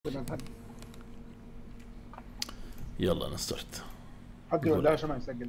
يلا نسترت حطي ولا عشان ما يسجل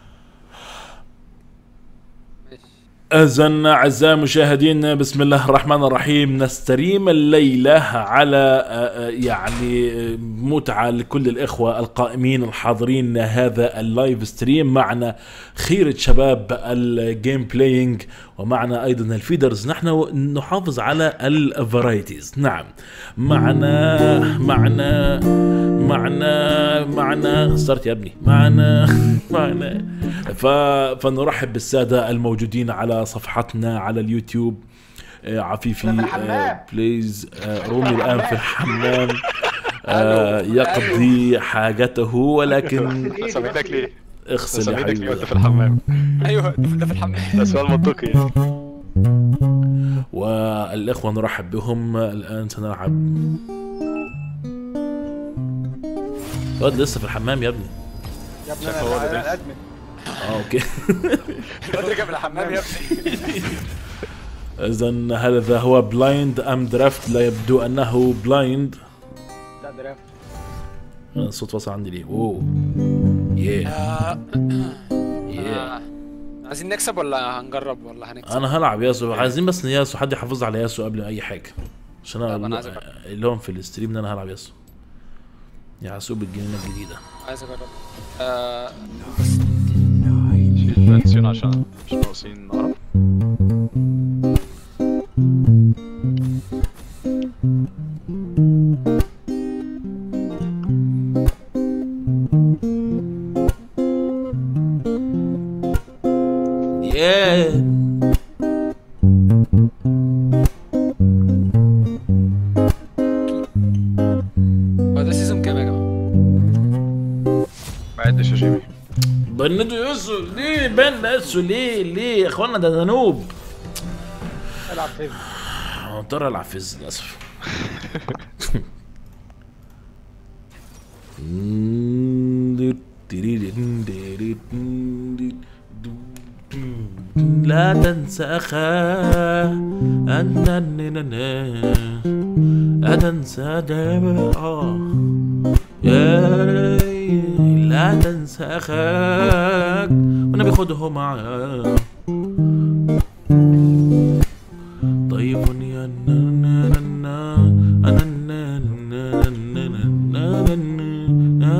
إذن أعزائي المشاهدين بسم الله الرحمن الرحيم نستريم الليلة على آه، آه، يعني آه، متعة لكل الإخوة القائمين الحاضرين هذا اللايف ستريم معنا خيرة شباب الجيم بلاينج ومعنا أيضا الفيدرز نحن نحافظ على الفرايتيز نعم معنا معنا معنا معنا صرت يا ابني معنا معنا ف... فنرحب بالسادة الموجودين على صفحتنا على اليوتيوب آه، عفيفي أنا في الحمام. آه، بليز آه، رومي الآن في الحمام آه، يقضي حاجته ولكن سميتك ليه؟ اغسل يا سميتك ليه حبيبي وانت في الحمام؟ ايوه ده في الحمام ده سؤال منطقي يعني. والإخوة نرحب بهم الآن سنلعب الواد لسه في الحمام يا ابني يا ابني شكله هو انا ده. أنا ادمن اه اوكي بدري في الحمام يا ابني اذا هذا هو بلايند ام درافت لا يبدو انه بلايند لا درافت الصوت وصل عندي ليه اوه ياه آه، ياه آه. عايزين نكسب ولا هنجرب ولا هنكسب انا هلعب ياسو عايزين بس إن ياسو حد يحافظ على ياسو قبل اي حاجه عشان طب أنا انا عايز أجرب. اللي لهم في الستريم ان انا هلعب ياسو ياسو بالجنينه الجديده عايز اجرب آه، شيل البنسيون عشان مش ناقصين نعرف ياه هو ده سيزون كام يا جماعه؟ ما عدش يا جيمي بندوا ياسو ليه بند ياسو ليه ليه يا اخوانا ده دانوب العب فيزا مضطر العب فيز للاسف لا تنسى أخاه أنننا أتنسى دم آه يا لا تنسى أخاك والنبي خده معاه طيب يا نا نا نا نا نا نا نا نا نا نا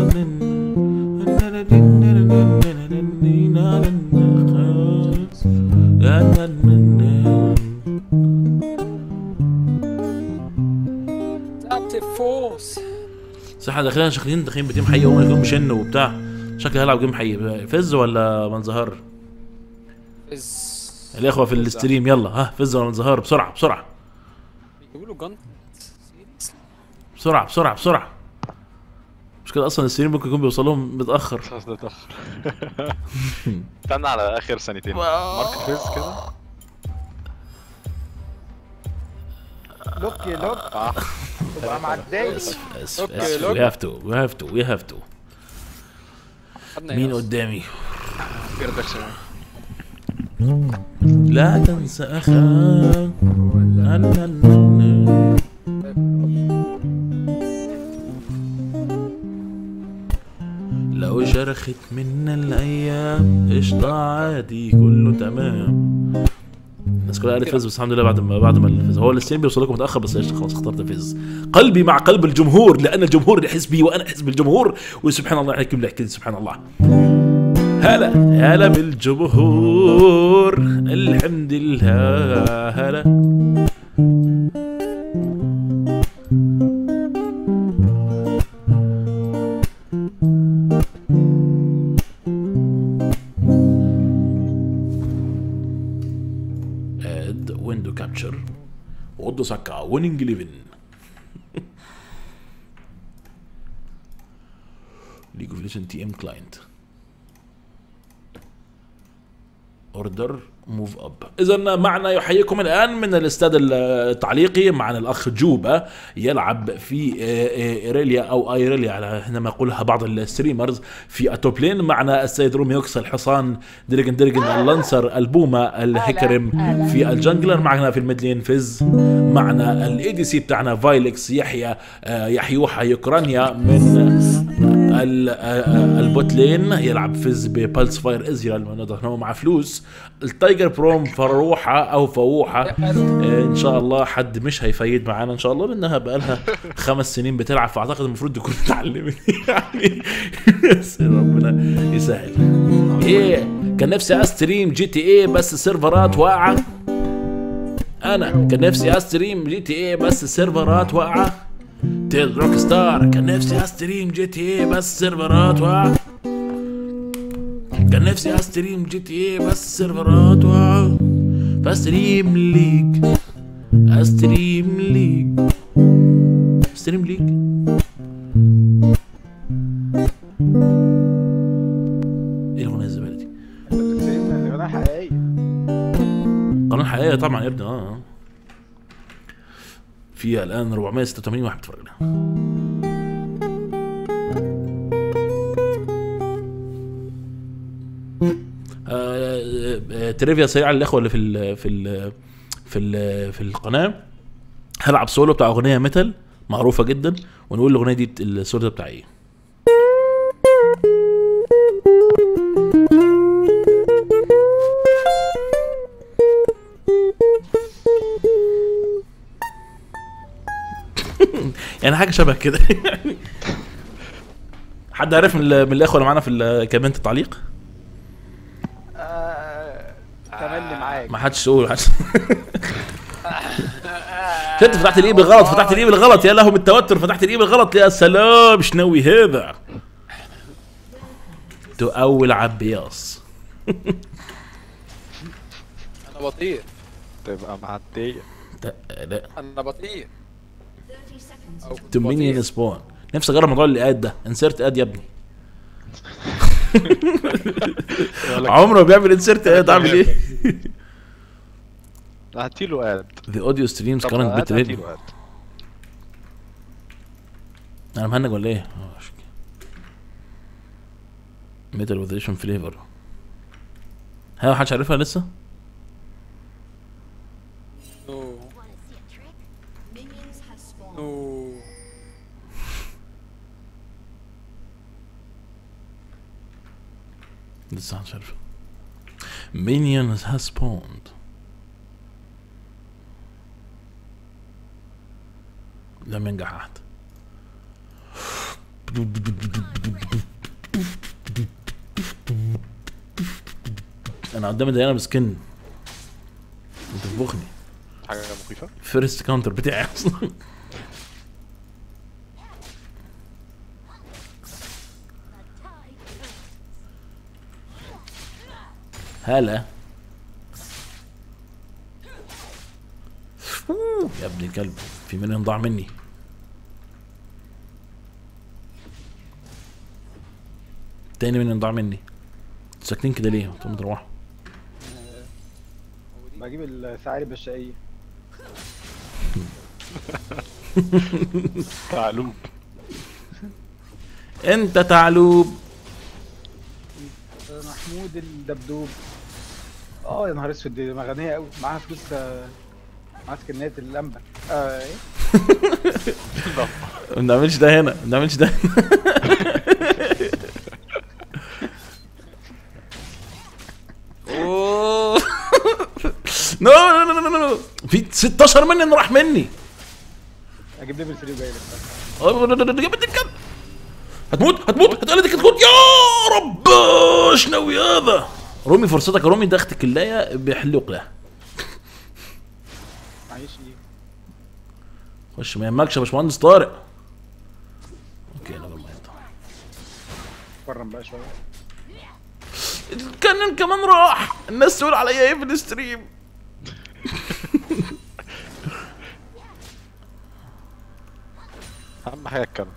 تعبت فوس صح احنا داخلين شغالين داخلين بتيم حي هم يكونوا مشن وبتاع شكلي هلعب جيم حي فز ولا منظهر از الاخوه في الاستريم يلا ها فز ولا منظهر بسرعه بسرعه بيجيبوا له جن بسرعه بسرعه بسرعه مش كده اصلا الستريم ممكن يكون بيوصل لهم متاخر خلاص ده اتأخر استنى على اخر سنتين مارك فيز كده لوك يا لوك اه تبقى معدي اسف اسف أوكي، اسف لوك. وي هاف تو وي هاف تو وي هاف تو خدنا مين إيه أصلاً؟ قدامي جردك لا تنسى اخاك نا- نا- نا- نا. لو شرخت منا الايام قشطة عادي كله تمام الناس كلها قالت فز بس الحمد لله بعد ما بعد ما الفز هو الستريم بيوصل لكم متاخر بس قشطة خلاص اخترت فز قلبي مع قلب الجمهور لان الجمهور حزبي وانا حزب الجمهور وسبحان الله عليكم لكن سبحان الله هلا هلا بالجمهور الحمد لله هلا اد ويندو كابتشر اودو ساكا ويننج 11 ليج اوف ليجند تي ام كلاينت اوردر موف اب اذا معنا يحييكم الان من الاستاد التعليقي معنا الاخ جوبا يلعب في آه، آه، ايريليا او ايريليا على حينما يقولها بعض الستريمرز في التوب لين معنا السيد روميوكس الحصان دريجن دريجن اللانسر البوما الهكرم في الجنجلر معنا في الميدلين فيز معنا الاي دي سي بتاعنا فايلكس يحيى آه، يحيوحا يوكرانيا من ال- آه، البوت لين يلعب فيز ببلس فاير ازرائيل نقدر هو مع فلوس التايجر بروم فروحه او فوحه آه، ان شاء الله حد مش هيفيد معانا ان شاء الله لانها بقالها خمس سنين بتلعب فاعتقد المفروض تكون اتعلمت يعني بس ربنا يسهل ايه كان نفسي استريم جي تي ايه بس السيرفرات واقعه انا كان نفسي استريم جي تي ايه بس السيرفرات واقعه تيل روك ستار كان نفسي استريم جي تي ايه بس سيرفرات واقعة كان نفسي استريم جي تي ايه بس سيرفرات واقعة فاستريم ليج استريم ليج استريم ليج ايه الاغنية الزبالة دي؟ دي اغنيه حقيقيه قناة حقيقية طبعا يا ابني اه آه. في الان 486 واحد بيتفرج لها آه، آه، تريفيا سريعه للاخوه اللي في ال في ال في ال في القناه هلعب سولو بتاع اغنيه ميتال معروفه جدا ونقول الاغنيه دي السولو ده بتاع ايه يعني حاجه شبه كده يعني حد عارف من ال- من الاخوه اللي معانا في الكومنت التعليق آه، تملي معاك ما حدش يقول حدش انت فتحت الايه بالغلط فتحت الايه بالغلط يا له من التوتر فتحت الايه بالغلط يا سلام شنوي هذا تؤول عبياص انا بطير تبقى معدية ت- لا انا بطير أو كنت تمنيون بطير. سبون نفسي اجرب موضوع الاد ده انسرت اد يا ابني عمره بيعمل انسرت اد عامل ايه هاتيله اد The audio streams طب current هات bit rate هاتيله اد انا مهنج ولا ايه؟ ميتال وذيشن فليفر ها محدش عارفها لسه؟ No. Wanna see a trick? Minions have spawned. No. لسه محدش عارفها Minions has spawned لم ينجح احد انا قدامي ديانا بسكن انت بتبخني حاجة مخيفة فيرست كاونتر بتاعي اصلا هلا أوه، يا ابن الكلب في منهم ضاع مني تاني منهم ضاع مني ساكتين كده ليه؟ انتوا مروحوا بجيب الثعالب الشقيه تعلوم انت تعلوب محمود الدبدوب اه يا نهار اسود دي غنيه قوي معاها فلوس آه، معاها سكنات اللمبه اه ايه ما بنعملش ده هنا ما بنعملش ده أوه. نو نو نو نو نو في 16 مني راح مني اجيب ليفل 3 جاي لك أوه، يا بنت الكلب هتموت هتموت هتقلدك هتموت يا رب شنوي هذا رومي فرصتك يا رومي ده اختك اللايه بحلوق له معيش ايه خش ما يهمكش يا باشمهندس طارق اوكي نيفر مايند اتفرم بقى شويه كان كمان راح الناس تقول عليا ايه في الستريم اهم حاجة الكلام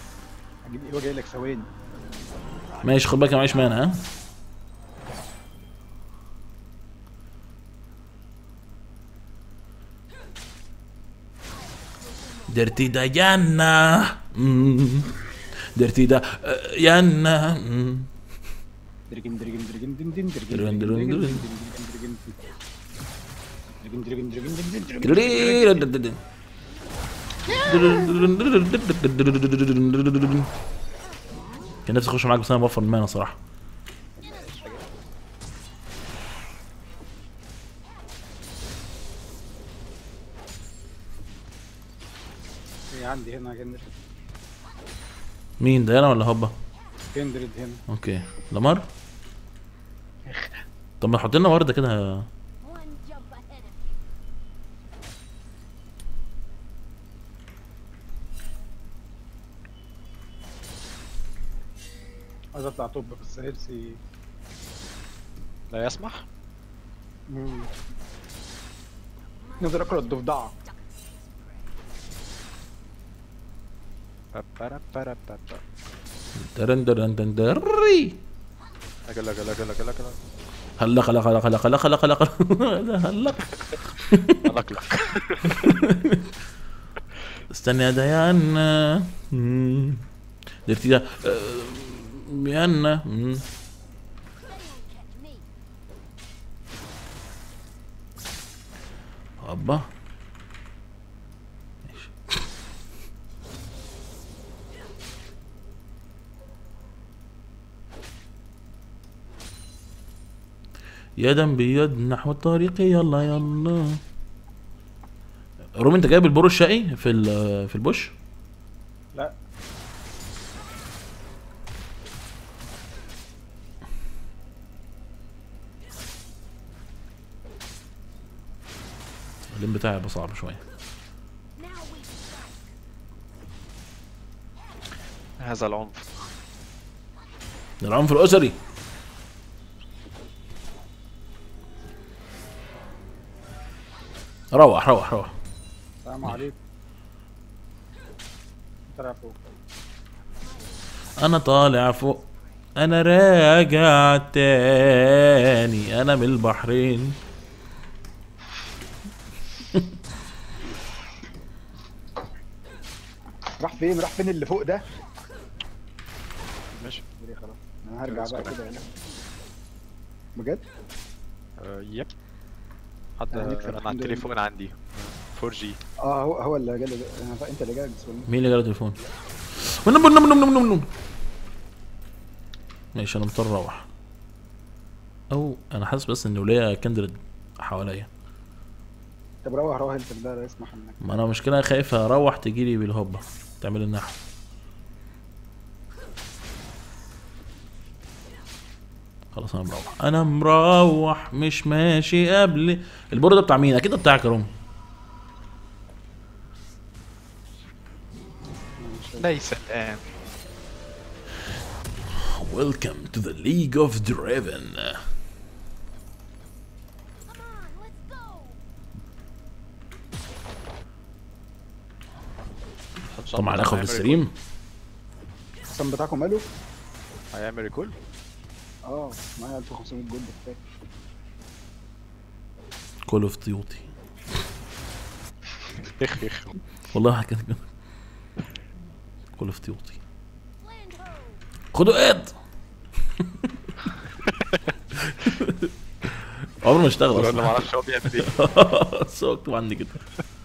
اجيب ايه وجاي لك ثواني ماشي خد بالك أنا معيش مانع ها درتي دا جنة مم. درتي دا آه، جنة مم. درجن درجن درجن دن دن درجن درجن درجن درجن. درجن درجن درجن درجن درجن درجن كان نفسي اخش معاك بس انا بوفر المانا صراحه في عندي هنا كندر مين ده انا ولا هوبا كندرد هنا اوكي لمر طب ما تحط لنا ورده كده One jump ahead of you. عايز اطلع توب بس هيرسي لا يسمح مم. نقدر اقرا الضفدعه بابارا بارا بابا. درن درن درن دري لك لك لك لك لك لك هلق هلق هلق هلق هلق هلق هلق هلق لك لك استنى يا ديان مم. درتي ده يانا مم. They won't catch me. هوبا ماشي. يدا بيد نحو الطريق يلا يلا رومي انت جايب البرو الشقي في ال- في البوش لا اللين بتاعي هيبقى صعب شويه Now we strike. هذا العنف ده العنف الاسري روح روح روح السلام عليكم طلع فوق انا طالع فوق انا راجع تاني انا من البحرين راح فين راح فين اللي فوق ده ماشي ليه خلاص انا هرجع بقى كده هنا بجد آه، يب حد هنكسب انا على الحمد لله. التليفون عندي 4 جي اه هو هو اللي جالي انا انت اللي جالك بس والله. مين اللي جاله تليفون ونم نم نم نم نم نم ماشي انا مضطر اروح او انا حاسس بس ان وليا كندرد حواليا طب روح روح انت ده لا يسمح انك ما انا مشكلة خايف اروح تجيلي بالهوبا تعمل النحو خلاص انا مروح انا مروح مش ماشي قبل البورد ده بتاع مين اكيد ده بتاعك يا روم ليس الان Welcome to the League of Draven Come on, let's go. طبعا اخد الستريم الحسام بتاعكم ماله؟ هيعمل ريكول اه معايا 1500 جولد كفايه كول اوف ديوتي اخ اخ والله كان كول اوف ديوتي Land ho. خدوا ايد عمره ما اشتغل ولا اصلا ما اعرفش هو بيعمل ايه بس هو مكتوب عندي كده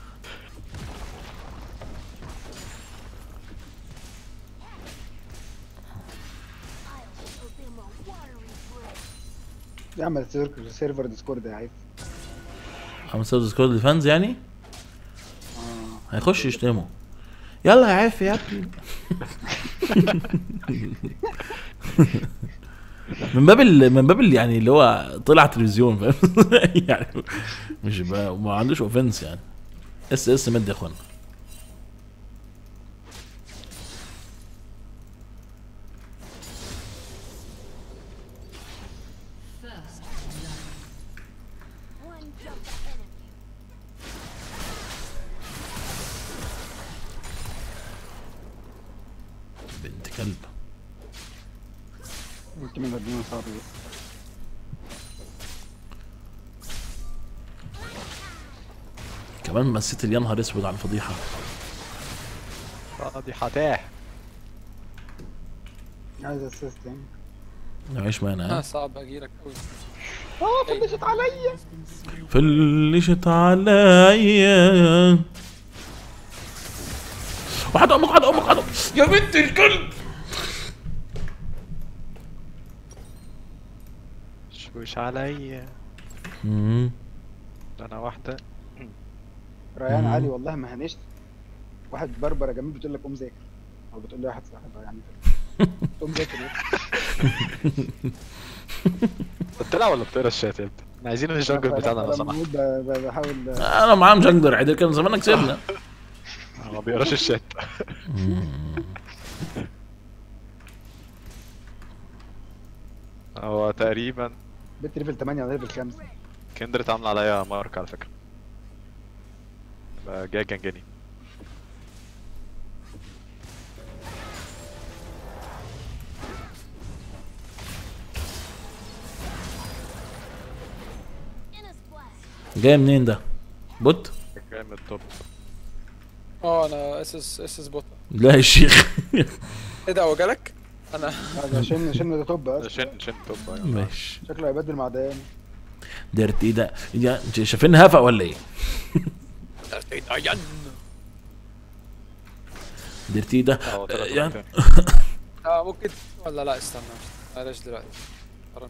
I'll show them a watery grave. يعمل سيرك- سيرفر ديسكورد يا عيب عم سيرفر ديسكورد الفانز يعني اه هيخش يشتموا يلا يا عف يا ابني من باب ال... من باب ال... يعني اللي هو طلع تلفزيون فاهم يعني مش بقى ما عندوش اوفنس يعني اس اس مد يا اخوانا One jump ahead of you. بنت كلب قلت من الدنيا صعب بس كمان مسيت يا نهار اسود على الفضيحه فاضحته عايز اسيست يعني معيش مانع آه ها؟ صعب اجيلك قوي اه فلشت عليا فلشت عليا واحد امك واحد امك واحد أمك. يا بنت الكلب شوش عليا مم. ده انا واحدة ريان مم. علي والله ما هنشت واحد بربره جنبي بتقول لك قوم ذاكر او بتقول لي واحد صاحبها يعني قوم ذاكر إيه؟ بتلعب ولا بتقرا الشات يا ابني؟ احنا عايزين الجنجل بتاعنا لو أنا سمحت موجود ب- ب- بحاول انا معاه مجندر عدل كان زمانك كسبنا هو ما بيقراش الشات هو تقريبا بنت ليفل 8 ولا ليفل 5 كندرت عامله عليا مارك على فكره بقى جاي جنجاني In a splash. جاي منين ده بوت جاي من التوب اه انا اس اس اس اس بوت لا يا شيخ ايه ده هو جالك؟ انا هذا عشان عشان ده توب ده اصلا شن شن توب أيوة. ماشي شكله هيبدل مع ديان ديرت ايه ده يا انت شايفين هفا ولا ايه ديرت ايه ده اه طلع يعني- تاني. اه ممكن ولا لا استنى بلاش دلوقتي حرام.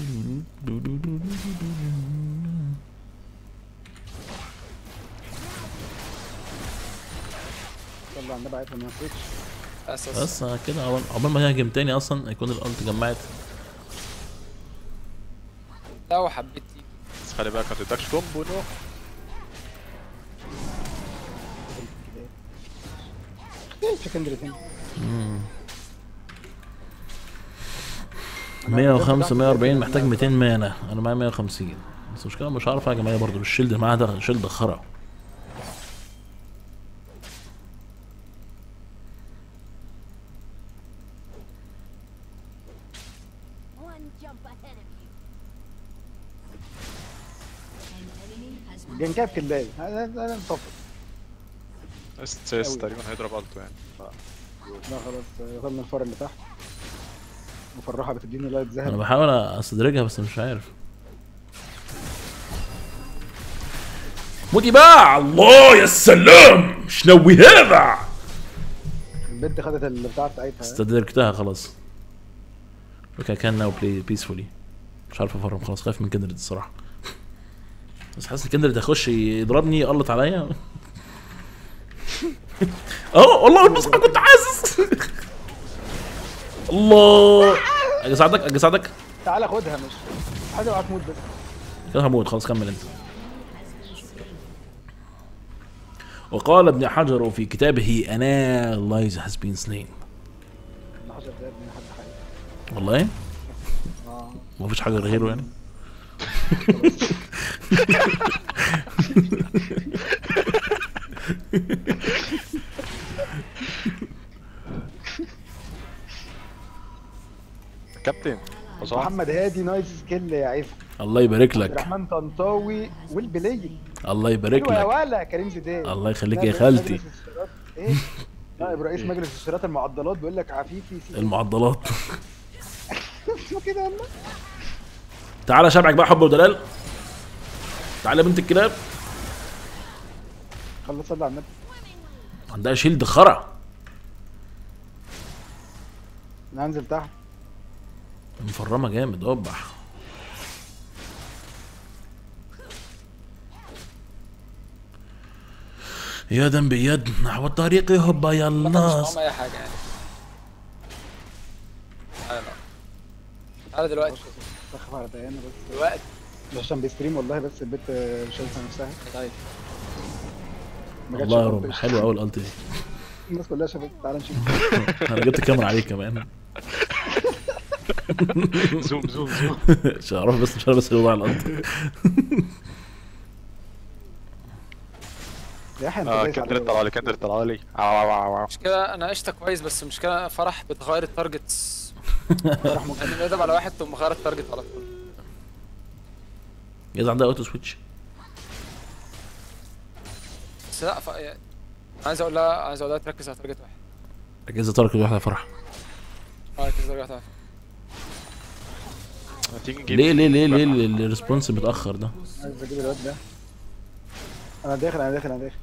صلى على النبي عارف ما نسيتش اساس بس كده عقبال عقبال ما يهاجم تاني اصلا يكون الالت جمعت لا وحبيت تيجي بس خلي بالك ما تدكش كومبو نو سكندري تاني 105 140 محتاج 200 مانا انا معايا 150 بس المشكله مش عارف يا جماعه برضه الشيلد اللي معايا ده شيلد خرا One jump ahead of you. جنكاب كلاي هذا هذا مطفل اس اس تقريبا هيضرب التو يعني ف- لا خلاص وصلنا الفار اللي تحت مفرحه بتديني لايت انا ذهب بحاول استدرجها بس مش عارف موتي باع الله يا سلام مش نوي هذا البنت خدت البتاع بتاعتها استدركتها خلاص لك كان ناو بلاي بيسفولي مش عارف افرم خلاص خايف من كندرد الصراحه بس حاسس ان كندرد هيخش يضربني يقلط عليا اه والله بس انا كنت حاسس الله اجي اساعدك اجي اساعدك تعالى خدها مش حاجه اوعى تموت بس كده هموت خلاص كمل انت وقال ابن حجر في كتابه انا لايز has been slain ابن حجر ده ابن حد حقيقي والله اه ما فيش حاجه غيره يعني كابتن بصراحة محمد هادي نايس سكيل يا عيف الله يبارك عبد لك الرحمن طنطاوي والبلي الله يبارك حلوة يا لك ولا كريم زيدان الله يخليك نائب يا رئيس خالتي. مجلس الاشتراك ايه نائب رئيس مجلس اشتراط المعضلات بيقول لك عفيفي سي المعضلات اسمه كده والله تعالى شبعك بقى حب ودلال تعالى يا بنت الكلاب خلص صلي على النبي عندها شيلد خرا انا هنزل تحت مفرمه جامد وبح يدا بيد نحو الطريق هبا يا مش الناس معاهم اي حاجه يعني تعالى لا تعالى دلوقتي بخاف على ديانا بس دلوقتي مش عشان بيستريم والله بس البت شايفه نفسها طيب ما جاتش الله يا الألت. رب حلوه قوي الالت دي الناس كلها شافت تعالى نشوف انا جبت الكاميرا عليك كمان زوم زوم زوم مش هعرف بس مش عارف بس اللي على الالت يا احيى انت اه دايس كندرت عليا. طلع لي كندرت طلع لي عو عو عو عو. مشكلة انا قشطة كويس بس المشكلة فرح بتغير التارجتس فرح ممكن يعني بيضرب على واحد تقوم مغير التارجت على طول يا عندها اوتو سويتش بس لا ف... يعني عايز اقول لها عايز اقول لها تركز على تارجت واحد ركز تارك واحده فرح اه ركز على تارجت واحد ما تيجي نجيب ليه ليه ليه ليه ال- الريسبونس متاخر ده عايز اجيب الواد ده انا داخل انا داخل انا داخل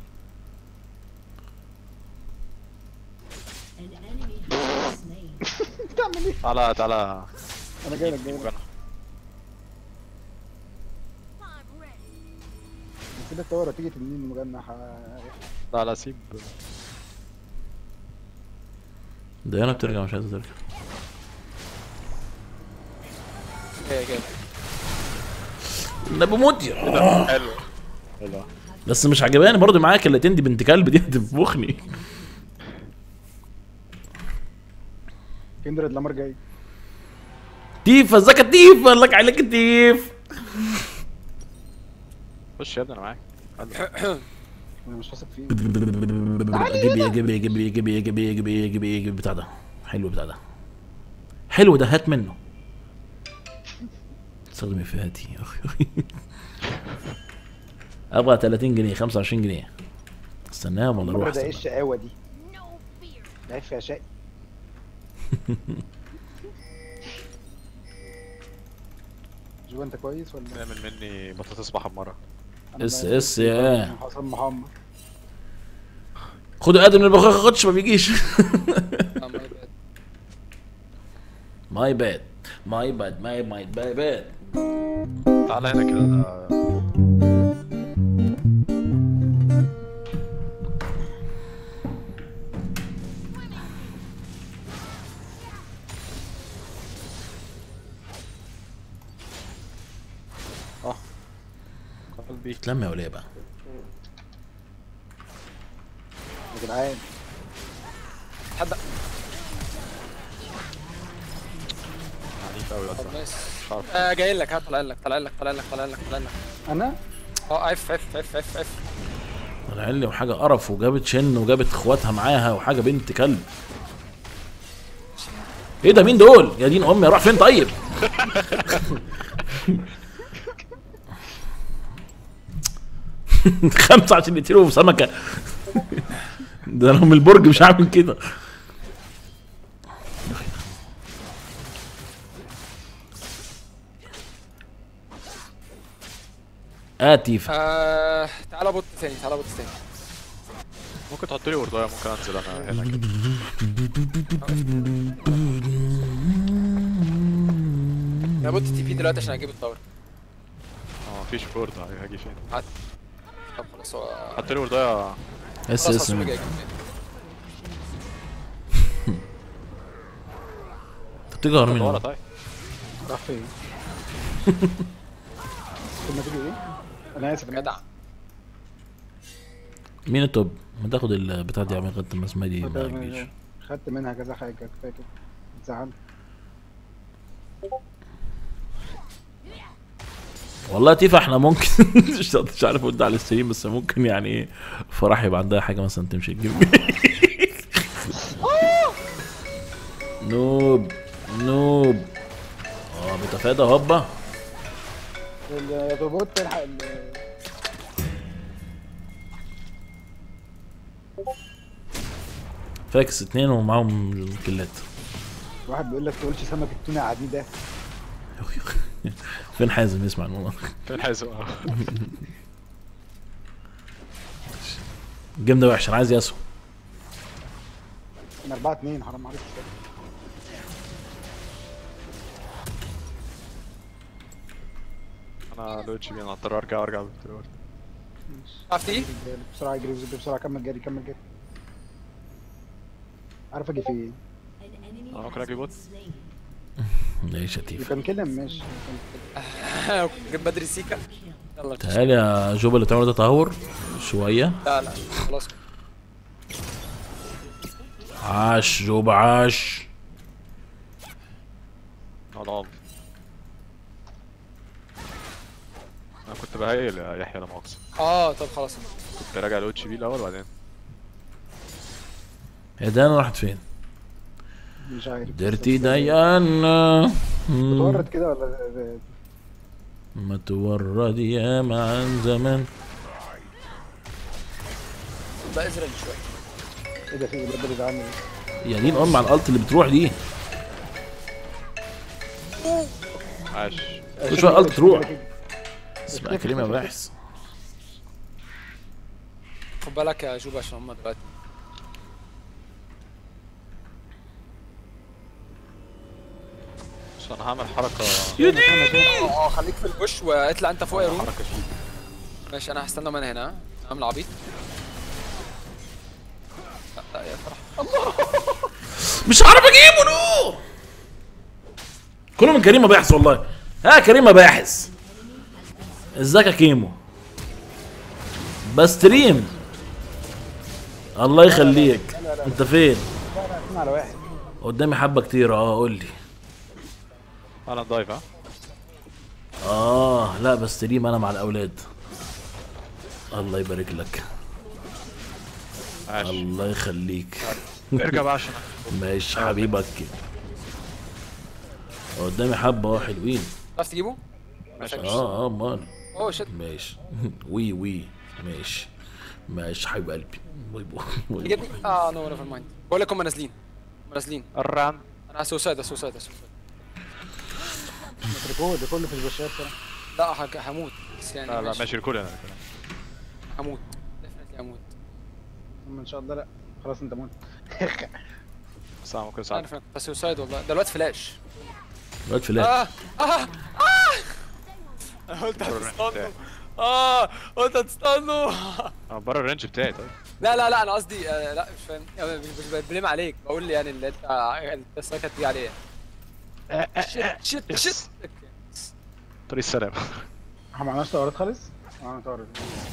بتعمل ايه؟ تعالى تعالى انا جاي لك جاي لك مجنح. I'm ready. نسيب التورة تيجي تنين المجنح آه، لا لا سيب ديانا بترجع مش عايزه ترجع جاي جاي انا بموت يا- حلو حلو بس مش عجباني برضه معاك اللي دي بنت كلب دي هتنفخني كندرد لامر جاي تيفا ازيك يا تيفا لك عليك تيف خش يا ابني انا معاك انا مش واثق فيه جيبي جيبي جيبي جيبي جيبي جيبي جيبي جيبي بتاع ده حلو بتاع ده حلو ده هات منه استخدم افيهاتي ابغى 30 جنيه 25 جنيه استناهم ولا اروح المرة ده ايه أحسن. الشقاوة دي؟ No fear. لعب فيها شقي جو انت كويس ولا تعمل مني بطاطس محمره أنا اس ما- اس يا حسن محمد خدوا ادم من البخار خدش ما بيجيش آه، my bad. ماي باد ماي باد ماي ماي باي باد تعالى هنا كده ده- قلبي تلم يا وليه بقى يا جدعان حد عنيف قوي طب اصلا نايس مش عارف آه جاي لك هات طلع لك طلع لك طلع لك طلع لك طلع لك انا اه اف اف اف اف اف طلع لي وحاجه قرف وجابت شن وجابت اخواتها معاها وحاجه بنت كلب ايه ده مين دول يا دين امي اروح فين طيب خمسة عشان يقتلوا سمكة ده انا من البرج مش هعمل كده آتي ف... آه تعالى بوت تاني تعالى بوت تاني ممكن تحط لي وردايه ممكن انزل انا هنا كده انا بوت تي بي دلوقتي عشان اجيب التاور اه مفيش وورد هاجي فين طب خلاص هو حط لي وردايه اس خلاص اس هشوف جاي كمان. انت بتجهر مين ورا هو؟ طيب راح فين؟ كنا تيجي ايه؟ انا اسف انا جدع آسف. مين التوب؟ ما تاخد البتاع دي عمال لغايه ما اسمها دي ما خدت- تجيش خدت منها كذا حاجة كفاية كده زعل والله تيفا احنا ممكن مش مش عارف ارد على الستريم بس ممكن يعني ايه فرح يبقى عندها حاجه مثلا تمشي تجيب نوب نوب اه بتفادى هوبا الروبوت تلحق ال- فاكس اتنين ومعاهم الكلات واحد بيقول لك تقولش سمك التونة عديدة فين حازم يسمع الموضوع فين حازم اه الجيم ده وحش انا عايز ياسو انا 4 2 حرام عليك انا لوتش بي انا هضطر ارجع ارجع بالتليفون. تعرف تيجي؟ بسرعة اجري بسرعة كمل جري كمل جري عارف اجي فين انا ممكن اجي بوت ليش يا تيفا كان كده ماشي جيب بدري سيكا يلا تعالى يا جوبا اللي تعمل ده تهور شويه لا لا خلاص عاش جوبا عاش اقعد عمر انا كنت بهيل يا يحيى لا مؤاخذة اه طب خلاص كنت راجع لوتش بي الاول وبعدين هي ديانا راحت فين؟ مش عارف ديرتي ديانا بتورط كده ولا ما تورد يا عن زمان بقى ازرق شويه ايه ده في ايه ده بيزعلني يا دين ام على الالت اللي بتروح دي عاش كل شويه الالت تروح اسمع كريم يا باحث خد بالك يا جوب عشان هم دلوقتي بس انا هعمل حركه اه اه خليك في البوش واطلع انت فوق يا روم حركه شيك ماشي انا هستنى من هنا ها؟ اعمل عبيط لا لا يا فرح مش عارف اجيبه نو كله من كريم باحث والله ها كريم باحث ازيك يا كيمو بستريم الله يخليك انت فين لا لا اتنين على واحد قدامي حبه كتير اه قول لي انا دايف ها اه لا بستريم انا مع الاولاد الله يبارك لك عاش الله يخليك ارجع بقى عشان ماشي حبيبك قدامي حبه اه حلوين تعرف تجيبه؟ ماشي اه اه امال اوه شت ماشي وي وي ماشي ماشي حبيب قلبي باي باي يجيبني اه نو نيفر مايند بقول لك هم نازلين هم نازلين الران انا سوسايد سوسايد سوسايد اتركوه ده كله في البشات ده لا هك- هموت بس يعني لا لا ماشي. ماشي الكل انا هموت definitely هموت ثم ان شاء الله لا خلاص انت موت بس انا ممكن انا اساعدك فاهم بس سوسايد والله ده الواد فلاش الواد فلاش اه اه اه انا قلت هتستنوا اه قلت هتستنوا انا بره الرينج بتاعي طيب لا لا لا انا قصدي آه لا مش فاهم يعني مش مش ببليم عليك بقول لي يعني اللي انت انت السكه تيجي عليه شيت شيت شيت طريق السلام احنا ما عملناش طورات خالص؟ ما عملنا طورات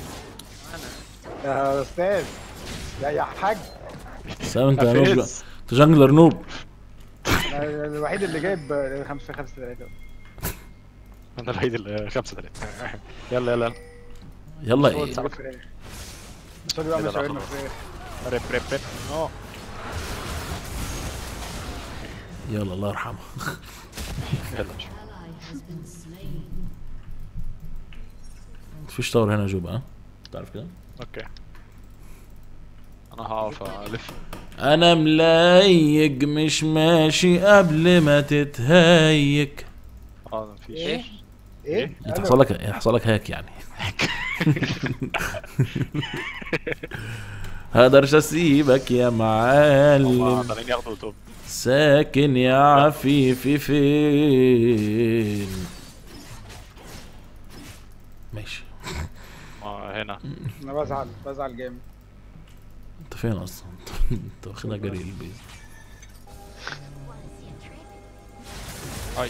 يا استاذ يا يا حاج سام انت يا نوب فيز. انت جانجلر نوب أنا الوحيد اللي جايب خمسة خمسة ثلاثة انا الوحيد اللي خمسة ثلاثة يلا يلا يلا يلا هو ايه اللي جايب فراخ بس هو بيعمل لا، لا، شاورما خلاص. فراخ ريب ريب ريب اه يلا الله يرحمه يلا مش مفيش طور هنا يا جوب ها تعرف كده اوكي انا هقف الف انا ملايق مش ماشي قبل ما تتهيك اه مفيش ايه؟ ايه؟ انت حصل لك يحصل لك هاك يعني هقدرش اسيبك يا هم معلم عمالين ياخدوا توب ساكن يا عفيفي فين ماشي اه هنا انا بزعل بزعل جامد انت فين اصلا انت واخدها جري البيت هاي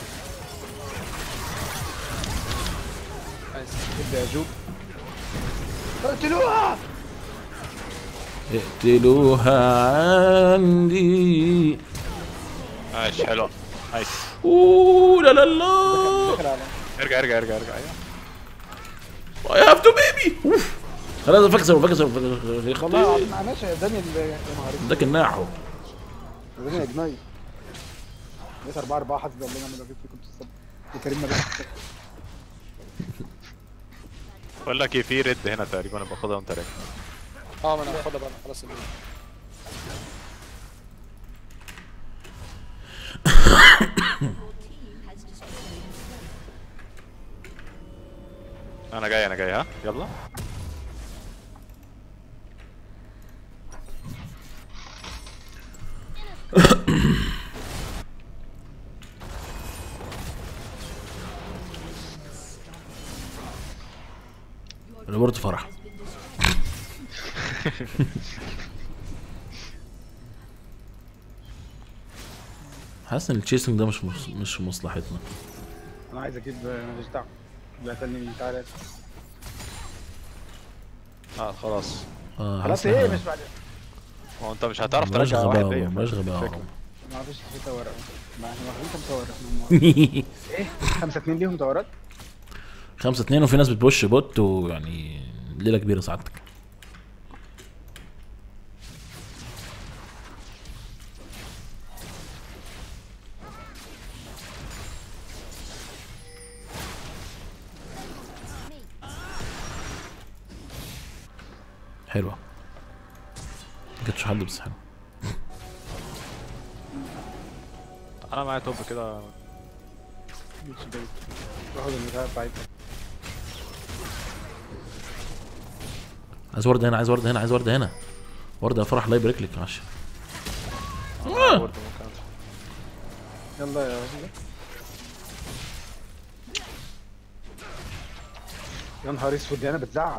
ابدا يا جوب اقتلوها اقتلوها عندي عايش حلو نايس اوه لا لا لا داخل على ارجع ارجع ارجع ارجع ايوه I have to baby خلاص فكسر فكسر فكسر والله العظيم معناش يا داني ال- يا نهار اسود ده الناحو يا داني يا جناي لقيت 4 4 حسبي الله ونعم الوكيل فيكم كنت الصبر وكريم ما بيحصل بقول لك ايه في ريد هنا تقريبا انا باخدها وانت راجع اه ما انا هاخدها بقى خلاص اللي- انا جاي انا جاي ها يلا روبرتو فرح حاسس ان التشيسنج ده مش مص- مش في مصلحتنا انا عايز اجيب ماليش دعوه لا تاني تعالى اه خلاص اه خلاص حاسس ايه إن مش بعد هو انت مش هتعرف بلاش ترجع واحد غباء ليا بلاش غباء فكرة. ما فيش في طور ما احنا واخدين كام طور احنا ايه 5 2 ليهم طورات خمسة اتنين وفي ناس بتبوش بوت ويعني ليلة كبيرة سعادتك حلوة ما كانش حد بس حلو انا معايا توب كده مش بعيد باخد المتابع بعيد عايز ورده هنا عايز ورده هنا عايز ورده هنا ورده يا فرح الله يبارك لك معلش برضه ممكن يلا يا راجل يا نهار اسود دي انا بتزعق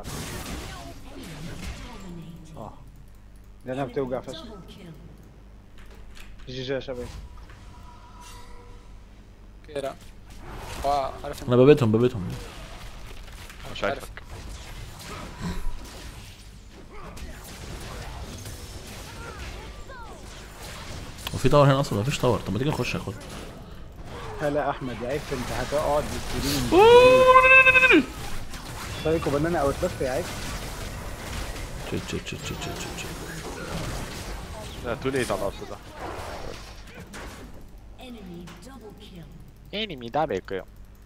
اه دي انا بتوجع فشخ جي جي يا شباب اوكي لا هو عارف انا ببيتهم ببيتهم انا مش عارفك وفي تاور هنا اصلا مفيش تاور طب ما تيجي نخش ياخد هلا احمد يا عيب انت هتقعد بالسنين سايكو بنانا اوت بس يا عيب تشيت تشيت تشيت تشيت تشيت تشيت لا تو ليت على الاصل ده Enemy double kill. انمي ده بيك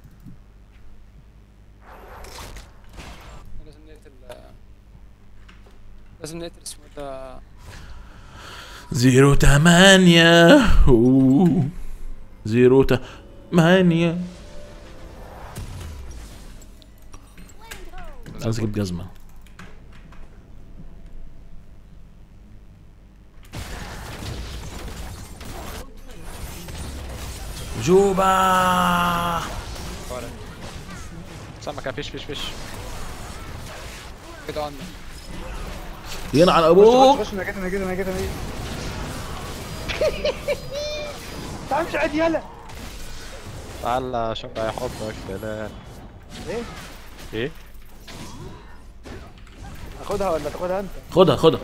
لازم نقتل لازم نقتل اسمه إيه ده زيرو تمانية أوه. زيرو تمانية عايز اجيب جزمة جوبا سمكة فيش فيش فيش كده عندي ينعل خش ابوك خش انا جيت انا جيت انا جيت انا جيت تعال مش عادي يلا تعالى شبع حبك دلال ايه ايه اخدها ولا تاخدها انت خدها خدها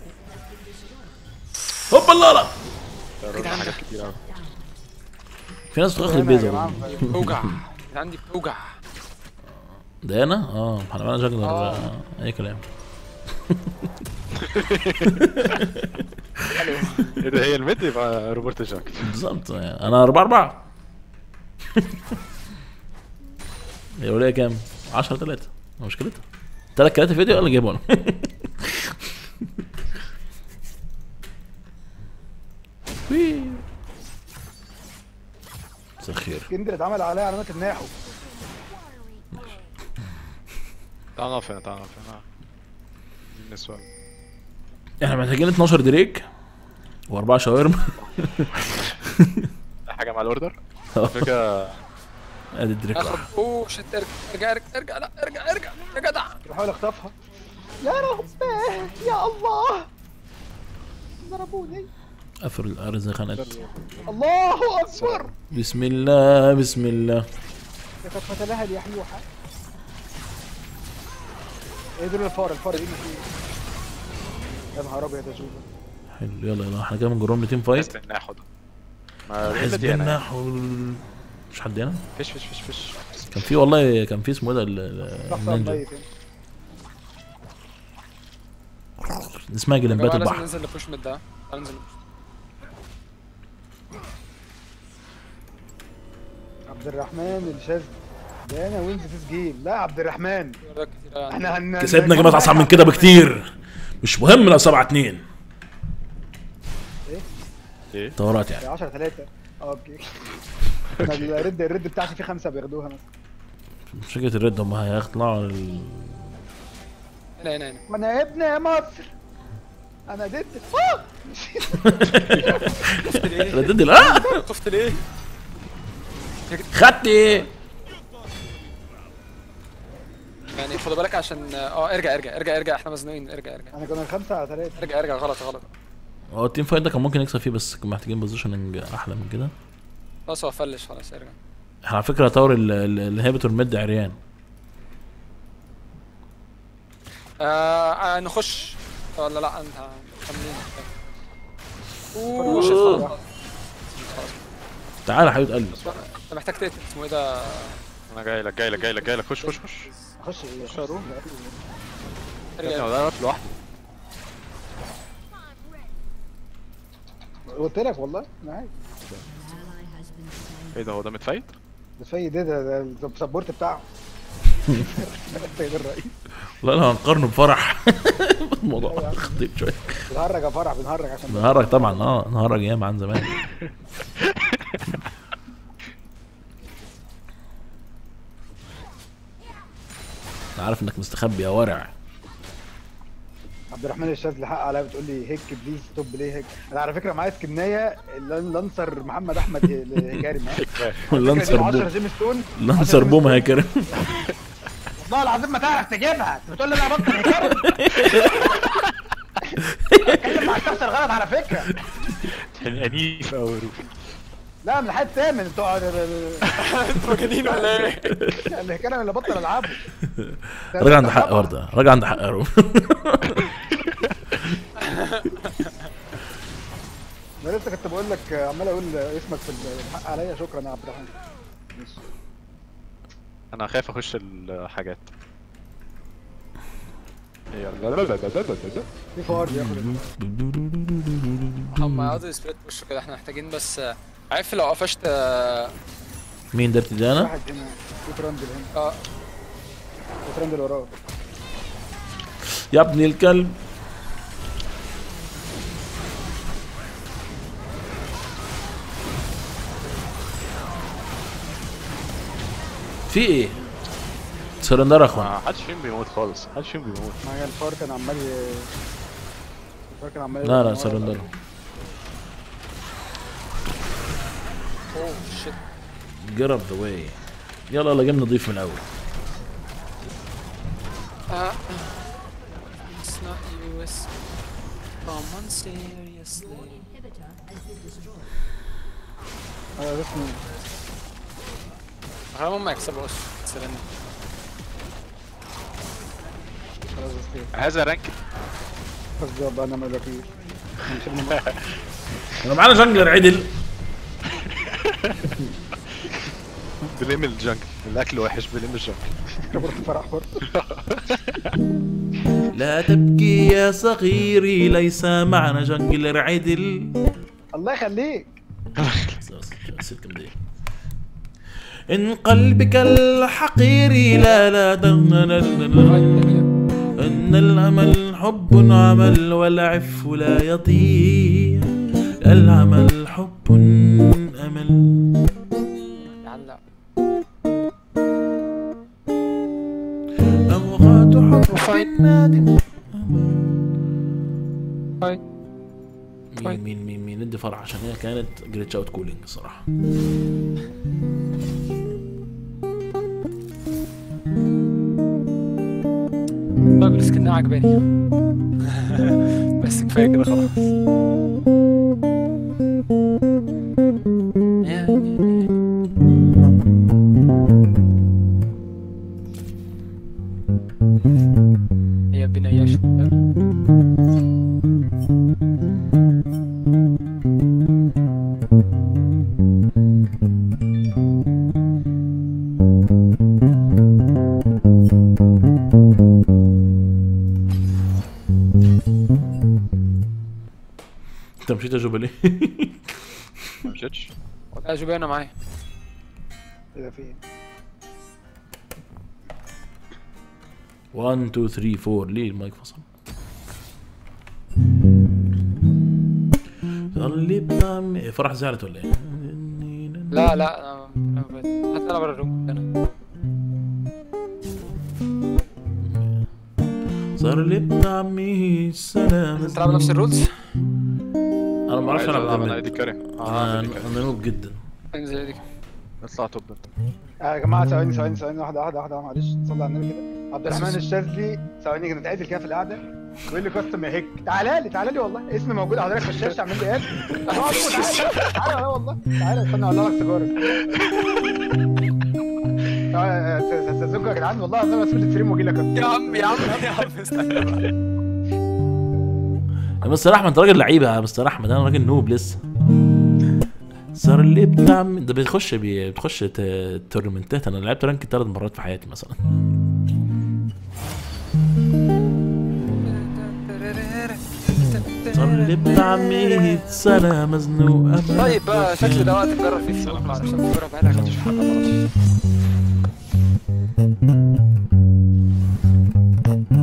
هوبا لالا ده راجل حاجات كتير قوي في ناس بتاخد هنا يا البيزا جماعة. برضه. بتوجع عندي بتوجع ده انا اه احنا معانا جاجنر آه. آه، اي كلام ايه ده هي الميد يبقى روبرت جاك بالظبط يعني انا 4 4 هي وليه كام 10 3 مشكلتها ثلاث كلات فيديو ولا جايبهم مساء الخير اسكندر اتعمل عليها علامات الناحو تعال نقف هنا تعال نقف هنا دي النسوان احنا محتاجين 12 دريك واربعه شاورما حاجة مع الاوردر فكرة ادي الدريك اخد واحد. اوه شت ارجع ارجع ارجع ارجع لا ارجع ارجع يا جدع بحاول اخطفها يا رب يا الله ضربوني قفل الارز خانات الله اكبر بسم الله بسم الله كانت فتلها يا حلوحه ايه دول الفار الفار دي مش يا نهار ابيض يا جوجو حلو يلا يلا احنا كده بنجرهم لتيم فايت حزب الناحو ده ما الريلة حزب دي هنا النحل مش حد هنا فيش فيش فيش فيش كان في والله كان في اسمه ايه ده ال- ال- شخص النينجا ميت هنا. اسمها يا جلمبات جماعه لازم البحر ننزل نبوش من ده تعال ننزل نبوش. عبد الرحمن الشاذ ده انا وينز فيس جيم لا عبد الرحمن في وردات كتير يعني. احنا هن كسبنا جيمات اصعب من كده بكتير مش مهم لو 7 2 ايه طورات يعني 10 3 اه اوكي انا الرد الرد بتاعتي فيه خمسه بياخدوها مثلا مش فكره الريد هم هيطلعوا ال... هنا هنا هنا وانا ابن يا مصر انا ضد آه! خفت ليه؟ ردد ال- اه خفت ليه؟ خدتي يعني خدوا بالك عشان اه ارجع ارجع ارجع ارجع احنا مزنوقين ارجع ارجع انا كنا خمسه على ثلاثه ارجع ارجع غلط غلط هو التيم فايت ده كان ممكن يكسب فيه بس كنا محتاجين بوزيشننج احلى من كده خلاص هو فلش خلاص ارجع احنا على فكره طور ال- ال- الهيبتور ميد عريان آه آه، نخش ولا لا انت كملين اوه شيت خلاص خلاص. تعالى يا حبيب قلبي انت محتاج تقتل اسمه ايه ده انا جاي لك جاي لك جاي لك جاي لك خش خش خش اخش ايه خش اروح يا ابني ارجع هو ده واقف لوحده قلت لك والله معاك ايه ده هو ده متفايت ده في ده ده ده السبورت بتاعه سيد الرئيس لا لا هنقارنه بفرح الموضوع خطير شويه بنهرج يا فرح بنهرج عشان نهرج طبعا اه نهرج ايام عن زمان انا عارف انك مستخبي يا ورع عبد الرحمن الشاذلي حق عليا بتقول لي هيك بليز ستوب ليه هيك انا على فكره معايا سكنايه اللانسر محمد احمد الهجاري معايا واللانسر 10 بوم جيم ستون لانسر بوم يا كريم والله العظيم ما تعرف تجيبها انت بتقول لي انا بطل هجاري اتكلم مع الشخص الغلط على فكره يعني عنيف قوي لا من الحد الثامن انتوا انتوا مجانين ولا ايه؟ الهجاري اللي بطل العبه راجل عنده حق برضه راجل عنده حق يا روم انا لسه كنت بقول لك عمال اقول اسمك في الحق عليا شكرا يا عبد الرحمن ماشي. انا خايف اخش الحاجات في فار بياخد هم يقعدوا يسبريت وشه كده احنا محتاجين بس عارف لو قفشت اه مين ده ابتدانا؟ واحد هنا في ترندل هنا آه، في ترندل وراه يا ابني الكلب في ايه؟ سرندر يا اخوان ما حدش فيهم بيموت خالص حدش فيهم بيموت ما هي الفار كان عمال ي- الفار كان عمال لا لا يضرب سرندر ورا. اوه شيت get up the way يلا يلا جيم نضيف من الاول آه. It's not US. Come on seriously. ايوه ده اسمه غالبا هم يكسبوا اصلا سرنا خلاص بس كده هذا رانك بس ده بقى انا مالك ايه احنا مش ابن مصر. انا معانا جانجلر عدل بلم الجنك الاكل وحش بلم الجنك كبرت فرح برضه لا تبكي يا صغيري ليس معنا جانجلر عدل الله يخليك إن قلبك الحقير لا لا دغن إن الأمل حب عمل والعف لا يضيع العمل حب أمل يعلق أوقات حب نادم هاي مين مين مين مين ندي فرح عشان هي كانت جريتش اوت كولينج الصراحه طيب السكنة عجباني بس كفايه كده خلاص هي بنية شوية انت مشيت يا جوبلي ما مشيتش لا جوبي انا معايا ايه ده في ايه 1 2 3 4 ليه المايك فصل اللي بتعمل إيه، فرح زعلت ولا ايه؟ لا لا أنا- أنا ب- حتى انا برا الروم انا صار اللي بتعمي السلام انت تلعب نفس الرولز انا ما اعرفش عايز العب العب انا دايما ايدي كاري انا انا نوب جدا انزل دي اطلع توب انت آه يا جماعه ثواني ثواني ثواني واحده واحده واحده معلش صلي على النبي كده عبد الرحمن الشاذلي ثواني كده نتعدل كده في القعده بيقول لي كاستم يا هيك تعالى لي تعالى لي والله اسمي موجود حضرتك في الشاشه اعمل لي اد تعالى تعالى لا والله تعالى استنى اقول لك سيجاره تزوجوا يا جدعان والله انا مسؤول الستريم واجي لك يا عم يا عم يا عم استنى بقى. يا مستر احمد انت راجل لعيبه يا مستر احمد انا راجل نوب لسه صار اللي بتعمل ده بتخش بي... بتخش ت- تورنمنتات انا لعبت رانك ثلاث مرات في حياتي مثلا صار اللي بتعمل سنه مزنوقه طيب بقى شكل ده وقت نجرب فيه السلام عشان الكوره بقالها كتير خلاص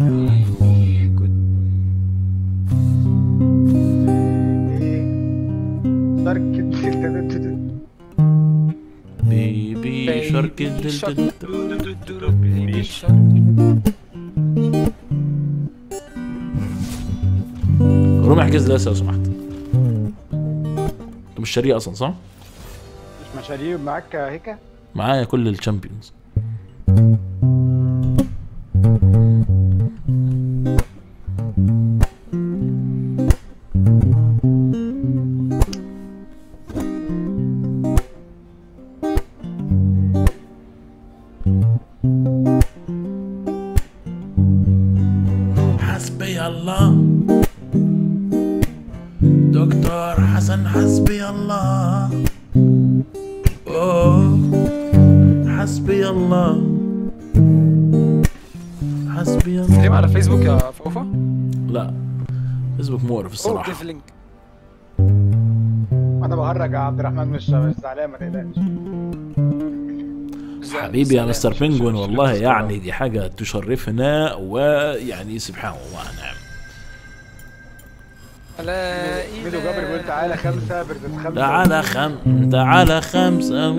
بيبي شارك الدل- رومي احجز لي لو سمحت انت مش شاريه اصلا صح؟ مش مشاريع معاك هيكا معايا كل الشامبيونز حسبي الله دكتور حسن حسبي الله أوه حسبي الله حسبي الله ستريم على فيسبوك يا فوفا لا فيسبوك مقرف اوه الصراحة كيف اللينك انا بهرج يا عبد الرحمن مش مش زعلان ما تقلقش حبيبي يا مستر بينجوين والله يعني دي حاجة تشرفنا ويعني سبحان الله نعم لا ميدو جابر بيقول تعالى خمسه برزت خمسه تعالى خم تعالى خمسة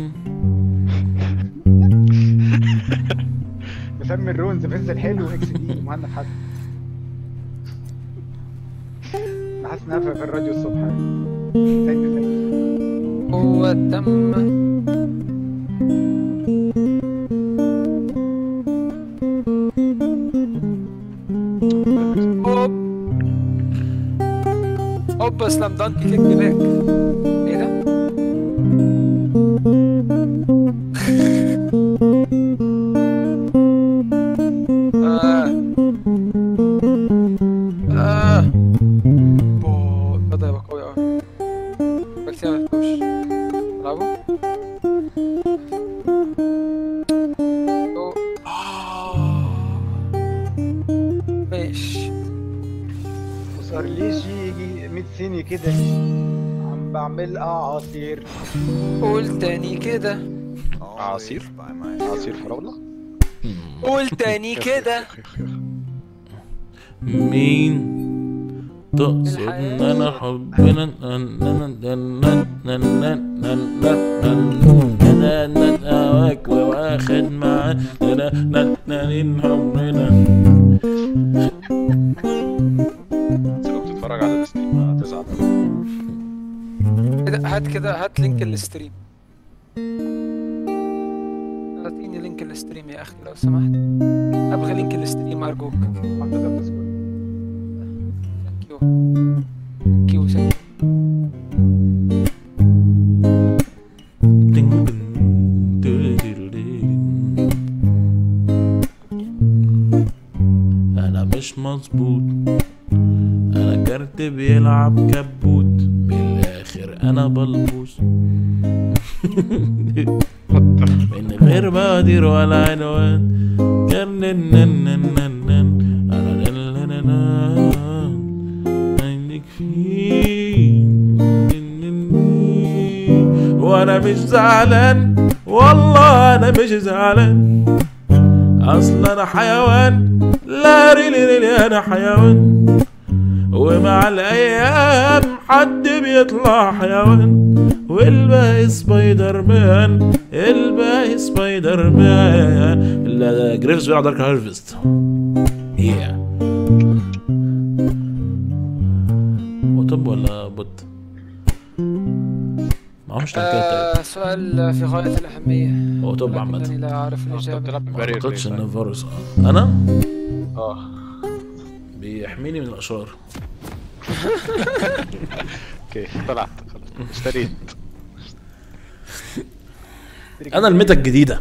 مسمي الرونز فز الحلو اكس دي مهند حسن انا حاسس انها في في الراديو الصبح سيد سيد هو تم اوب اوب سلام دانك كيك باك ايه ده؟ آه. آه. بو بدأ يبقى قوي أوي بكتير ما يفهمش العبوا أوه. آه. ماشي وصار ليش يجي 100 سنه كده عم بعمل اعاصير قول تاني كده عصير عصير فراولة قول تاني كده مين تقصد ان انا حبنا هواك واخد معاه حبنا لو بتتفرج على الستريم هتزعل إيه ده؟ هات كده هات لينك الستريم اعطيني لينك الستريم يا اخي لو سمحت ابغى لينك الستريم ارجوك حطيتها في الديسكورد كيو كيو سيد انا مش مظبوط انا كارت بيلعب كبوت بالاخر انا بلبوس من غير بادر ولا عنوان كان انا عندك فيه وانا مش زعلان والله انا مش زعلان اصلا انا حيوان لا ريلي ريلي انا حيوان ومع الايام حد بيطلع حيوان والباقي سبايدر مان الباقي سبايدر مان لا جريفز بيلعب دارك هارفست yeah. هو طب ولا بوت معهمش تنكات آه سؤال في غاية الأهمية هو طب ولكنني عامة لا أعرف انت الإجابة بتلعب ما بارير اعتقدش ليه ان طيب؟ فيروس انا اه بيحميني من الاشرار اوكي طلعت خلاص اشتريت انا الميتا الجديده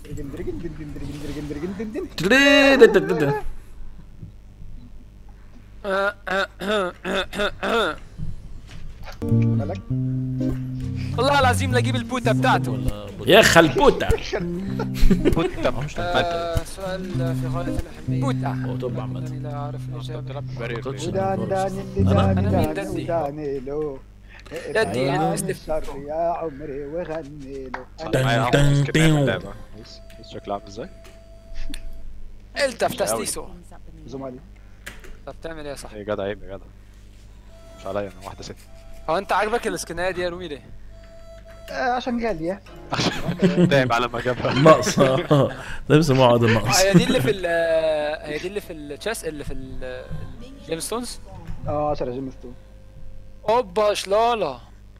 آه، آه، آه، آه، آه، آه. مالك والله العظيم لا أجيب البوتة بتاعته ولا بوت. يا خلبوته بوتا مش آه سؤال في غاية الأهمية بوتة هو طب عامة ولكنني لا أعرف انت الإجابة بتلعب بارير أعتقدش. ليه؟ ودان داني اللي أنا؟ داني أنا مين داني ددي؟ وداني له ددي ابعد أنا عن مستف- الشر يا عمري وغني له انا معايا تن- اهو سكيب نعمل تن- لعبة بص بص شكلها عامل ازاي انت في تستيسو Opens up the زوم عليه طب بتعمل ايه يا صاحبي يا جدع عيب يا جدع مش عليا انا واحده ست هو انت عاجبك السكنايه دي يا رومي ليه؟ آه عشان غاليه تعب على ما جابها ناقصة ده بيسموه عقد النقص هي دي اللي في ال هي دي اللي في التشيس اللي في الجيم ستونز اه 10 جيم ستون اوبا شلالا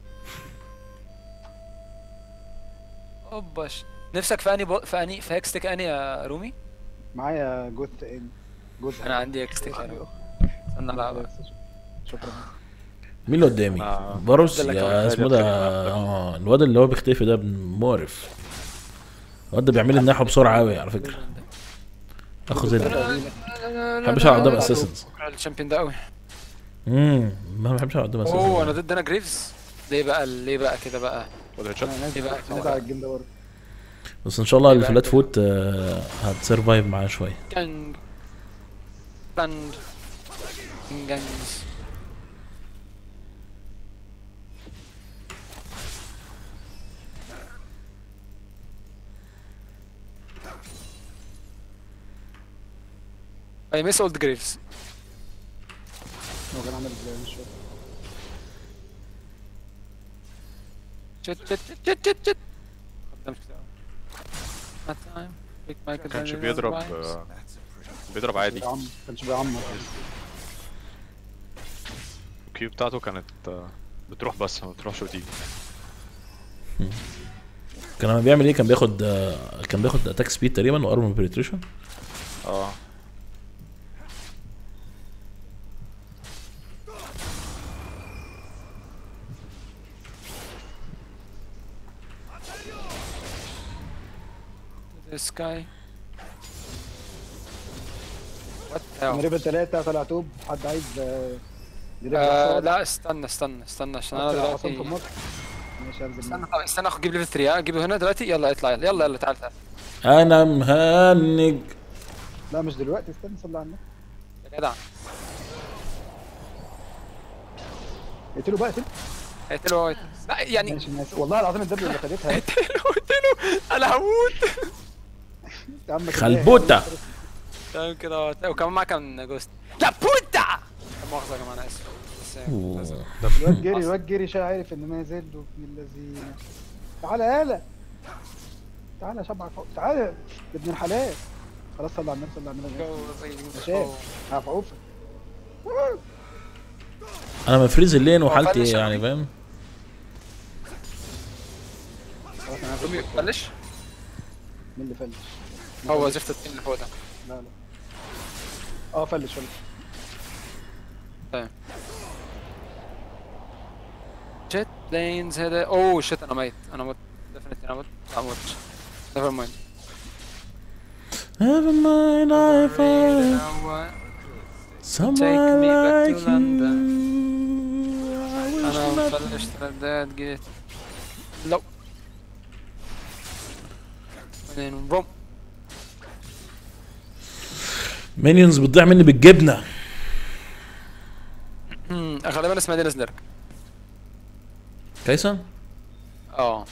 اوبا ش... نفسك في اني بو... في اني في هيكستيك اني يا رومي؟ معايا جوز ان جوز انا عندي هيكستيك اني استنى العب شكرا مين اللي قدامي؟ آه. باروس ده اللي يا كان اسمه ده بيتكلم اه الواد اللي هو بيختفي ده مقرف الواد ده بيعمل لي الناحية بسرعة قوي على فكرة اخو زد ما بحبش العب قدام اساسنز الشامبيون ده قوي امم ما بحبش العب قدام اوه انا اساسنز ضد انا جريفز ليه بقى ليه بقى كده بقى خد هيد شوت انا نازل يبقى نازل على الجيم ده برضه بس ان شاء الله اللي فلات فوت آه، هتسرفايف معاه شوية جانج باند جانجز I miss old graves هو كان عامل ازاي مش فاكر شت شت شت شت شت شت قدام كده That time, pick Michael ما كانش Daniels بيضرب vibes. آه، بيضرب عادي بيعمر ما كانش بيعمر الكيو بتاعته كانت آه، بتروح بس ما بتروحش وتيجي كان لما بيعمل ايه كان بياخد آه، كان بياخد اتاك سبيد تقريبا وارمر بنتريشن اه This guy. What the hell? مريبة ثلاثة طلع توب حد عايز آه، يريب آه الحصان؟ لا استنى استنى استنى عشان انا حط الحصان دلوقتي في مصر ماشي هنزل استنى معاك. طب استنى اخد جيب ليفل 3 اجيبه هنا دلوقتي يلا اطلع يلا يلا يلا تعال تعال انا مهنج لا مش دلوقتي استنى صلي على النبي يا جدع اقتله بقى اقتله هيقتله هو لا يعني ماشي ماشي والله العظيم الدبل اللي خدتها قتله قتله انا هموت يا عم كده خلبوتة. إيه؟ تمام كده هو- وكمان معاه كان جوست لا بوتا لا مؤاخذة يا جماعة انا اسف بس يعني لازم. الواد جري الواد جري شا عارف ان نازل له ابن اللذينه تعالى يالا تعالى يا شبع فوق تعالى يا ابن الحلال خلاص صلي على النبي صلي على النبي Go, يا go. شاب هفعوفك انا مفريز اللين هو وحالتي فلش يعني فاهم خلاص انا هفعوفك. رومي بلش مين اللي فلش هو زفت التيم اللي فوق ده لا لا اه فلش فلش جيت بلينز هذا اوه شيت انا ميت انا مت ديفنتلي انا مت لا مت نيفر مايند Never mind I find someone me back to like London. you I wish انا that مفلشت رداد جيت لو بعدين بوم مينيونز بتضيع مني بالجبنة هم، غالبا اسمها دينيس ليرك كايسن اه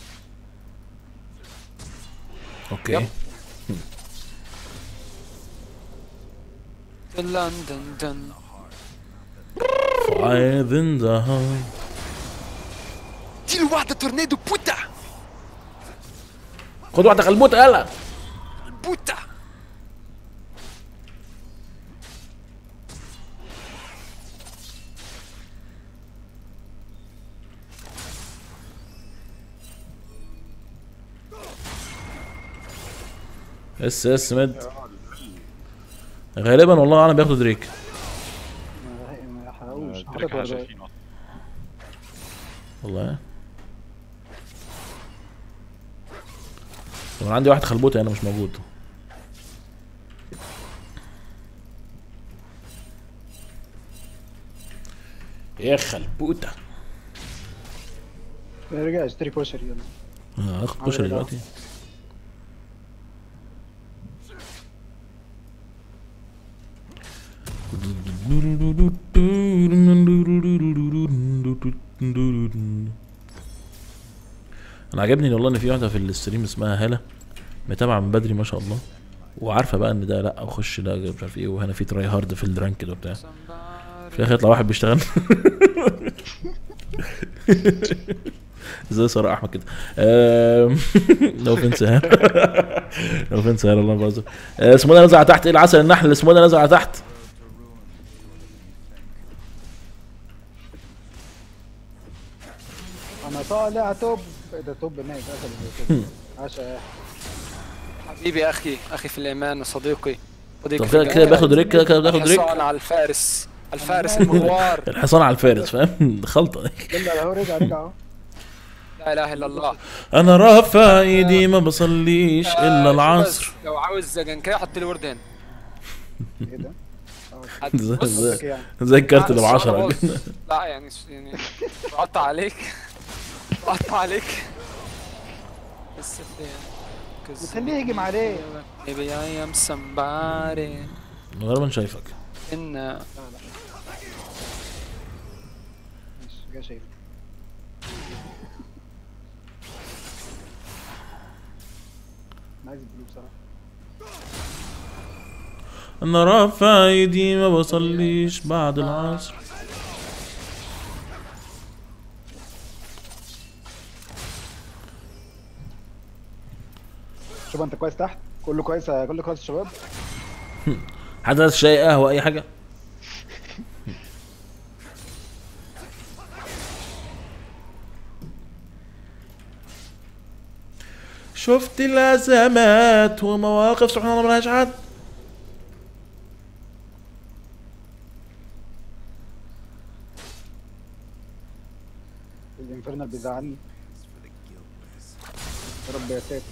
اوكي يب. لندن دن Five in the heart دي واحدة تورنيدو بوتا خد واحدة خلبوت يلا بوتا اس اس مد غالبا والله اعلم بياخدوا دريك ما ما يحرقوش دريك حاطط احنا ورايا. شايفينه والله طب انا عندي واحد خلبوتة هنا مش موجود يا خلبوتة رجع اشتري كوشري يلا آه، اخد كشري دلوقتي انا عجبني والله ان في واحده في الاستريم اسمها هاله متابعه من بدري ما شاء الله وعارفه بقى ان ده لا وخش ده مش عارف ايه وهنا في تراي هارد في الرانكد وبتاع في الاخر يطلع واحد بيشتغل زي سارة احمد كده آم، لو فين سهل لو فين سهل الله بازر اسمه ده نزع تحت ايه العسل النحل اللي اسمه ده نزع تحت انا طالع توب إيه ده توب نايت قتل عشا حبيبي يا اخي اخي في الايمان وصديقي صديقي طب في كده الجنة. كده بياخد ريك كده كده بياخد ريك الحصان على الفارس الفارس المغوار الحصان على الفارس فاهم خلطه يلا اهو رجع رجع اهو لا اله الا الله انا رافع ايدي ما بصليش الا آه، العصر بس لو عاوز جنكاي حط لي ورد هنا ايه ده؟ حد- زي- بص، زي- قصدك يعني زي الكارت اللي ب لا، 10 بص. لا يعني يعني بقطع عليك بقطع عليك بس بتخليه يهجم عليه Maybe I am somebody غالبا شايفك in ماشي جاي شايف أنا عايز البلو بصراحة انا رافع ايدي ما بصليش بعد العصر شوف انت كويس تحت كله كويس كله كويس يا شباب حد عايز شاي قهوه اي حاجه شفت الازمات ومواقف سبحان الله ملهاش حد الانفرنال بيزعلني يا رب يا ساتر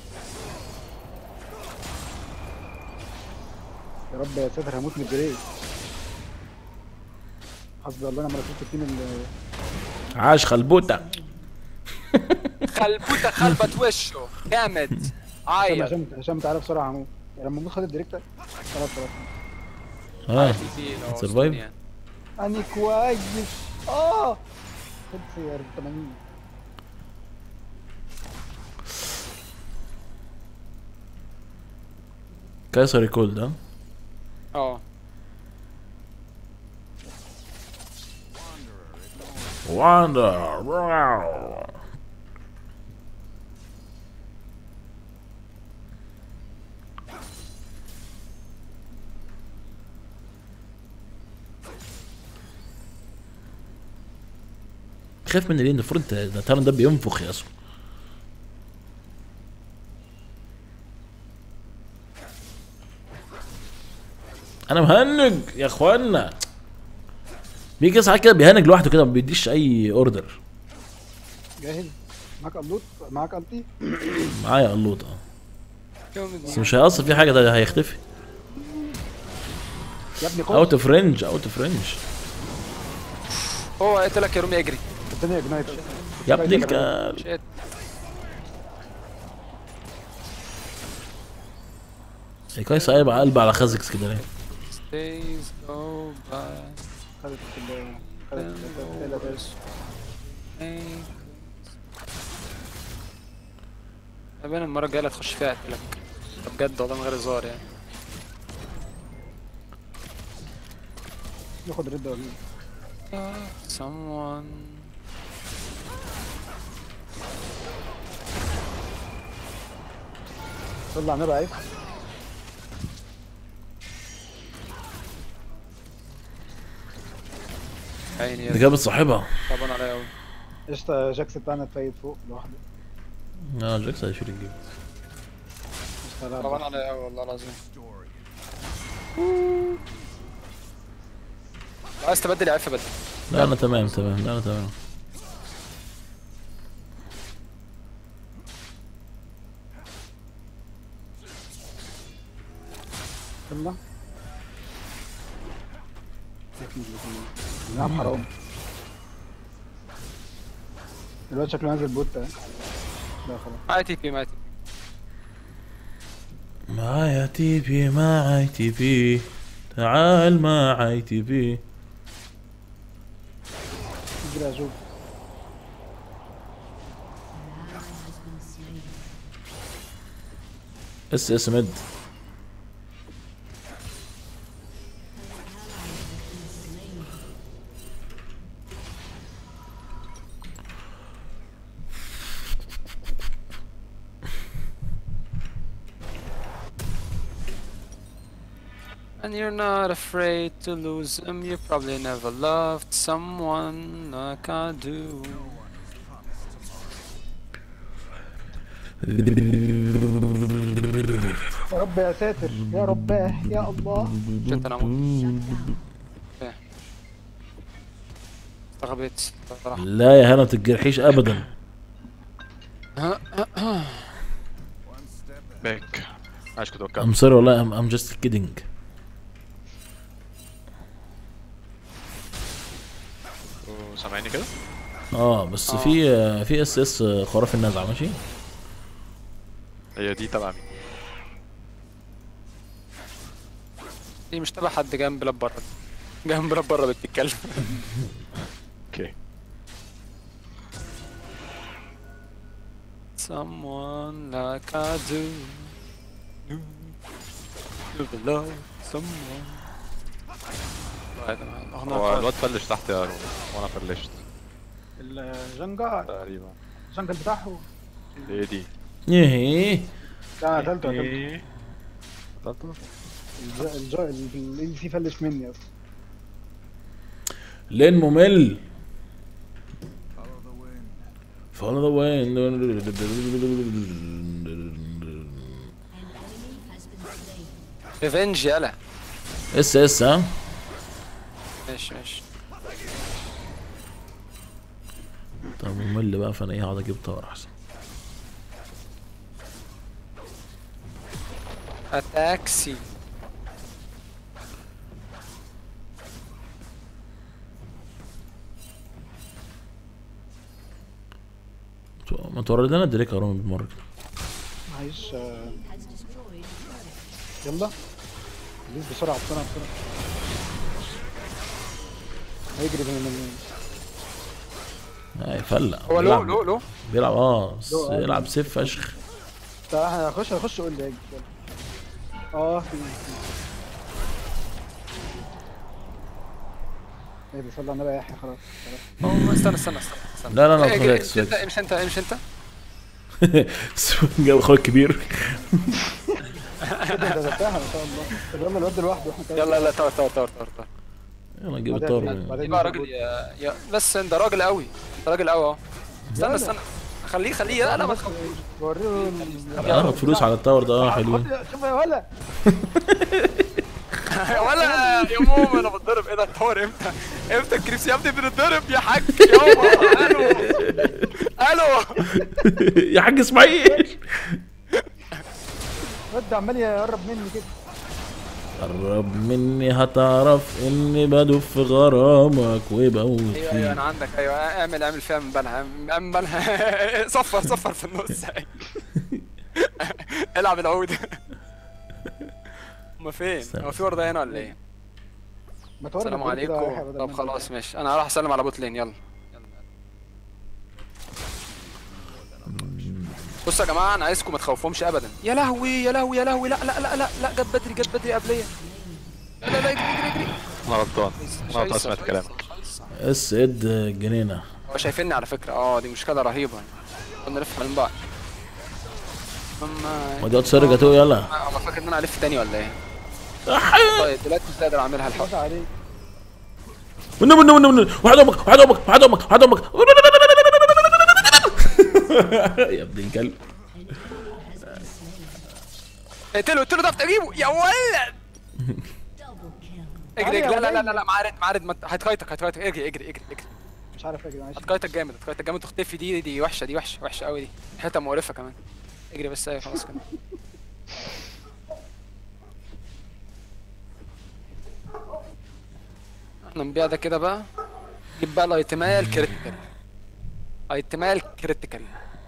يا رب يا ساتر هموت من الجري حسبي الله انا مرة شفت التيم اللي عاش خلبوته خلبوته خربت وشه جامد هشام عايط هشام هشام تعالى بسرعة هموت لما اموت خد الديريكتر خلاص خلاص اه Survive Survive. اني كويس اه خد سير 80 كايسر ريكول ده اه واندر خايف من ليه المفروض انت ده تالون ده بينفخ يا اسطى انا مهنج يا اخوانا بيجي كده ساعات كده بيهنج لوحده كده ما بيديش اي اوردر جاهز معاك اللوت معاك التي معايا قلوط اه جامد بس مش هيأثر في حاجه ده هيختفي يا ابني اوت خد اوف رينج اوت اوف رينج هو قلت لك يا رومي اجري الدنيا جنايت يا ابني الكلب شيت كويس قايب قلب على خازكس كده ليه stays go by خدت ال خدت ال ما بين المرة الجاية اللي تخش فيها اقتلك ده بجد والله من غير هزار يعني ياخد رد ولا someone طلع نبع عيب عيني دي يا جابت صاحبها طبعا عليا قوي قشطة جاكس بتاعنا اتفايد فوق لوحده اه جاكس هيشيل الجيم قشطة لا طبعا عليا قوي والله العظيم لو عايز تبدل عف بدل لا انا تمام تمام لا انا تمام يلا نعم حرام الواد شكله نازل بوت ها؟ لا خلاص معايا تي بي معايا تي بي معايا تي بي معاي تي بي تعال معاي تي بي اجري اشوف اس اس مد And you're not afraid to lose them. You probably never loved someone like I do. يا رب يا ساتر يا رباه يا الله جت انا اموت إيه. استغربت صراحة لا يا هنا ما تتجرحيش ابدا باك عايش كنت وكلت I'm sorry والله I'm, I'm just kidding سامعني كده اه بس في آه، في اس اس خرافي النزعه ماشي هي دي تبع مين دي مش تبع حد جنب بلاد بره جنب بلاد بره بتتكلم اوكي Someone like I do. You never love someone. هو الواد فلش تحت يا رو وانا فلشت الجنجر تقريبا الجنجل بتاعه ايه دي ايه لا قتلته قتلته ايه قتلته ال سي فلش مني اصلا لين ممل Follow the wind ريفنج يلا اس اس ها ماشي ماشي طب ممل بقى فانا ايه هقعد اجيب طار احسن اتاكسي ما تورد لنا دريك يا رومي بالمره كده معيش آه، يلا بليز بسرعة بسرعة بسرعة هيجري من من آه، يفلق هو لو بيلعب- لو لو بيلعب اه بس لو، آه. يلعب سيف فشخ تعال هخش هخش قول لي هاجي يلا. اه في في. ايه بيصلي على النبي يا يحيى خلاص خلاص أوه، استنى استنى استنى استنى لا، لا، لا، إيه، فليكس، امشي انت فليكس. امشي انت امشي انت جاب اخويا الكبير كده ده ذبحها ما شاء الله طب يلا الواد لوحده احنا كده. يلا لا تور تور تور تور تور يلا نجيب بعدين- الطار بعدين يبقى راجل يا يا بس انت راجل قوي انت راجل قوي اهو استنى يلا. استنى خليه خليه لا لا ما تخافش وريه هاخد فلوس على التاور ده اه حلوين شوف يا ولا ولا يا ماما انا بتضرب ايه ده الطور امتى امتى الكريبس يا ابني بنتضرب يا حاج يابا الو الو يا حاج اسماعيل الواد ده عمال يقرب مني كده قرب مني هتعرف اني بدف في غرامك وبموت ايوه ايوه فيك انا عندك ايوه اعمل اعمل فيها من بالها من بالها صفر صفر في النص العب العود هما فين؟ استنى. هو في ورده هنا ولا ايه؟ ما توري السلام الواد كده يا يحيى عليكم بدل طب ما أنت- خلاص ماشي انا هروح اسلم على بوت لين يلا يلا. بصوا يا جماعه انا عايزكم ما تخوفهمش ابدا يا لهوي يا لهوي يا لهوي لا لا لا لا لا جت بدري جت بدري قبليه لا لا لا اجري اجري اجري انا غلطان انا غلطان شايسة، سمعت شايسة، كلامك شايسة. اس اد جنينه هو شايفيني على فكره اه دي مشكله رهيبه كنا نلف حوالين بعض ماما ودي سر جاتوه يلا هو فاكر ان انا الف تاني ولا ايه؟ أح- طيب دلوقتي مش قادر اعملها الحق خلاص عليك منو منو منو منو واحد امك واحد امك واحد امك واحد امك يا ابن الكلب اقتله اقتله ده اجيبه يا ولد اجري اجري لا لا لا لا لا معارض معارض ما- هتكايتك هتكايتك اجري اجري اجري اجري مش عارف اجي معلش هتكايتك جامد هتكايتك جامد تختفي دي دي وحشه دي وحشه وحشه قوي دي حته مقرفه كمان اجري بس ايوه خلاص كده احنا نبيع ده كده بقى جيب بقى الايتمايه الكريتيكال ايتمايه الكريتيكال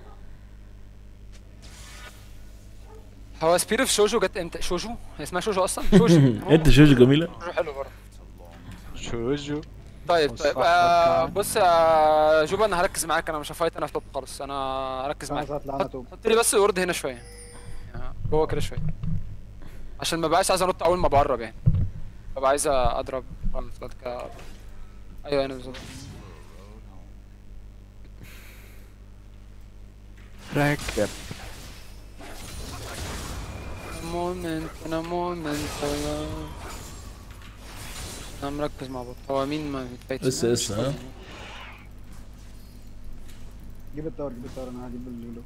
هو سبير اوف شوجو جت امتى شوجو هي اسمها شوجو اصلا شوجو انت شوش جميله شوجو حلو برضه شوجو طيب طيب آه بص يا جوبا انا هركز معاك انا مش هفايت انا في توب خالص انا هركز معاك خلاص هطلع انا توب حط لي بس الورد هنا شويه آه، جوه كده شويه عشان ما بقاش عايز انط اول ما بقرب يعني ببقى عايز اضرب خالص بعد كده أضرب. ايوه هنا بالظبط راكب moment in a moment of love انا مركز مع بط هو مين ما بيتفايتش لسه- معاه؟ لسه، مش ها؟ فاضي. جيب التاور جيب التاور انا هجيب اللولو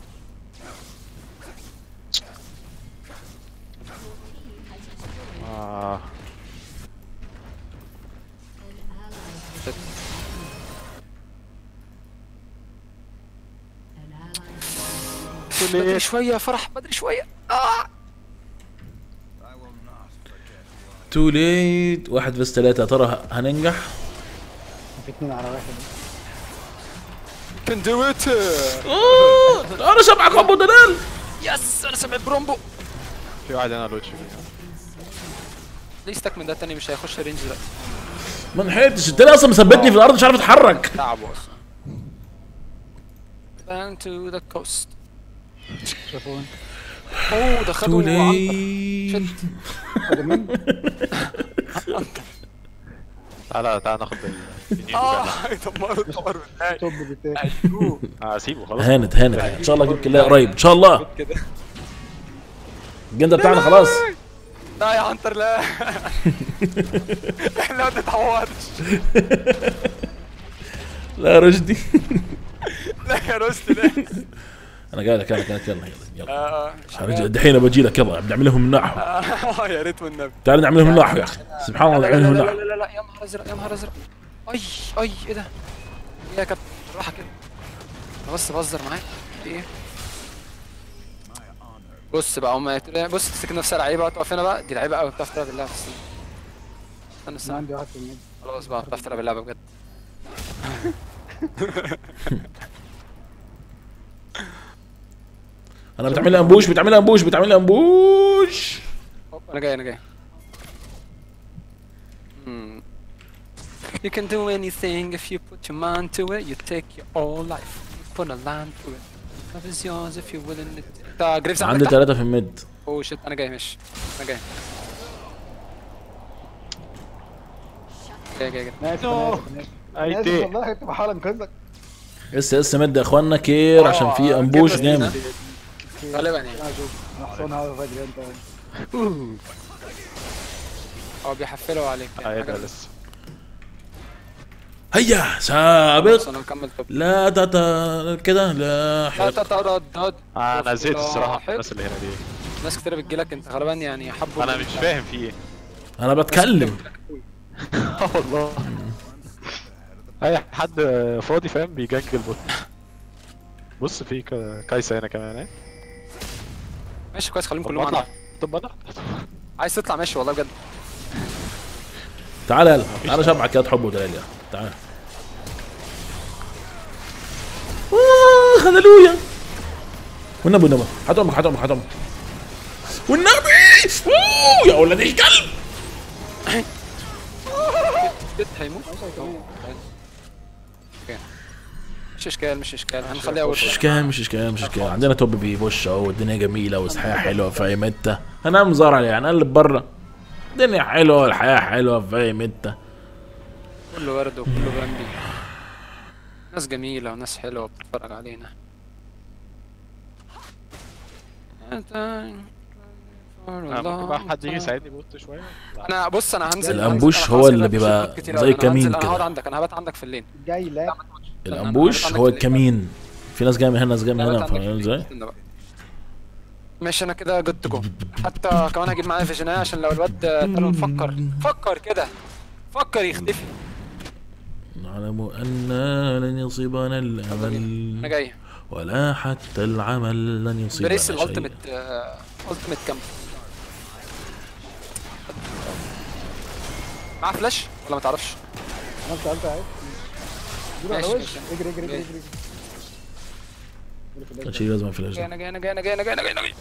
آه. بدري شويه يا فرح بدري شويه اه تو ليت واحد بس ثلاثة ترى هننجح في اتنين على واحد كان دو ات آه، انا سامعك ابو دلال يس انا سمعت برومبو في واحد هنا لوتش ليه استكمل ده التاني مش هيخش رينج دلوقتي ما لحقتش التاني اصلا مثبتني في الارض مش عارف اتحرك تعبوا اصلا Down to the coast شافون اوه ده تو خدوا عنتر. ليت خد مين؟ تعالى تعالى ناخد ال- النيو اه بقى. يدمروا الطور بالله توب بتاعي ايوه اه سيبه خلاص هانت هانت ان شاء الله اجيب كلها قريب ان شاء الله كده الجندة بتاعنا خلاص لا يا عنتر لا احنا ما تتعوضش لا رشدي لا يا رشدي لا انا جاي لك انا جاي لك يلا يلا يلا آه، أنا دحين بجي لك يلا بنعمل لهم النحو آه، يا ريت والنبي تعال نعمل لهم النحو يا اخي سبحان الله لا نعمل لا لهم لا النحو لا لا لا يا نهار ازرق يا نهار ازرق اي اي ايه ده؟ ايه يا كابتن بالراحه كده انا بس بهزر معاك في ايه؟ بص بقى هم يقتلوا- بص تفتكر نفسها لعيبه بقى تقف هنا بقى دي لعيبه قوي بتعرف تلعب اللعبه استنى استنى انا استنى عندي واحد في الميد خلاص بقى بتعرف تلعب اللعبه بجد انا بتعمل لي امبوش بتعمل لي امبوش بتعمل لي امبوش هوب، انا جاي انا جاي Hmm. You can do anything if you put your mind to it. You take your whole life, you put a line to it. Love is yours if you're willing to. انت جريفز عندي عندك تحت؟ ثلاثة في الميد اوه شيت انا جاي ماشي انا جاي جاي جاي جاي انا اسف انا اسف انا اسف اي أنا آسف تي والله كنت بحاول انقذك اس اس مد يا اخوانا كير عشان في آه، امبوش كده جامد غالبا يعني انا اشوف انا حصان هذا فجأة انت هو بيحفلوا عليك يعني اي حاجة ده بس. لسه هيا سابق خلاص انا مكمل طب لا تتا كده لا لا حق. تتردد آه، انا زهقت الصراحه لاحق. الناس اللي هنا دي ناس كتير بتجيلك انت غالبا يعني حبوا انا مش فاهم في ايه انا بتكلم اه والله اي حد فاضي فاهم بيجنجل بوت بص في ك- كايسة هنا كمان اهي ماشي كويس خليهم طب كلهم اطلع عندك طب اطلع عايز تطلع ماشي والله بجد تعال يلا تعال شبعك يا حب ودلال يا تعال آه، هللويا والنبي والنبي هات امك هات امك هات امك والنبي أوه، يا ولد الكلب جد هيموت اوكي مش اشكال مش اشكال هنخليها اول مش اشكال مش اشكال مش اشكال عندنا توب بيبوش اهو والدنيا جميله والحياه حلوه في اي متة هنام زرع يعني نقلب بره الدنيا حلوه والحياه حلوه في اي متة كله ورد وكله براندي ناس جميلة وناس حلوة بتتفرج علينا انا ممكن بقى حد يجي يساعدني بوت شويه انا بص انا هنزل الأنبوش هنزل- هو خلاص اللي كده بيبقى مش كتير زي أوي. أنا كمين هنزل- انا كده. هقعد عندك انا هبات عندك في اللين جاي لك الامبوش أنا هو عندك الكمين في ناس جايه من هنا ناس جايه من هبات هنا عندك في فاهم اللين. ازاي؟ استنى بقى. ماشي انا كده جود تو جو حتى كمان هجيب معايا فيجناي عشان لو الواد تعالوا نفكر فكر كده فكر يختفي نعلم ان لن يصيبنا انا الامل جاي ولا حتى العمل لن يصيبنا بريس شيء الالتيميت التيميت كام معاه فلاش ولا ما تعرفش انا سالت عادي جيب على ماشي، وش ماشي. اجري اجري اجري ماشي. اجري كان شيء لازم فلاش جاي ده انا جاي انا جاي انا جاي انا جاي انا جاي انا جاي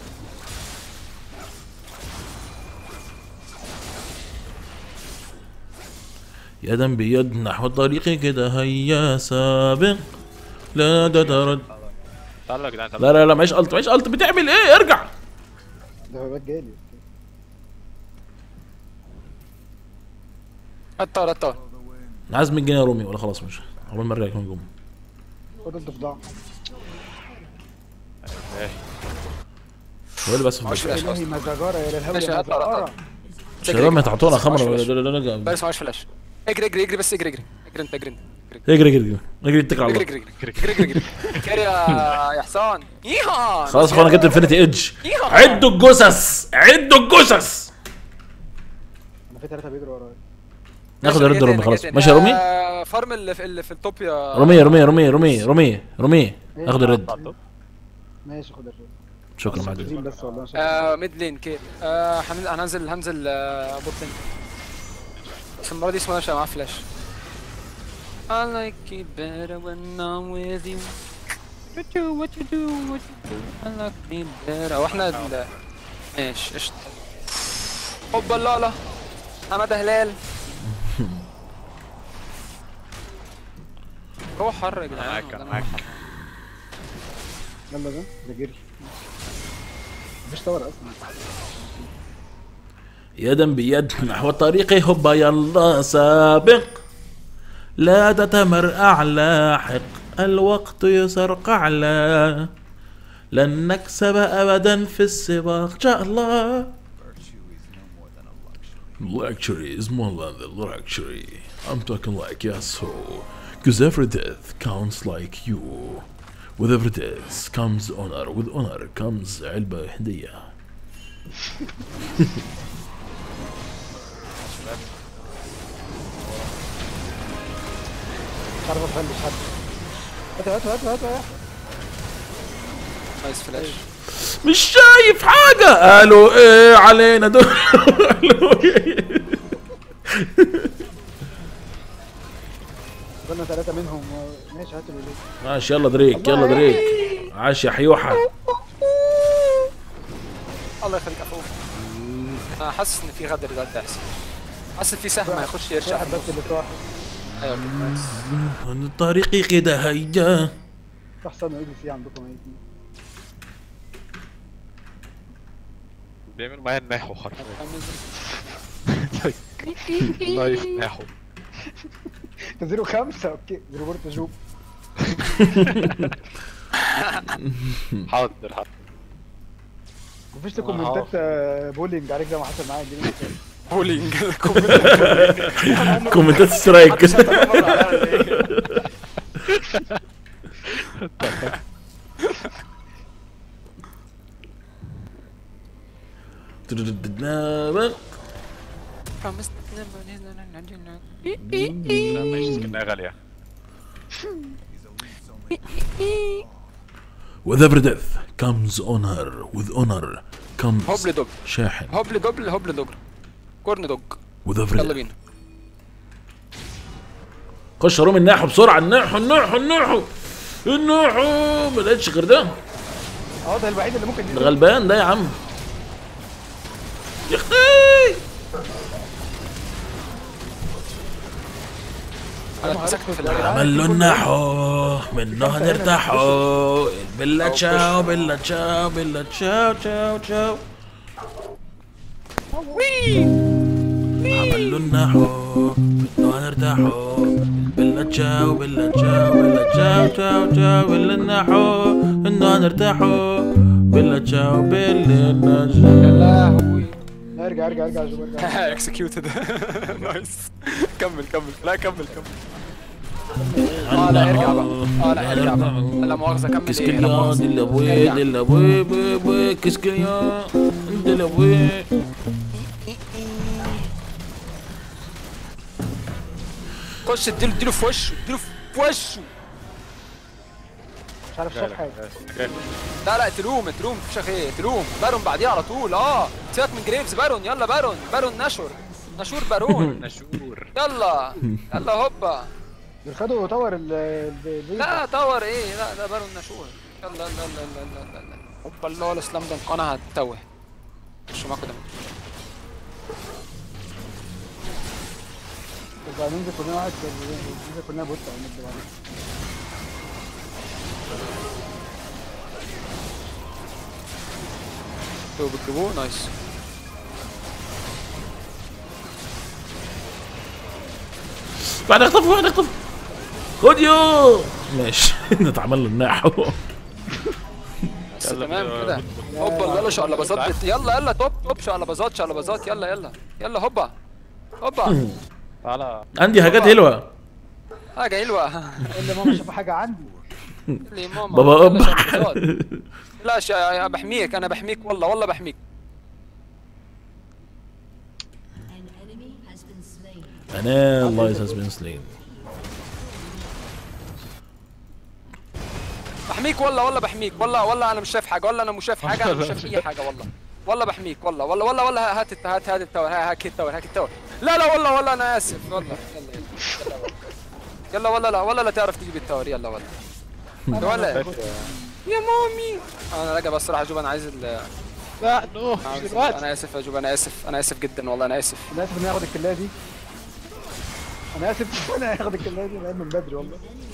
يدا بيد نحو الطريق كده هيا سابق لا تترد تعالوا يا جدعان تعالوا لا لا لا معيش الت معيش الت بتعمل ايه ارجع ده هو الواد جالي الطار الطار انا عايز 100 جنيه يا رومي ولا خلاص مش عقبال ما ارجع يكون جم خد انت في ضعف ماشي. هو اللي بس في معوش البيت. فلاش الهي اصلا مزاجارة يا للهوي ماشي، يا هات طرق. مزاجارة شباب ما تعطونا خمر فارس اجري فارس معاش فلاش اجري اجري اجري بس اجري اجري اجري انت اجري انت اجري اجري اجري اتكل على اجري الله اجري اجري اجري اجري اجري كاري يا يا حسان ييها خلاص اخوانا جبت انفينيتي ايدج ييها. عدوا الجثث عدوا الجثث انا في ثلاثه بيجروا ورايا ناخد ماشي، الرد رومي جاي خلاص تاني، ماشي جاي يا تاني. رومي آه، فارم اللي في اللي في التوب يا رومي رومي رومي رومي رومي رومي اخد الرد ماشي خد الرد شكرا معلم عايزين بس والله مش آه ميد لين كير آه هننزل هننزل هنزل آه بوت لين بس المرة دي اسمها مش معاه فلاش I like it better when I'm with you What you do, what you do, what you do I like it better هو احنا ال- ماشي قشطة هوبا لا لا حمادة هلال هو حر يا جدعان معاك والله أنا معاك يلا ده ده جري مفيش طور اصلا يدا بيد نحو الطريق هبا يلا سابق لا تتمرقع لاحق الوقت يسرق على لن نكسب ابدا في السباق ان شاء الله Luxury is more than the luxury. I'm talking like yes, so. Cause every death counts like you. With every death comes honor. With honor comes علبة هدية. مش عارف افلش حد هاتوا هاتوا هاتوا هاتوا هاتوا. نايس فلاش مش شايف حاجة قالوا ايه علينا دول قالوا إيه؟ قلنا ثلاثة منهم ماشي هاتوا اللي ماشي يلا دريك يلا دريك عاش يا حيوحة الله يخليك يا اخوك انا حاسس ان في غدر ده هيحصل حاسس ان في سهم هيخش يرشق واحد بس اللي بتوع ايوه نايس من الطريق كده هيا احسن اي دي سي عندكم اي دي بيعمل معايا الناحو حرفيا لايف ناحو زيرو خمسة اوكي زيرو بورت جوب حاضر حاضر مفيش لي كومنتات آه، بولينج عليك زي ما حصل معايا دي بولينج كومنتات سترايك لا ماشي سكنها غالية With every death comes honor With honor comes هوبل دوبل شاحن هوبل دوبل هوبل دوبل كورن دوج With every يلا death بينا خش يا رومي الناحو بسرعة الناحو الناحو الناحو الناحو ما لقيتش غير ده اه ده الوحيد اللي ممكن ده يجي غلبان ده يا عم يا اختي انا اتمسكت في الاريا عمل له النحو منه هنرتاحوا بلا تشاو بلا تشاو بلا تشاو تشاو تشاو عمل له النحو منه هنرتاحوا بلا تشاو بلا تشاو بلا تشاو تشاو تشاو بلا النحو منه هنرتاحوا بلا تشاو بلا نجاو لهوي ارجع ارجع ارجع شوف ارجع اكسكيوتد نايس كمل كمل لا كمل كمل اه لا ارجع بقى اه لا ارجع بقى لا مؤاخذة كمل Qu'est-ce ايه qu'il y لا a مؤاخذة de la bouée, ارجع. de la bouée, bouée, bouée, qu'est-ce qu'il y a de la bouée خش اديله اديله في وشه اديله في وشه مش عارف شاف حاجة لا لا اقتلوهم اقتلوهم مفيش اخي اقتلوهم بارون بعديه على طول اه سيبك من جريفز بارون يلا بارون بارون نشر نشور بارون نشور يلا يلا هوبا دول خدوا تاور ال ال- لا تاور ايه لا ده بارون نشور يلا يلا يلا يلا يلا يلا هوبا اللي هو الاسلام ده انا هتوه مش معاكم ده يبقى ننزل كلنا واحد ننزل كلنا بوت او ننزل بعدين انتوا بتجيبوه نايس بعد اخطف واحد اخطف خد يو ماشي نتعمل له النحو يلا تمام بينا. كده هوبا يلا شقلباظات يلا يلا توب توب شقلباظات شقلباظات يلا يلا يلا هوبا هوبا تعالى عندي حاجات حلوه حاجه حلوه اللي ماما شافوا حاجه عندي لي ماما بابا يلا أوبا. شقلباظات. لا ش... يا بحميك انا بحميك والله والله بحميك An enemy has been slain. انا الله has been slain بحميك والله والله بحميك والله والله انا مش شايف حاجه والله انا مش شايف حاجه انا مش شايف اي حاجه والله والله بحميك والله والله والله والله هات الت- هات هات التاور ها- هات التاور هات التاور لا لا والله والله انا اسف والله يلا يلا يلا يلا والله لا والله لا تعرف تجيب التاور يلا والله ولا يا مامي انا راجع بس راح اشوف انا عايز ال لا نو مش عايز- دلوقتي انا اسف يا جوب انا اسف انا اسف جدا والله انا اسف انا اسف اني هاخد الكلايه دي انا اسف انا هاخد الكلايه دي من بدري والله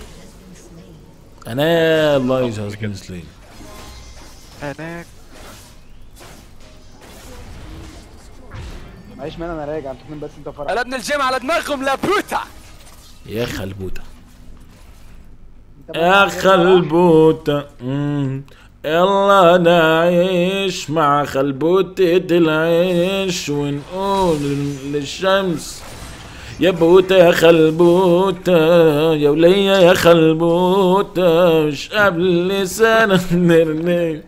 انا الله has been slain هناك معلش مان انا راجع انتوا اتنين بس انت وفرح على ابن الجيم على دماغهم لا بوتا يا خلبوته انت يا بس- خلبوته مم. يلا نعيش مع خلبوتة العيش ونقول للشمس يا بوتة يا خلبوتة يا ولية يا خلبوتة مش قبل سنة نرني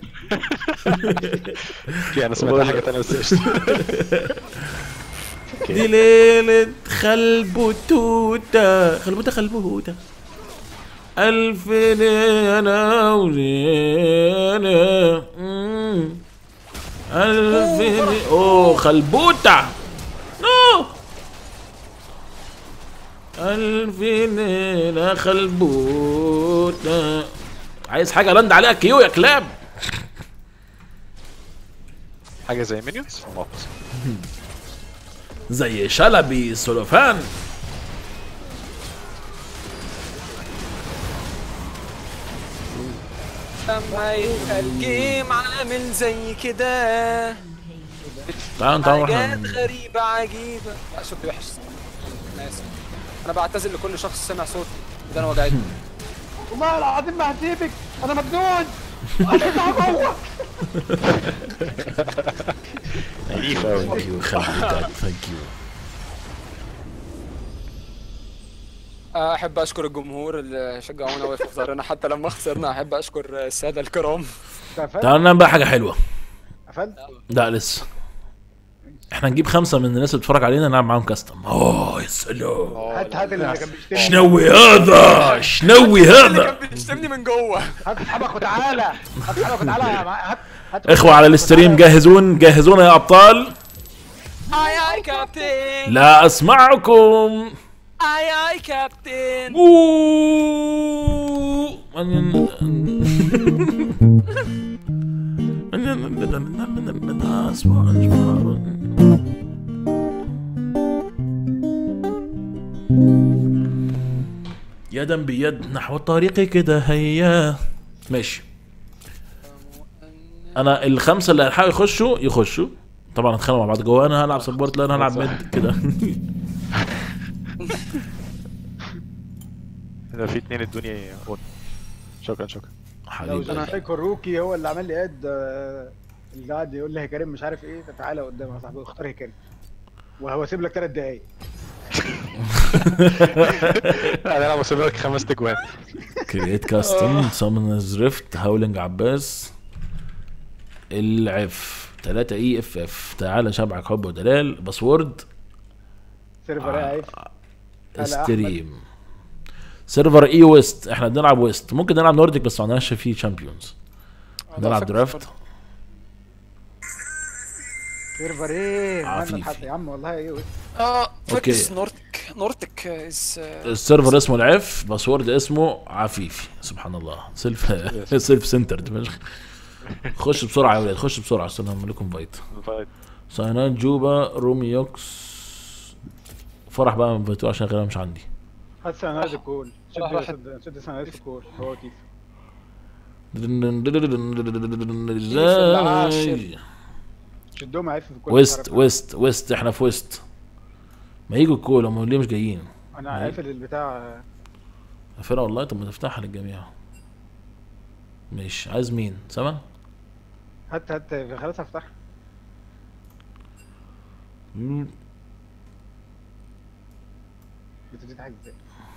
في انا سمعت حاجه تانية بس قشطة. دي ليلة خلبوتوتة خلبوتة خلبوتة ألف ليلة وليلة مم. ألف ليلة أوه خلبوتة نو ألف ليلة خلبوتة عايز حاجة لاند عليها كيو يا كلاب حاجه زي مينيونز في الموقف زي شلبي سلوفان لما يبقى الجيم عامل زي كده تعال تعال نروح حاجات ن- غريبة عجيبة لا صوتي وحش الصراحة. أنا آسف أنا بعتذر لكل شخص سمع صوتي ده أنا وجعتني والله العظيم ما هسيبك انا مجنون انا جوه عنيف قوي ثانك يو خلبوتة ثانك يو أحب أشكر الجمهور اللي شجعونا وقفوا في ظهرنا حتى لما خسرنا أحب أشكر السادة الكرام قفلت تعال نعمل بقى حاجة حلوة قفلت لا لسه احنا نجيب خمسة من الناس اللي بتتفرج علينا نلعب معاهم كاستم اوه يا سلام هات هات اللي كان بيشتمني شنوي هذا شنوي اللي هذا كان بيشتمني من جوه هات اصحابك وتعالى هات اصحابك وتعالى يا مع- هات هات اخوة على الاستريم جاهزون جاهزون يا ابطال اي اي كابتن لا اسمعكم اي اي كابتن أوه. يدا بيد نحو الطريق كده هيا ماشي انا الخمسه اللي هيلحقوا يخشوا يخشوا طبعا هنتخانقوا مع بعض جوه انا هلعب سبورت لا انا هلعب ميد كده ده في اتنين الدنيا اون شكرا شكرا لو حبيبي جناحيكو الروكي هو اللي عمل لي اد آه، اللي قاعد يقول لي هيكرم مش عارف ايه تعالى قدام يا صاحبي اختار هيكرم وهو سيب لك ثلاث دقايق انا انا بسيب لك خمس تجوان كرييت كاستم سامونز ريفت هاولنج عباس العف 3 اي اف اف تعالى شبعك حب ودلال باسورد سيرفر ايه عايف هلا ستريم سيرفر اي ويست احنا بنلعب ويست ممكن نلعب نورديك بس ما عندناش فيه تشامبيونز نلعب درافت سيرفر ايه عفيفي. مهند حتى يا عم والله ايه اه أوكي. فاكس نورتك نورتك از السيرفر اسمه العف باسورد اسمه عفيفي سبحان الله سيلف سيلف سنترد خش بسرعه يا ولاد خش بسرعه عشان اعمل لكم فايت ساينات جوبا رومي يوكس فرح بقى من فيتو عشان غيرها مش عندي هات سنوات الكول شد راح- شد شد سنوات الكول هو كيف ازاي شدهم عايف في الكول ويست ويست ويست احنا في ويست ما يجوا الكول هم ليه مش جايين انا قافل البتاع فرقة والله طب ما تفتحها للجميع ماشي عايز مين سما هات هات خلاص هفتح مم. بتبتدي تضحك ازاي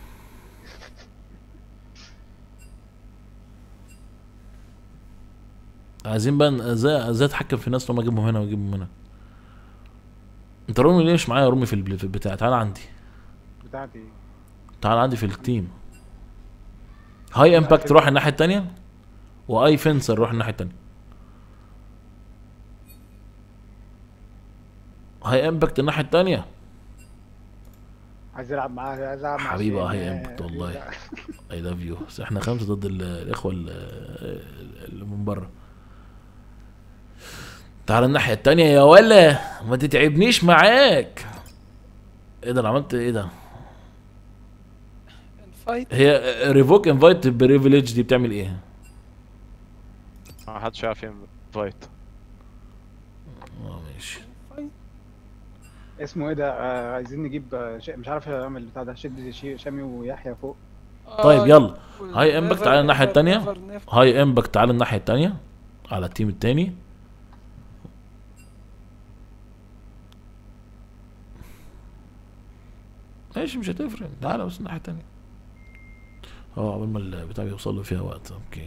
عايزين بقى ن- ازاي ازاي اتحكم في الناس لما اجيبهم هنا واجيبهم هنا انت رومي ليه مش معايا رومي في الب- في البتاع تعال عندي بتاعتي تعال عندي في التيم هاي امباكت روح الناحيه التانية واي فينسر روح الناحيه التانية هاي امباكت الناحيه التانية عايز العب معاه عايز العب مع حبيبي شيء. هاي امباكت والله اي لاف يو احنا خمسه ضد ال- الاخوه ال- اللي من بره تعال الناحيه التانية يا ولا ما تتعبنيش معاك ايه ده انا عملت ايه ده فايت هي ريفوك انفايت بريفليج دي بتعمل ايه ما حدش يعرف ينفايت اه ماشي اسمه ايه ده آه عايزين نجيب آه ش... مش عارف اعمل بتاع ده شد شي... شامي ويحيى فوق طيب يلا هاي امباكت على الناحيه التانية هاي امباكت على الناحيه التانية على التيم التاني ماشي مش هتفرق تعالى بس الناحيه التانية اه قبل ما البتاع يوصل له فيها وقت اوكي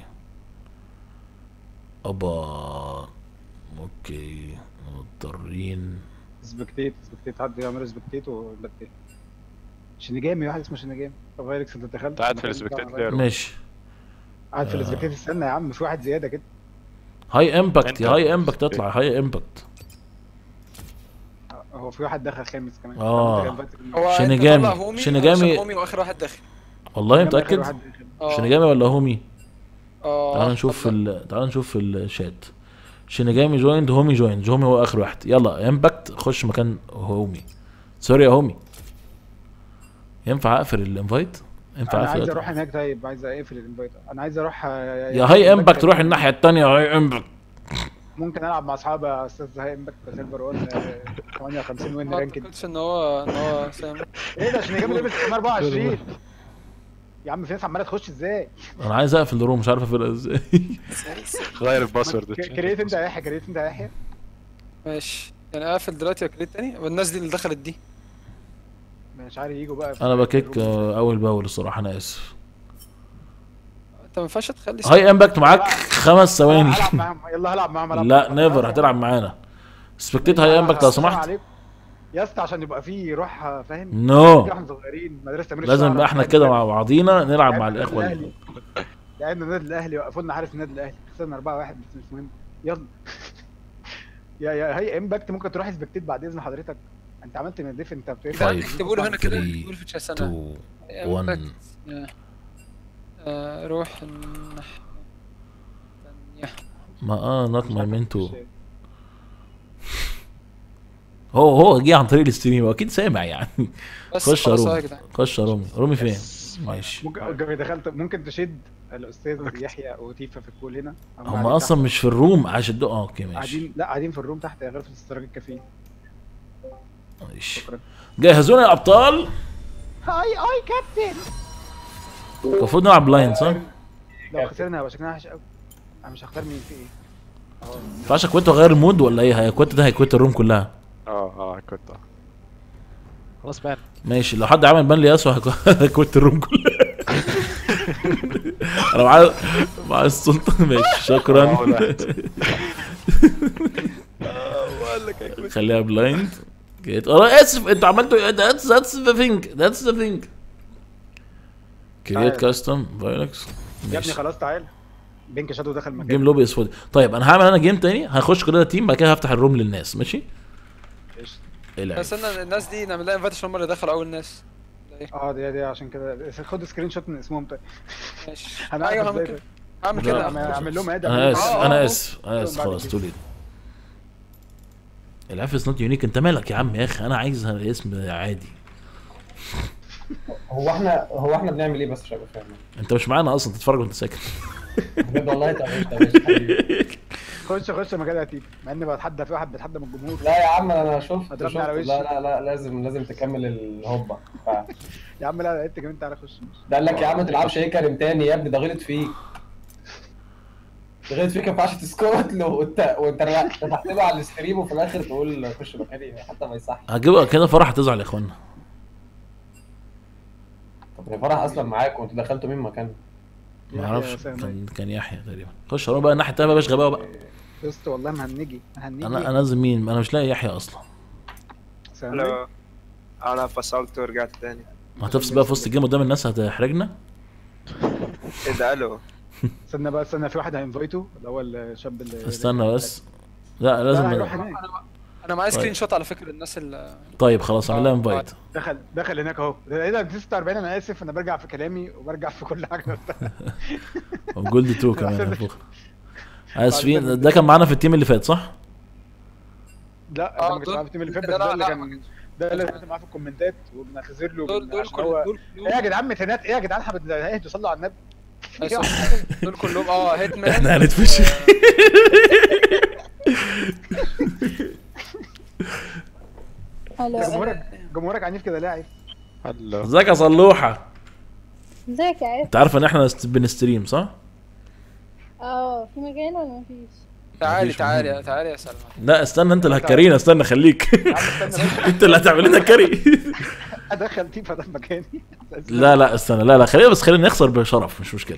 ابا اوكي مضطرين سبكتيت سبكتيت حد يعمل سبكتيت وبكتيت شينيجامي واحد اسمه شينيجامي طب غيرك انت دخلت قاعد في المكان السبكتيت بتاع- ليه؟ ماشي قاعد في السبكتيت استنى يا عم في واحد زياده كده هاي امباكت يا انت. هاي امباكت اطلع هاي امباكت آه، هو في واحد دخل خامس كمان آه. كان فاتك الموضوع. هو أنت شينيجامي. طلع هومي شينيجامي. عشان هومي واخر واحد داخل والله كان آخر متاكد واحد دخل. اه شينيجامي ولا هومي اه تعال نشوف في ال... تعال نشوف في الشات شينيجامي جويند هومي جويند هومي هو اخر واحد يلا امباكت خش مكان هومي سوري يا هومي ينفع اقفل الانفايت ينفع انا عايز اقفل اروح هناك طيب عايز اقفل الانفايت انا عايز اروح آه، يا هاي امباكت روح الناحيه التانية يا هاي امباكت ممكن العب مع اصحابي يا استاذ هاي امباكت سيلفر 1 آه، 58 وين ما رانكد اعتقدش ان هو ان هو سام ايه ده شينيجامي لابس كام 24 يا عم في ناس عماله تخش ازاي انا عايز اقفل الروم مش عارف اقفلها ازاي غير الباسورد ك- كريت انت يا يحيى كريت انت يا يحيى ماشي يعني اقفل دلوقتي وكريت تاني والناس دي اللي دخلت دي مش عارف يجوا بقى في انا بكيك الروم. آه، اول باول الصراحه انا اسف انت ما ينفعش تخلي هاي امباكت معاك خمس ثواني هلعب معاهم يلا هلعب معاهم هلعب لا معاهم. نيفر هتلعب معانا سبكتيت هاي امباكت لو السلام سمحت عليكم. يا اسطى عشان يبقى في روح آه، فاهم نو احنا صغيرين مدرسه امير لازم الشعراء. نبقى احنا كده مع بعضينا نلعب مع لعبنا الاخوه النادي اللي- الأهلي. لعبنا النادي الاهلي وقفوا لنا حارس النادي الاهلي خسرنا 4 1 بس مش مهم يلا يا يا هي امباكت ممكن تروح سبكتيت بعد اذن حضرتك انت عملت من ديف انت بتقفل طيب. اكتبوا له هنا كده 3 اكتبوا له في الشات سنه 2 1 آه، روح الناحية التانية. ما اه نوت ماي منتو هو هو جه عن طريق الستريم اكيد سامع يعني بس خش يا خلاص أهو رومي يا جدعان خش يا رومي رومي فين ماشي ممكن ممكن دخلت ممكن تشد الاستاذ يحيى وتيفا في الكول هنا هم هم قاعدين اصلا تحت. مش في الروم عشان اه اوكي ماشي قاعدين لا قاعدين في الروم تحت غير في الاستراج الكافيه ماشي شكرا جهزونا يا ابطال هاي اي كابتن المفروض نلعب بلايند صح؟ ما لو خسرنا هيبقى شكلنا وحش قوي انا مش هختار مين في ايه اهو ينفعش اكويت واغير المود ولا ايه؟ هيكويت ده هيكويت الروم كلها اه اه كنت اه خلاص بان ماشي لو حد عمل بان لياسو هيكو- هيكويت الروم كلها انا معايا مع السلطه ماشي شكرا خليها بلايند جيت انا اسف انت عملته ذاتس ذاتس ذا ثينج ذاتس ذا ثينج كريت تعال. كاستم فايلكس يا ابني خلاص تعال بينك شادو دخل مكان جيم لوبي اسود طيب انا هعمل انا جيم تاني هنخش كلنا تيم بعد كده هفتح الروم للناس ماشي؟ قشطة. العب بس انا الناس دي نعمل لها انفايت عشان هم اللي دخلوا اول ناس ده إيه؟ اه دي دي عشان كده خد سكرين شوت من اسمهم طيب ماشي انا ايوه عارف هعمل ازاي كده طيب. هعمل لا، كده اعمل اعمل لهم ادب انا اسف آه، آه، انا آه. اسف انا اسف بعد خلاص كده. توليد العف از نوت يونيك انت مالك يا عم يا اخي انا عايز اسم عادي هو احنا هو احنا بنعمل ايه بس مش هبقى فاهم انت مش معانا اصلا تتفرج وانت ساكت بجد والله تمام تمام حبيبي خش خش مكان يا تيم مع اني بتحدى في واحد بيتحدى من الجمهور لا يا عم انا شفت شفت هضربني على وشي. لا لا لا لازم لازم تكمل الهوبا ف- يا عم لا لا انت كمان تعالى خش ده قال لك يا عم ما تلعبش ايه كريم تاني يا ابني ده غلط فيك غير فيك ما ينفعش تسكت له وانت وانت لا- فتحت له على الستريم وفي الاخر تقول خش مكاني حتى ما يصحش هجيبها كده فرح تزعل يا اخوانا طب هي فرح اصلا معاك وانتوا دخلتوا مين مكانه ما يحيى اعرفش سامي. كان كان يحيى تقريبا خش هروح بقى الناحيه التانيه بقى باش غباوه بقى يا اسطى والله مهنجي مهنجي انا انزل مين انا مش لاقي يحيى اصلا سامي. لا انا فصلت ورجعت تاني ما هتفصل بقى في وسط الجيم قدام الناس هتحرجنا ايه ده الو استنى بقى استنى في واحد هينفايته اللي هو الشاب اللي استنى بس لا لا لازم هيروح هناك انا معايا طيب. سكرين شوت على فكره الناس اللي طيب خلاص اعمل لها آه، انفايت دخل دخل هناك اهو ايه ده 46 انا اسف انا برجع في كلامي وبرجع في كل حاجه وجولد 2 كمان فوق اسفين ده كان معانا في التيم اللي فات صح؟ لا آه، ده ما كانش دول- معاه في التيم اللي فات بس لا، ده لا، اللي لا، كان ده اللي كنت معاه في الكومنتات وبنعتذر له دول دول عشان كل هو دول ايه يا جدعان متنات ايه يا جدعان احنا بن- اهدوا صلوا على النبي كلهم دول كلهم اه هيت مان احنا هنتفشخ الو جمهورك جمهورك عنيف كده لاعب هلا ازيك يا صلوحه ازيك يا عيد انت عارفه ان احنا است- بنستريم صح؟ اه في مكان ولا مفيش تعالي مفيش تعالي مهم. تعالي يا سلمى لا استنى انت اللي هتكرينا استنى خليك يا عم استنى انت اللي هتعمل لنا كري ادخل تيفا ده في مكاني لا لا استنى لا لا خلينا بس خلينا نخسر بشرف مش مشكله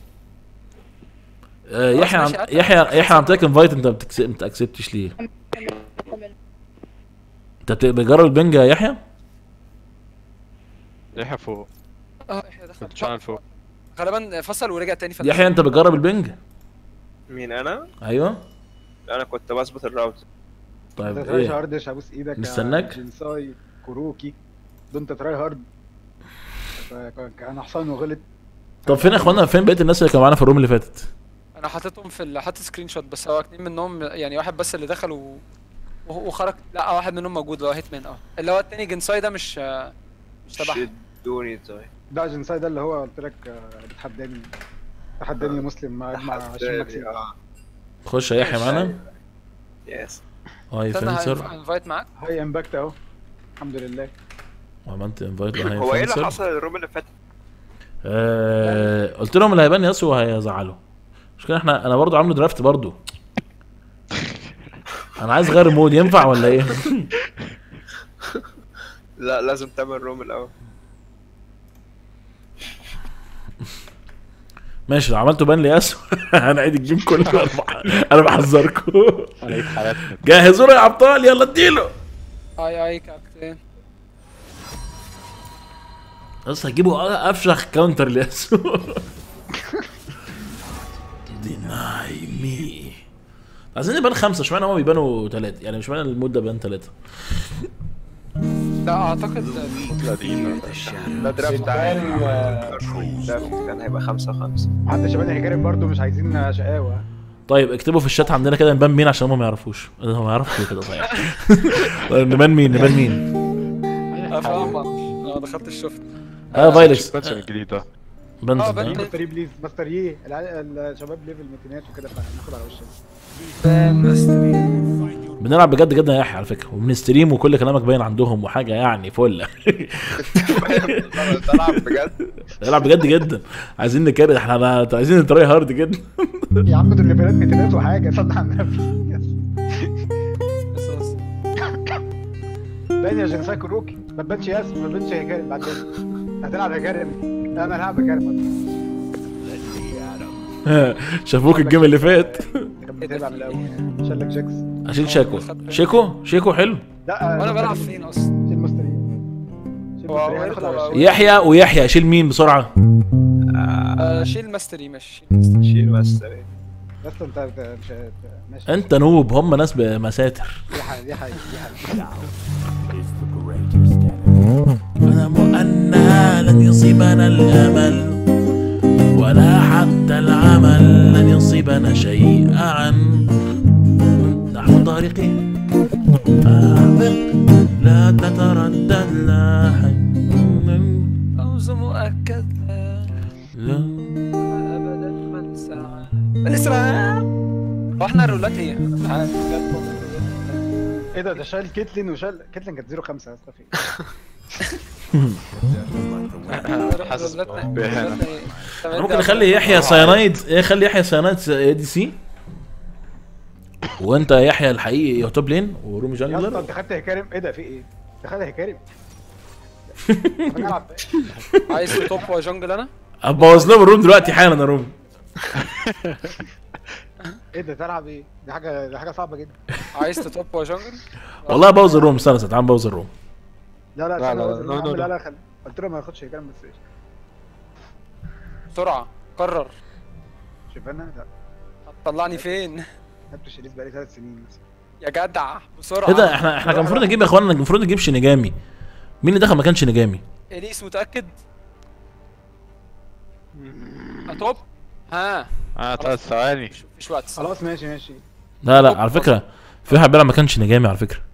آه، يحيى عم ماشي، هات- يحيى يحيى عملت لك انفايت انت بتكس- ما بتاكسبتش ليه؟ كمل انت بت- بتجرب البنج يا يحيى؟ يحيى فوق اه يحيى دخل الشانل فوق غالبا فصل ورجع تاني فدخل. يحيى انت بتجرب البنج؟ مين انا؟ ايوه انا كنت بظبط الراوتر طيب انت تراي ايه؟ هاردش هبوس ايدك يا نستناك؟ جنساي كوروكي دونت تراي هارد ف- كان حصان وغلط طب فين يا اخوانا فين بقيه الناس اللي كانوا معانا في الروم اللي فاتت؟ انا حاططهم في ال- حاطط سكرين شوت بس هو اتنين منهم يعني واحد بس اللي دخل و... و- وخرج لا واحد منهم موجود اللي هو هيت مان اه اللي هو التاني جنساي ده مش مش تبعهم شدوني طيب ده جنساي ده اللي هو قلت لك آه، بتحداني تحداني مسلم مع مع 20 تحداني، مكسب اه خش يا يحيى معانا يس هاي استنى فينسر هانفايت معاك هاي امباكت اهو الحمد لله وعملت انفايت لهاي هو ايه اللي فينسر حصل الروم اللي فات؟ آه قلت لهم اللي هيبان ياسو هيزعلوا مش كده احنا انا برضو عامله درافت برضو انا عايز غير مود ينفع ولا ايه؟ لا لازم تعمل روم الاول ماشي لو عملتوا بان لياسو هنعيد الجيم كله انا بح- انا بحذركم انا حياتنا جهزونا يا ابطال يلا اديله اي اي كابتن بس هجيبوا افشخ كاونتر لياسو ديناي مي عايزين نبان خمسه اشمعنى هما بيبانوا ثلاثه يعني مش معنى المود ده بان ثلاثه لا اعتقد ده درافت كان عادي آه، درافت كان هيبقى خمسة وخمسة حتى شباب هيكرم برضه مش عايزين شقاوه طيب اكتبوا في الشات عندنا كده نبان مين عشان هم ما يعرفوش هم ما يعرفوش كده صحيح طيب نبان مين نبان مين انا فاهم انا دخلت شفت اه فايلكس السبنسر الجديد ده اه بنزل بنزل. ده. ماستر ايه بليز ماستر ايه العيال- الشباب ليفل ميتينات وكده فناخد على وشنا بنلعب بجد جدا يا يحيى على فكره وبنستريم وكل كلامك باين عندهم وحاجه يعني فله بلعب بجد نلعب بجد جدا عايزين نكرر احنا عايزين نتراي هارد جدا يا عم دول ليفلات ميتينات وحاجه صدق على النبي بس- باين يا جنساي كروكي ما تبانش ياسر ما تبانش هيكرم بعد كده هتلعب هيكرم لا انا هلعب هيكرم شافوك الجيم اللي فات كان بيتابع من الاول شلك جاكس اشيل شاكو شيكو شيكو حلو لا وانا بلعب فين اصلا شيل ماستر ايه شيل هو- ماستر ايه هناخد على هو- وشنا يحيى ويحيى اشيل مين بسرعه آه، شيل ماستري ماشي شيل ماستري. شيل بس بس انت انت مش ماشي انت نوب هم ناس بمساتر دي حاجه دي حاجه دي حاجه أعلم أن لن يصيبنا الأمل ولا حتى العمل لن يصيبنا شيئا نحن طارقين أعمق لا تتردد لا فوز مؤكد لا ابدا من سعى الاسراء هو احنا الرولات ايه؟ مش عارف بجد والله. ايه ده ده شال كيتلين وشال كيتلين كانت 05 يا اسطى فين حاسس الرولات- بهنا الرولات ايه؟ احنا ممكن نخلي يحيى ساينايد ايه خلي يحيى ساينايد اي دي سي وانت يحيى الحقيقي يا توب لين ورومي يا اسطى جانجلر انت خدت هكارم ايه ده في ايه؟ انت خدت هكارم طب أنا ألعب. عايز توب وجنجل انا هبوظ لهم الروم دلوقتي حالا يا رومي ايه ده تلعب ايه؟ دي حاجه دي حاجه صعبه جدا عايز توب وجنجل والله بوظ الروم استنى استنى تعال نبوظ الروم لا لا لا، استنى لا، بس، لا، يا عم، لا، لا لا. لا خلي قلت له ما ياخدش هكارم بس ايش بسرعه قرر شوف انا لا هتطلعني فين لعبت شريف بقالي ثلاث سنين مثلا يا جدع بسرعه ايه ده احنا احنا كان المفروض نجيب يا اخوانا المفروض نجيب شينيجامي مين اللي دخل ما كانش شينيجامي اليس متاكد توب ها اه ثلاث ثواني مفيش وقت خلاص ماشي ماشي لا لا على فكره في واحد بيلعب ما كانش شينيجامي على فكره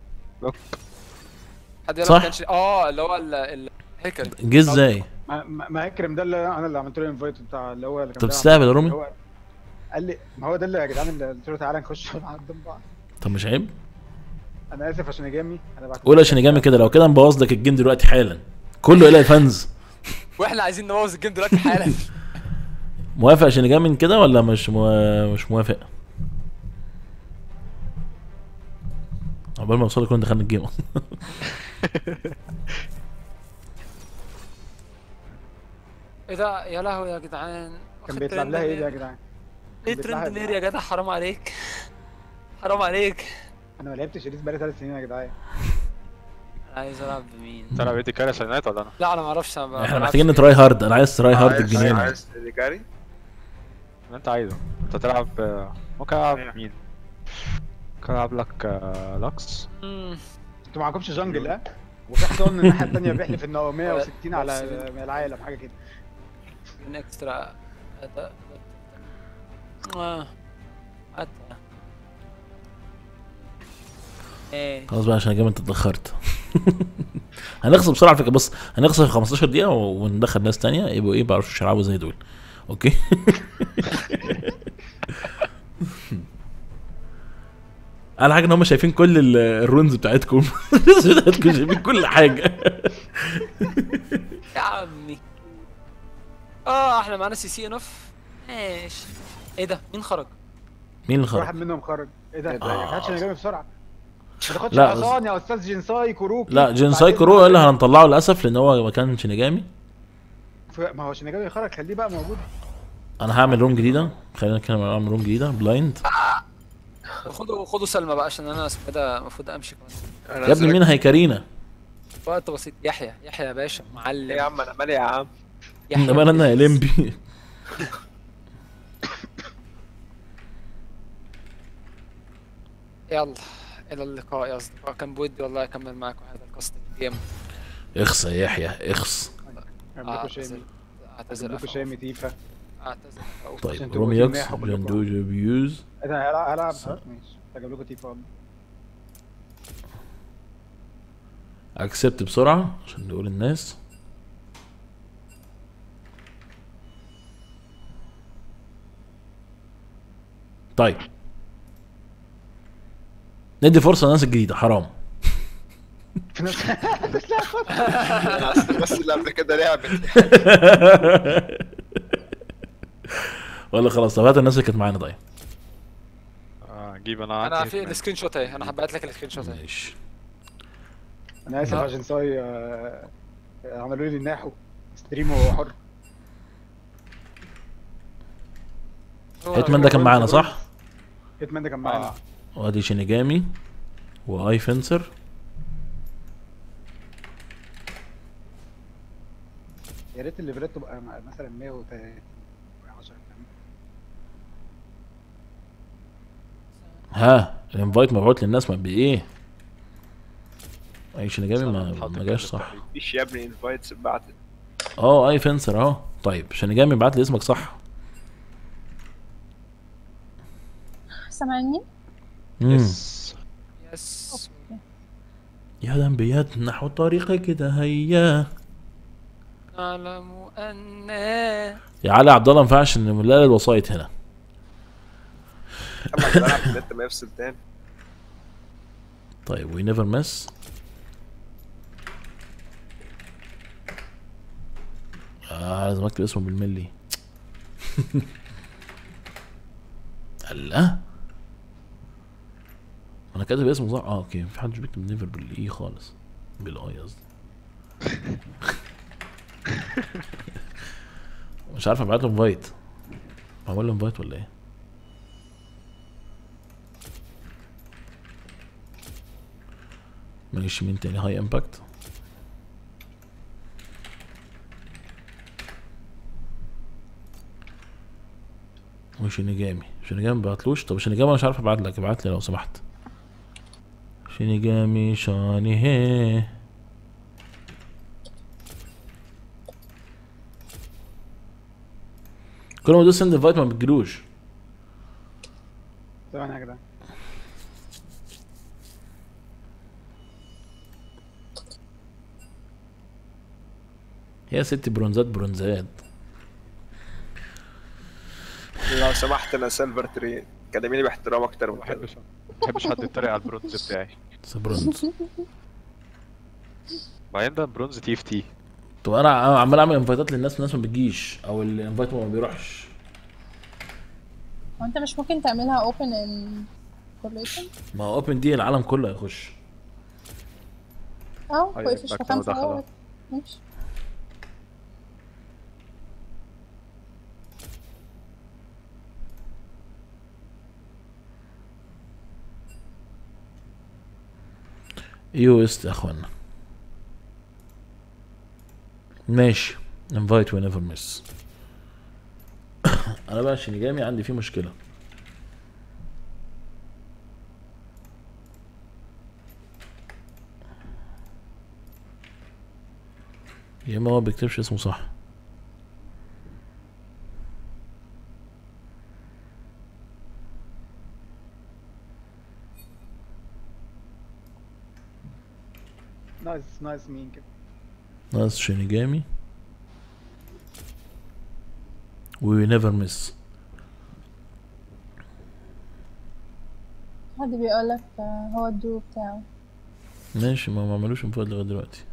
حد يلا صح. ما كانش اه اللي هو ال- ال- الهيكل جه ازاي ما, ما ما اكرم ده اللي انا اللي عملت له انفايت بتاع اللي هو اللي كان انت بيلعب بتستهبل يا رومي؟ اللي هو قال لي ما هو ده اللي يا جدعان اللي قلت له تعالى نخش نعدم بعض طب مش عيب انا اسف عشان يجامي انا بعت قول يا شينيجامي كده لو كده نبوظ لك الجيم دلوقتي حالا كله الى الفانز واحنا عايزين نبوظ الجيم دلوقتي حالا موافق يا شينيجامي كده ولا مش مو... مش موافق عقبال ما اوصل كنا دخلنا الجيم ايه ده يا لهوي يا جدعان كان واخد بيطلع ترند لها ايه ده يا نير. جدعان ايه بيطلع ترند لها- نير يا جدع حرام عليك حرام عليك انا ما لعبتش شريف بقالي ثلاث سنين يا جدعان انا عايز العب بمين تلعب ايدي كاري سنات ولا انا؟ لا انا ما اعرفش انا ما احنا بلعبش. محتاجين نتراي هارد انا عايز تراي هارد عايز- الجنين عايز ريجاري اللي انت عايزه انت تلعب آه، ممكن العب مين؟ ممكن العب لك آه، لاكس مم. انتوا معاكمش جنجل ها وفي حصان الناحيه الثانيه بيحلف ان هو 160 على العالم حاجه كده من اكسترا أداء. آه. حتى ايه خلاص بقى عشان يا جماعه انت اتاخرت هنخسر بسرعه على فكره بص هنخسر 15 دقيقه وندخل ناس تانية يبقوا ايه بيعرفوش يلعبوا زي دول اوكي على حاجه ان هم شايفين كل ال- الرونز بتاعتكم بتاعتكم شايفين كل حاجه يا عمي اه احنا معانا سي سي انف ماشي ايه ده مين خرج مين اللي واحد خرج منهم خرج ايه ده؟ إيه ده؟ ما تاخدش نجامي بسرعه ما تاخدش لا، حصان يا استاذ جنساي كوروكي لا جينساي كورو اللي هنطلعه للاسف لان هو ما كانش نجامي ما هو شينيجامي خرج خليه بقى موجود انا هعمل روم جديده خلينا نتكلم عن روم جديده بلايند خدوا خدوا سلمى بقى عشان انا اسمه ده المفروض امشي كمان يا ابني مين هيكارينا وقت بسيط يحيى يحيى يا باشا معلم ايه يا عم انا مالي يا عم يحيى انما انا يا لمبي يلا الى اللقاء يا اصدقاء كان بودي والله اكمل معاكم هذا القصد الجيم اخس يا يحيى اخس عندكم شامي اعتذر عندكم أفعل. شامي تيفا اعتذر أفعل. طيب عشان رومي تبقوا يوكس جناح وكلكم. جندوج ابيوز ايه ده هلعب هلعب ماشي هجيب لكم تيفا والله اكسبت بسرعه عشان نقول الناس طيب ندي فرصه للناس الجديده حرام في ناس انا أصل بس اللي قبل كده لعبت ولا خلاص طب هات الناس اللي كانت معانا طيب آه، جيب انا انا عندي في السكرين شوت اهي انا هبعت لك السكرين شوت اهي ماشي انا اسف ها؟ يا جنساي آه، عملوا لي الناحو ستريمه حر هيتمان ده كان معانا صح؟ هيتمان ده كان معانا آه. وادي شينيجامي واي فنسر يا ريت الليفلات تبقى م- مثلا 130 10 ها الانفايت مبعوت للناس ما بايه اي شينيجامي ما, حاطط ما جاش كده صح مفيش يا ابني انفايتس بعتت اه اي فنسر اهو طيب شينيجامي بعت لي اسمك صح سامعني مم. يس يس يدا بيد نحو الطريق كده هيا نعلم ان يا علي عبد الله ما ينفعش ان لا الوسايط هنا اما بلعب النت ما يفصل تاني طيب وي نيفر مس اه لازم اكتب اسمه بالملي الله انا كاتب اسمه صح اه اوكي في حد مش بيكتب نيفر بالاي خالص بالاي قصدي مش عارف ابعت له انفايت اعمل له انفايت ولا ايه ماليش مين تاني هاي امباكت وشينيجامي شينيجامي مبعتلوش طب شينيجامي أنا مش عارف ابعت لك ابعت لي لو سمحت شينيجامي شاني هي كل ما ادوس سند انفايت ما بتجيلوش ثواني يا جدعان يا ست برونزات برونزات لو سمحت انا سيلفر تري كلميني باحترام اكتر من ما كده بحبش ما بحبش حد يتريق على البرونز بتاعي بس برونز بعدين ده برونز تي اف تي طب انا عمال اعمل انفايتات للناس والناس ما بتجيش او الانفايت ما بيروحش هو انت مش ممكن تعملها اوبن ان كوليشن ما هو اوبن دي العالم كله هيخش اه أيوة، وقفش في مكتبة خمسة داخلة. اهوت ماشي يو است يا اخوانا ماشي انفايت وينيفر مس انا بقى شينيجامي عندي فيه مشكله يا اما هو بيكتبش اسمه صح نايس نايس مين كده ناقص شينيجامي وي نيفر مس حد بيقولك آه، هو الدو بتاعه ماشي ما ما عملوش انفايت لغايه دلوقتي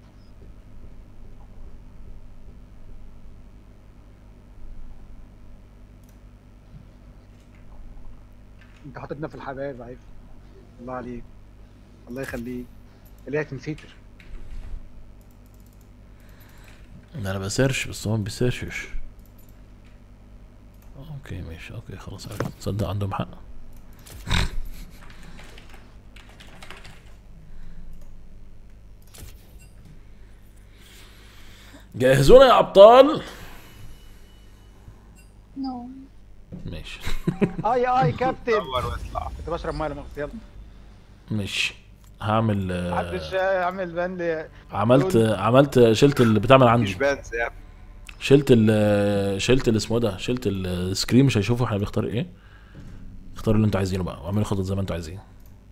انت حاططنا في الحبايب عايز الله عليك الله يخليك اللي هي تنسيتر انا بسيرش بس هو ما بيسيرشش اوكي ماشي اوكي خلاص عرفت تصدق عندهم حق جاهزونا يا ابطال نو ماشي اي اي كابتن دور واطلع كنت بشرب ميه لما يلا ماشي هعمل آه، محدش يعمل بان لي عملت عملت شلت اللي بتعمل مش عندي بانز يعني شلت ال شلت اللي اسمه ده شلت السكرين مش هيشوفوا احنا بنختار ايه اختاروا اللي انتوا عايزينه بقى واعملوا خطط زي ما انتوا عايزين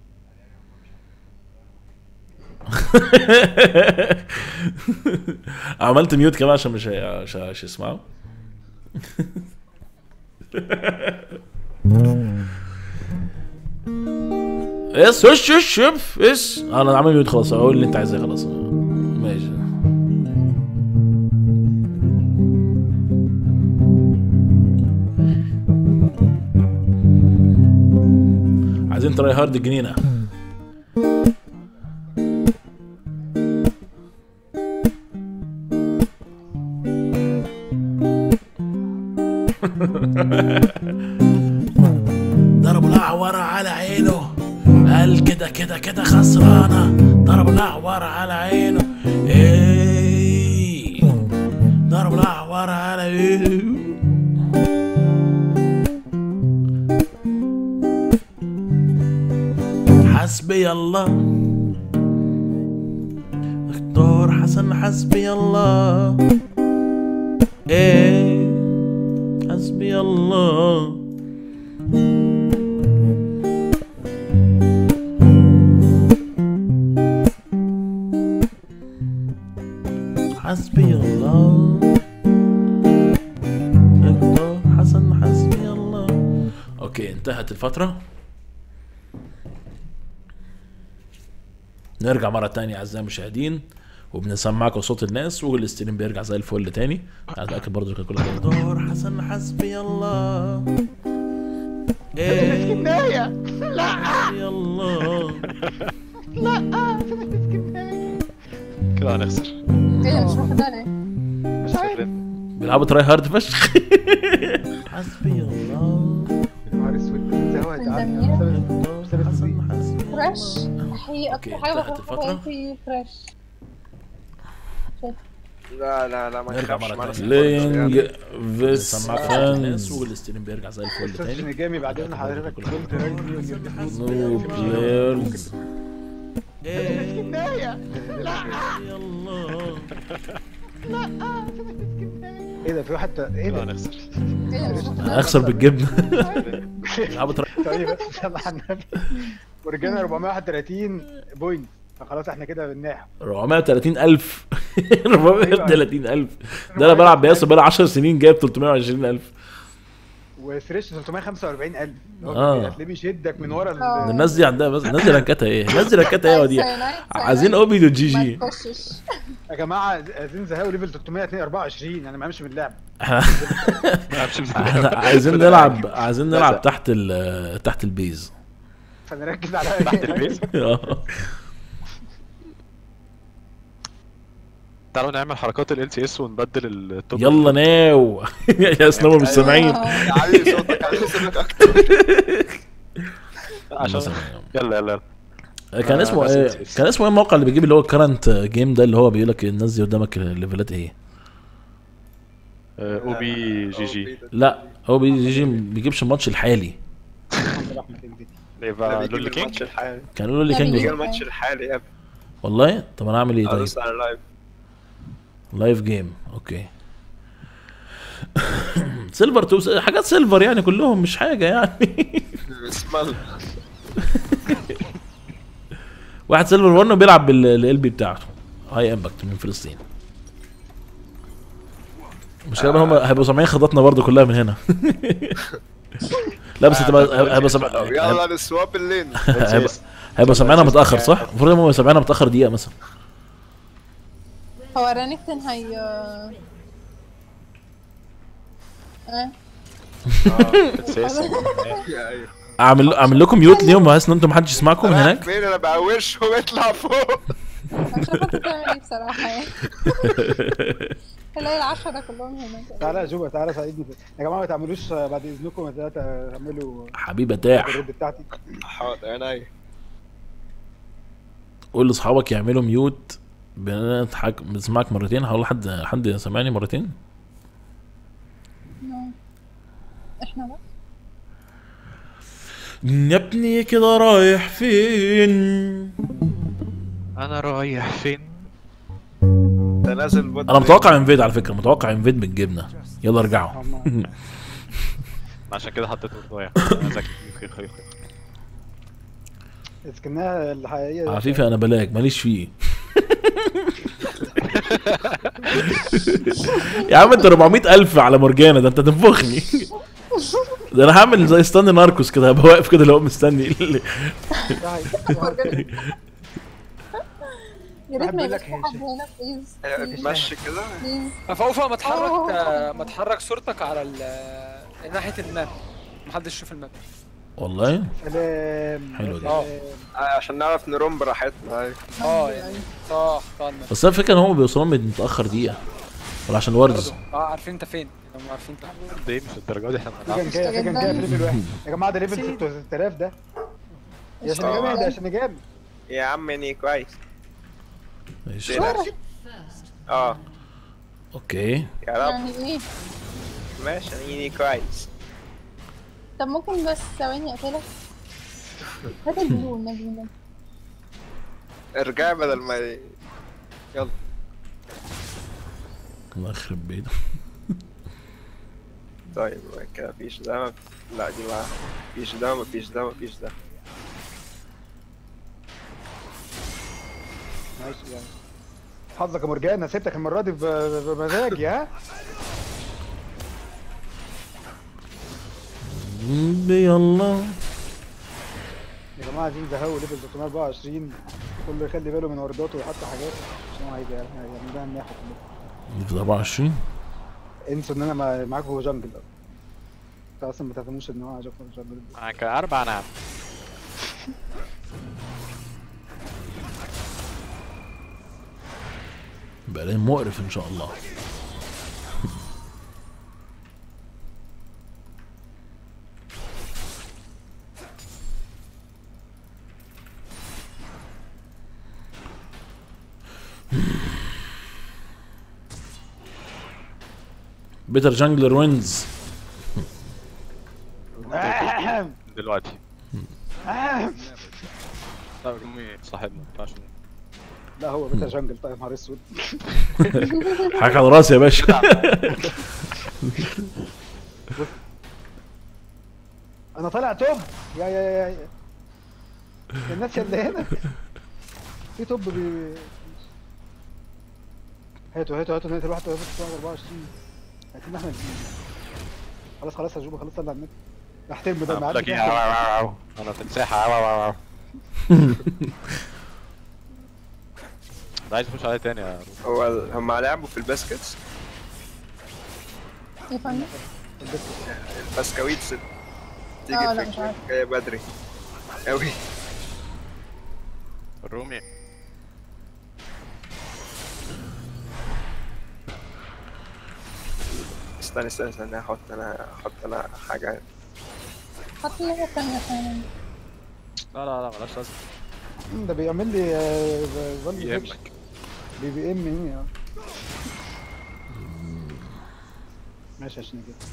عملت ميوت كمان عشان مش هي- مش مش يسمعوا اس وش وش شوف اس انا عامل ميوت خلاص اقول اللي انت عايزاه خلاص ماشي عايزين تراي هارد جنينه ضربوا الاعور على عينه قال كده كده كده خسرانه ضربوا الاعور على عينه ايه ضربوا الاعور على عينه حسبي الله دكتور حسن حسبي الله ايه حسبي الله حسبي الله دكتور حسن حسبي الله اوكي انتهت الفترة نرجع مرة تانية أعزائي المشاهدين وبنسمعكم صوت الناس والستريم بيرجع زي الفل تاني انا اتاكد برضه كان كل حاجه دور حسن حسبي الله ايه كنايه حسبي الله كده هنخسر ايه مش واخدها ليه؟ مش عارف بيلعبوا تراي هارد فشخ حسبي الله يا نهار اسود زهوة انت تعالى. مين؟ مش لابس حسن فيه. حسبي فريش هي أوكي، اكتر حاجه انتهت بكرهها الفترة. في حياتي فريش لا لا لا ما نرجع نخافش مرة معنا تانية. سبورت لينج يعني. بنسمعكم صوت الناس فيسنز والستريم بيرجع زي الفل السيرش تاني نجامي بعدين حضرتك قلت رايزي نو بلايرز كنايه الله ايه ده في واحد ايه كده ده هنخسر ايه مش واخدها هنخسر بالجبنه بيلعبوا تراي طيب بس صلى على النبي ورجعنا 431 بوينت فخلاص احنا كده بالناحيه 430 الف 430 الف ده انا بلعب بياسو بقالي 10 سنين جايب 320 الف وسريش 345000 آه. هتلاقيه بيشدك من ورا آه. ال- الناس دي عندها بس الناس دي رانكاتها ايه الناس دي رانكاتها ايه يا وديع عايزين اوبي دو جي جي ما تخشش يا جماعه عايزين زهاوي ليفل 324 انا ما امشي من اللعب احنا همشي احنا عايزين نلعب عايزين نلعب تحت ال تحت البيز فنركز على تحت البيز آه. تعالوا نعمل حركات ال تي اس ونبدل التوب يلا ناو يا اسلام مش سامعين آه. علي صوتك علي صوتك اكتر عشان يلا يلا يلا كان آه، اسمه بس ايه it's- كان اسمه ايه الموقع اللي بيجيب اللي هو الكرنت جيم ده اللي هو بيقول لك الناس دي قدامك الليفلات ايه او بي جي جي لا هو بيجي جي ما بيجيبش الماتش الحالي يبقى بيجي لول كينج الماتش الحالي كان يقول لي لا، كان بيجي بيجي جيم. الماتش الحالي يا ابني والله طب انا اعمل ايه طيب ادوس على اللايف لايف جيم اوكي سيلفر تو حاجات سيلفر يعني كلهم مش حاجه يعني بسم الله واحد سيلفر 1 بيلعب بالال بي بتاعته هاي امباكت من فلسطين المشكله بقى هم هيبقوا سامعين خططنا برضو كلها من هنا لا بس هتبقى هيبقى سامع طب يلا نسواب اللين هيبقى هيبقى سامعينها متاخر صح؟ المفروض هم سامعينها متاخر دقيقه مثلا هو رانكتن هي اه اساسا ايوه اعمل اعمل لكم ميوت ليهم بحيث ان انتم محدش يسمعكم من رايح هناك فين انا بقوشه ويطلع فوق مش عارفه انت بتعمل ايه بصراحه يعني تلاقي العشرة كلهم هناك تعالى يا جوبا تعالى ساعدني يا جماعه ما تعملوش بعد اذنكم ما تعملوا حبيبه تاح الرد بتاعتي حاضر عينيا قول لاصحابك يعملوا ميوت بنضحك بنسمعك مرتين هقول لحد حد سامعني مرتين احنا بقى يا ابني كده رايح فين انا رايح فين ده نازل بوت انا متوقع انفيد على فكره متوقع انفيد بالجبنه يلا ارجعوا عشان كده حطيت ضايع انا ذكي خير خير خير اسكنها الحقيقيه عفيفي انا بلاك ماليش فيه يا عم انت 400 الف على مرجانة ده انت تنفخني ده انا هعمل زي ستاني ناركوس كده هبقى واقف كده اللي هو مستني يا ريت ما بقول يبقاش لك في هي حد شيء. هنا بليز مشي كده بليز فوفا ما تحرك أوه. آه، ما تحرك صورتك على ال- ناحيه الماب محدش يشوف الماب والله سلام حلو ده. سلام. آه، عشان نعرف نرم براحتنا ايوه اه يعني صح طبعا الماب بس انا الفكره ان هم بيوصلوا من متاخر دقيقه ولا عشان وردز برضه. اه عارفين انت فين هم عارفين انت فين. ده مش الدرجه دي احنا في بنلعب كان جاي في كان جاي في ليفل واحد يا جماعه ده ليفل 6000 ده يا شنجامي ده يا شنجامي يا عم يعني كويس ماشي تقلقش. اه اوكي يا رب يعني ايه ماشي يعني كويس طب ممكن بس ثواني اقتلك هات البلو النبي النبي ارجع بدل ما ي- يلا الله يخرب بيته طيب كده مفيش ده ما- لا دي ما مفيش ده مفيش ده مفيش ده ماشي يعني حظك يا مرجان سبتك المره دي ب- ب- بمزاجي ها يلا يا جماعه عايزين زهو ليفل 324 كله يخلي باله من ورداته ويحط حاجات عشان هو هيجي يعملها الناحية كلها في 24 انسوا ان انا مع- معاكم جنجل انت اصلا ما تعتمدوش ان هو جنجل جنجل معاك اربع نعم بقى لين مقرف ان شاء الله بيتر جانجلر وينز دلوقتي لا رومي صاحبنا ما ينفعش لا هو بيتا جنجل طيب نهار اسود حاجة على راسي يا باشا انا طالع توب يا يا يا يا الناس اللي هنا في توب بي هاتوا هاتوا هاتوا نقتل واحد 24 هاتين احنا الاثنين خلاص خلاص يا جوبا خلاص طلع النت احترم ده بقول لك ايه معاك عو- عو- عو. انا في الساحه عو- عو- عو. ده عايز اخش عليه تاني يا رومي هو ال- هم لعبوا في الباسكتس ايه فاهمة؟ البسكويتس تيجي آه، لا، مش الفكرة عارفة. جاية بدري أوي رومي استنى استنى استنى احط انا احط انا حاجة حط لي حاجة تانية فعلا لا لا لا ملاش لازمه مم، ده بيعمل لي آه، ب- ظل يهمك فيكشن. بي بي ام ايه يا ماشي عشان كده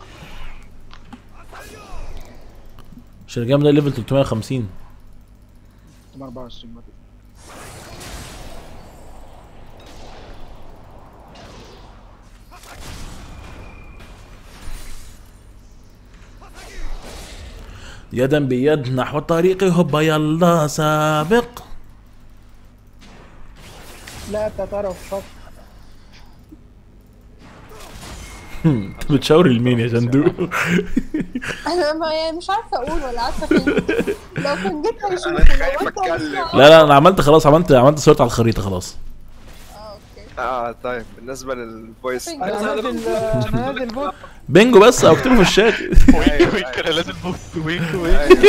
شرجام ده ليفل 350 طب 24 بقى يدا بيد نحو الطريق هوبا يلا سابق لا تعرف فك بتشاوري لمين يا جندو انا ما يعني مش عارفة اقول ولا عارفة فين لو كان جيت هيشوفوا أنا خايف لو انت أتكلم. مش- لا لا انا عملت خلاص عملت عملت صورة على الخريطة خلاص اه اوكي اه طيب بالنسبة للفويس أنا انا نازل انا نازل بوت بينجو بس او اكتبه في الشات وينك وينك انا لازم بوت وينك وينك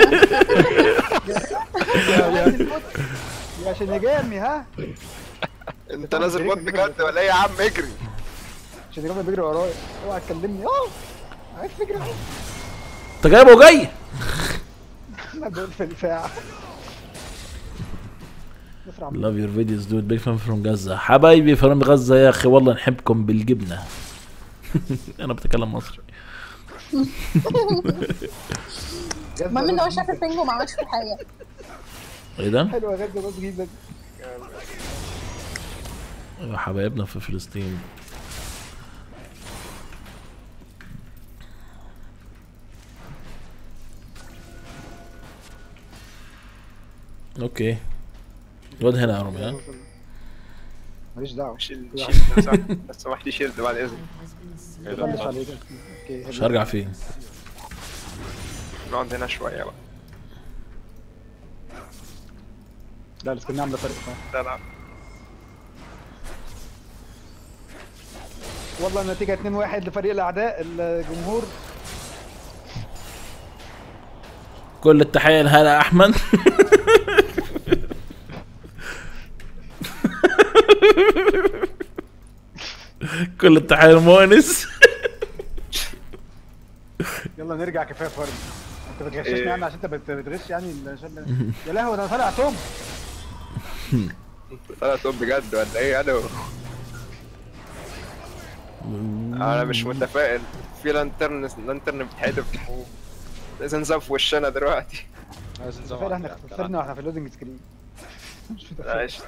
نازل بوت يا عشان يجامي ها انت نازل بوت بجد ولا ايه يا عم اجري عشان يجامي بيجري ورايا اوعى تكلمني اه عايز تجري انت جايبه وجاي انا دول في الفاعة نسرع love your videos dude big fan from غزة حبايبي from غزة يا اخي والله نحبكم بالجبنة انا بتكلم مصري المهم ان هو شاف البينجو ما عملش فيه حاجة ايه ده؟ حلوة غزة بس جيزة أيوة حبايبنا في فلسطين اوكي الواد هنا يا رامي ها ماليش دعوة شيل شيل لو سمحت- لو سمحت شيلد بعد اذنك ايه ده بلاش بقى؟ عليك اوكي مش هرجع فين نقعد هنا شوية بقى لا السكرين عاملة فرق فاهم لا لا والله النتيجة 2-1 لفريق الأعداء الجمهور كل التحية لهلا احمد كل التحية لمؤنس يلا نرجع كفاية فرق انت بتغششني إيه. يعني عشان انت بت- بتغش يعني عشان يا لهوي ده انا طالع توم طلع توب بجد ولا ايه الو انا مش متفائل في لانترن لانترن بتحدف لازم نزف في وشنا دلوقتي عايز نزوق تخيل احنا على الكلام. خسرنا واحنا في اللودنج سكرين مش متخيل عايش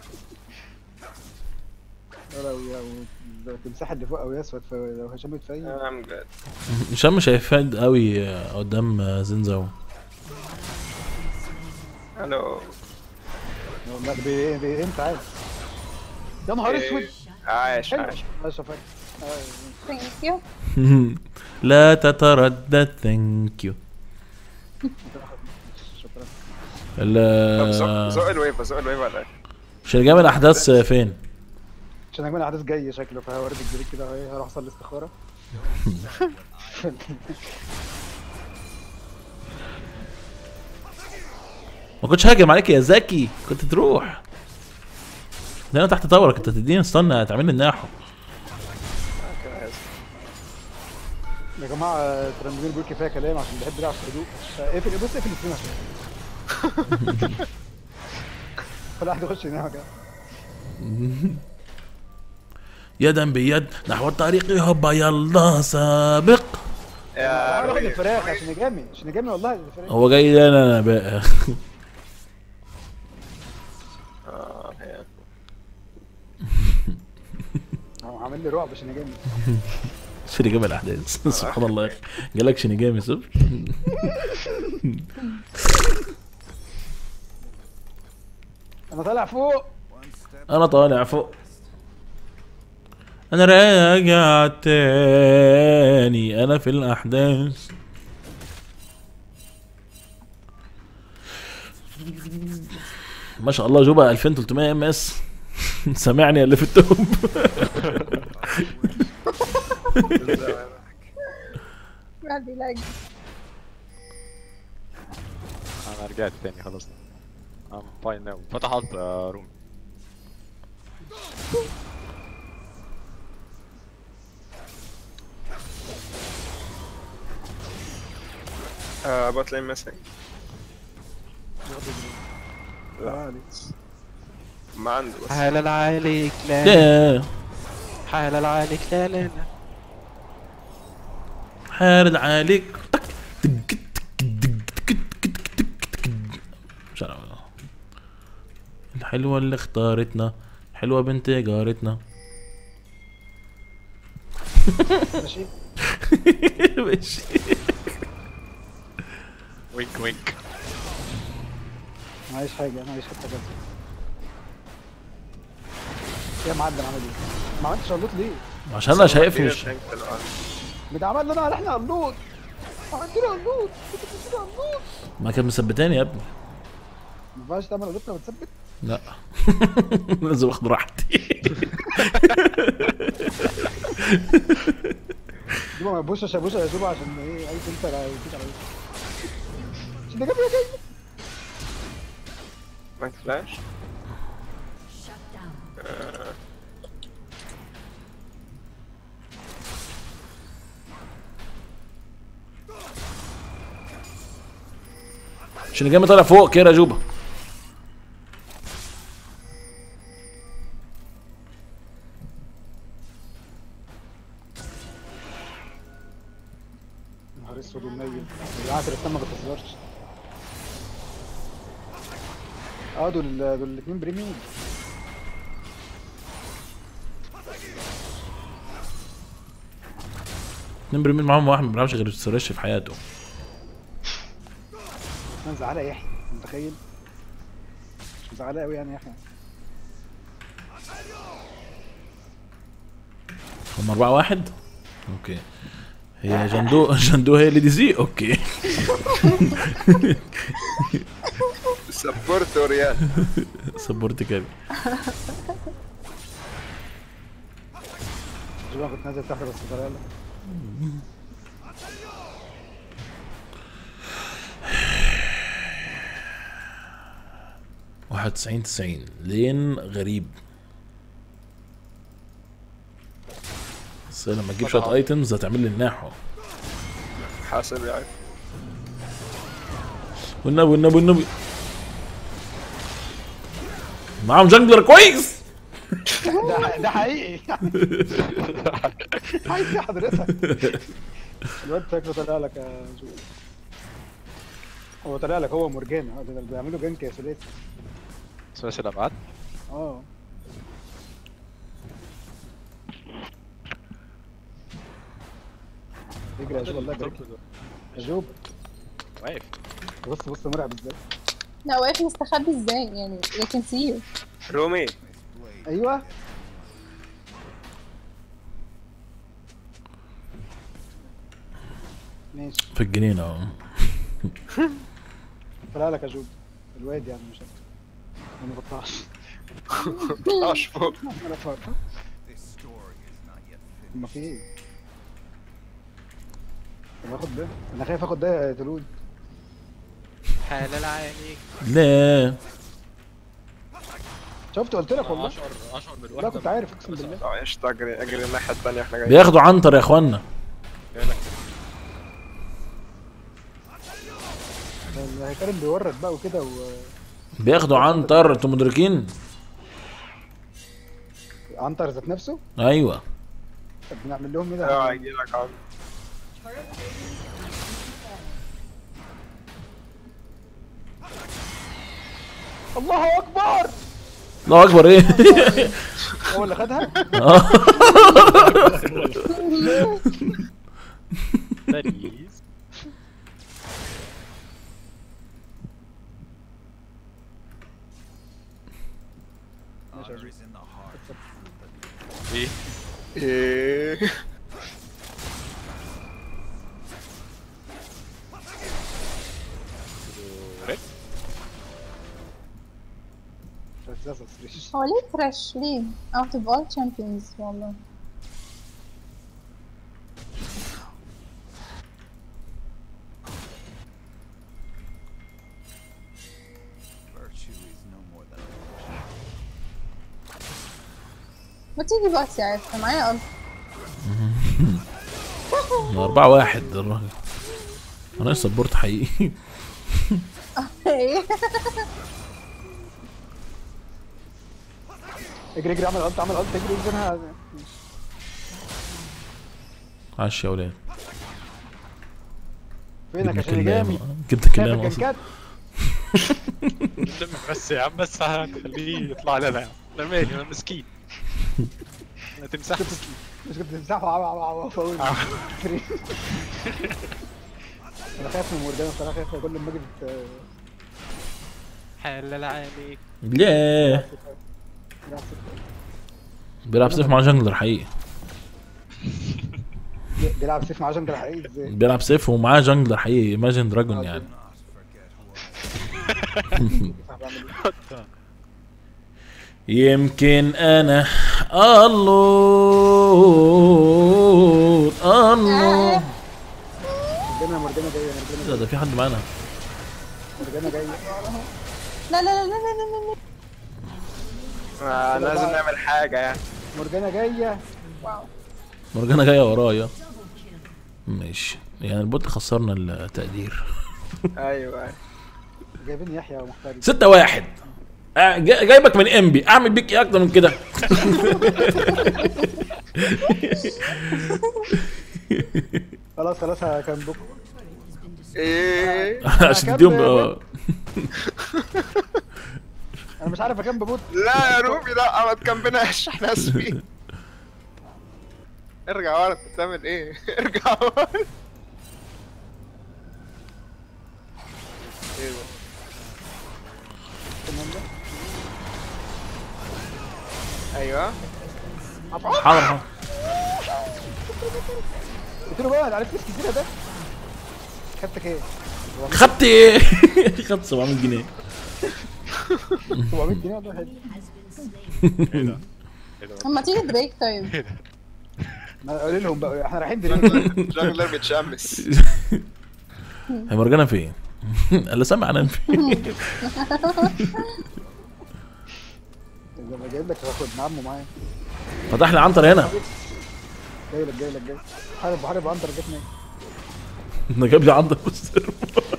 لا لا لو لو التمساح اللي فوق قوي اسود لو هشام اتفايق ام جاد هشام مش هيفاد قوي قدام زنزو الو لا ده بي بي امتى عادي يا نهار اسود عايش حلو عايش ماشي يا فرق ثانك يو لا تتردد ثانك يو شكرا طب زق ال زق الويف زق الويف على الاخر شرجام الاحداث فين؟ عشان اجمل الاحداث جاي شكله فهوريك الجريك كده اهي هروح اصلي استخاره ما كنتش هاجم عليك يا زكي كنت تروح ده انا تحت طورك انت تديني استنى تعمل لي الناحو يا جماعه ترندمير بيقول كفايه كلام عشان بحب يلعب في هدوء اقفل بص اقفل الستريم عشان كل واحد يخش ينام يا جماعه يدا بيد نحو الطريق هوبا يلا سابق يا انا باخد رويف الفراخ عشان يجامي عشان يجامي والله الفراخ هو جاي لي انا انا بقى اه هي. هو عامل لي رعب عشان يجامي شينيجامي الاحداث سبحان الله يا اخي جالك شينيجامي صفر انا طالع فوق انا طالع فوق انا راجع تاني انا في الاحداث ما شاء الله جوبا 2300 ام اس سامعني اللي في التوب واحد بيلاقي انا رجعت تاني خلاص I'm fine now فتحت آه، روم آه بوت لين مسك لا ما عنده بس حلال عليك لا يا حلال عليك لا لا لا حارد عليك تك تك تك تك تك تك تك تك. مش عارف. الحلوة اللي اختارتنا حلوة بنت جارتنا ماشي ماشي وينك وينك معيش حاجه معيش حتى كده يا معلم عمل ايه؟ ما عملتش اللوت ليه؟ عشان انا شايف مش ده عمل لنا احنا اللوت عملت له اللوت كنت بتدي له اللوت ما كان مثبتاني يا ابني ما ينفعش تعمل اللوت لما تثبت لا لازم اخد راحتي دي ما بوش يا بوش يا شوبه عشان ايه عايز انت لا يديك على وشك. عشان ده جاب يا جاي معاك فلاش عشان جاي طالع فوق كده يا جوبا نهار اسود ومنيل الجماعه الرسام ما بتهزرش اه دول ال- دول الاثنين بريميوم اتنين بريمين معاهم واحد ما بيلعبش غير السرش في حياته انا مزعله يا يحيى متخيل مش مزعله قوي يعني يا يحيى هم أربعة واحد اوكي هي جندو جندو هي اللي دي زي اوكي سبورت وريال سبورت كابي شوف انا كنت نازل تحت بس طلع لك واحد تسعين تسعين لين غريب بس لما تجيب شوية ايتمز هتعمل لي الناحو حاسب يعني والنبي والنبي والنبي معاهم جنجلر كويس ده ده حقيقي حقيقي حضرتك الواد شكله طلع لك يا جو هو طلع لك هو مرجان اه ده بيعملوا جنك يا ثلاثي ثلاثي الابعاد اه اجري يا جوب الله يبارك لك. يا جوب واقف بص بص مرعب ازاي لا واقف مستخبي ازاي يعني they can see you رومي ايوه ماشي في الجنينة اهو طلع لك يا جوب الواد يعني مش اكتر انا ما بطلعش طاش فوق انا فاهم ما في ايه طب اخد ده انا خايف اخد ده يا تلود حلال عليك لا شفت قلت لك والله اشعر اشعر لا بالوحده كنت عارف اقسم بالله اه قشطة اجري اجري الناحية التانية احنا جايين بياخدوا عنتر يا اخوانا ده هيكلم بيورد بقى وكده و بياخدوا عنتر انتوا مدركين عنتر ذات نفسه ايوه طب بنعمل لهم ايه اه ده هيجيلك عم الله اكبر الله اكبر ايه هو اللي خدها آه. باريس ايه ايه فزازة سريش هو ليه فريش ليه out of all champions والله ما تيجي بس يا عرفت معايا قلب أربعة واحد الراجل أنا سبورت حقيقي ايه اجري اجري اعمل قلط اعمل قلط اجري اجري انا عاش يا ولاد فينك جبنا عشان كلام جامد جبت كلام كان أصلا كات لم بس يا عم بس هخليه يطلع لنا يعني انا مالي انا مسكين ما تمسحش مش كنت تمسحه عوا عوا عوا فاول فري. انا خايف من موردان بصراحه خايف كل ما اجي بت- حلال عليك لا بيلعب سيف مع جانجلر حقيقي بيلعب سيف مع جنجل حقيقي ازاي بيلعب سيف ومعاه جانجلر حقيقي ايماجن دراجون يعني يمكن انا الله الله مردانة مردانة جاية مردانة لا ده في حد معانا مردانة جاية لا لا لا لا لا لا لا آه، لازم نعمل حاجة يعني مردانة جاية مرجانة جاية ورايا ماشي يعني البوت خسرنا التقدير ايوه ايوه جايبين يحيى ومختار ستة واحد آه، جا- جايبك من انبي اعمل بيك ايه اكتر من كده خلاص خلاص كان بكره ايه عشان تديهم اه انا مش عارف اكمل ببوت لا يا روبي لا ما تكمبناش احنا اسفين ارجع ورا انت بتعمل ايه ارجع ورا ايه ده ايوه حاضر حاضر قلت له بقى عرفت فلوس كتيرة ده خدتك ايه؟ خدت ايه خدت 700 جنيه 700 جنيه ولا حلو اما تيجي دريك طيب ما قولي لهم بقى احنا رايحين دلوقتي جانجلر بيتشمس هي مرجانة فين؟ اللي سامع انا فين؟ لما جايب لك هاخد معمو معايا فتح لي عنتر هنا جاي لك جاي لك جاي حارب حارب عنتر جتني انا جايب لي عنتر بالسر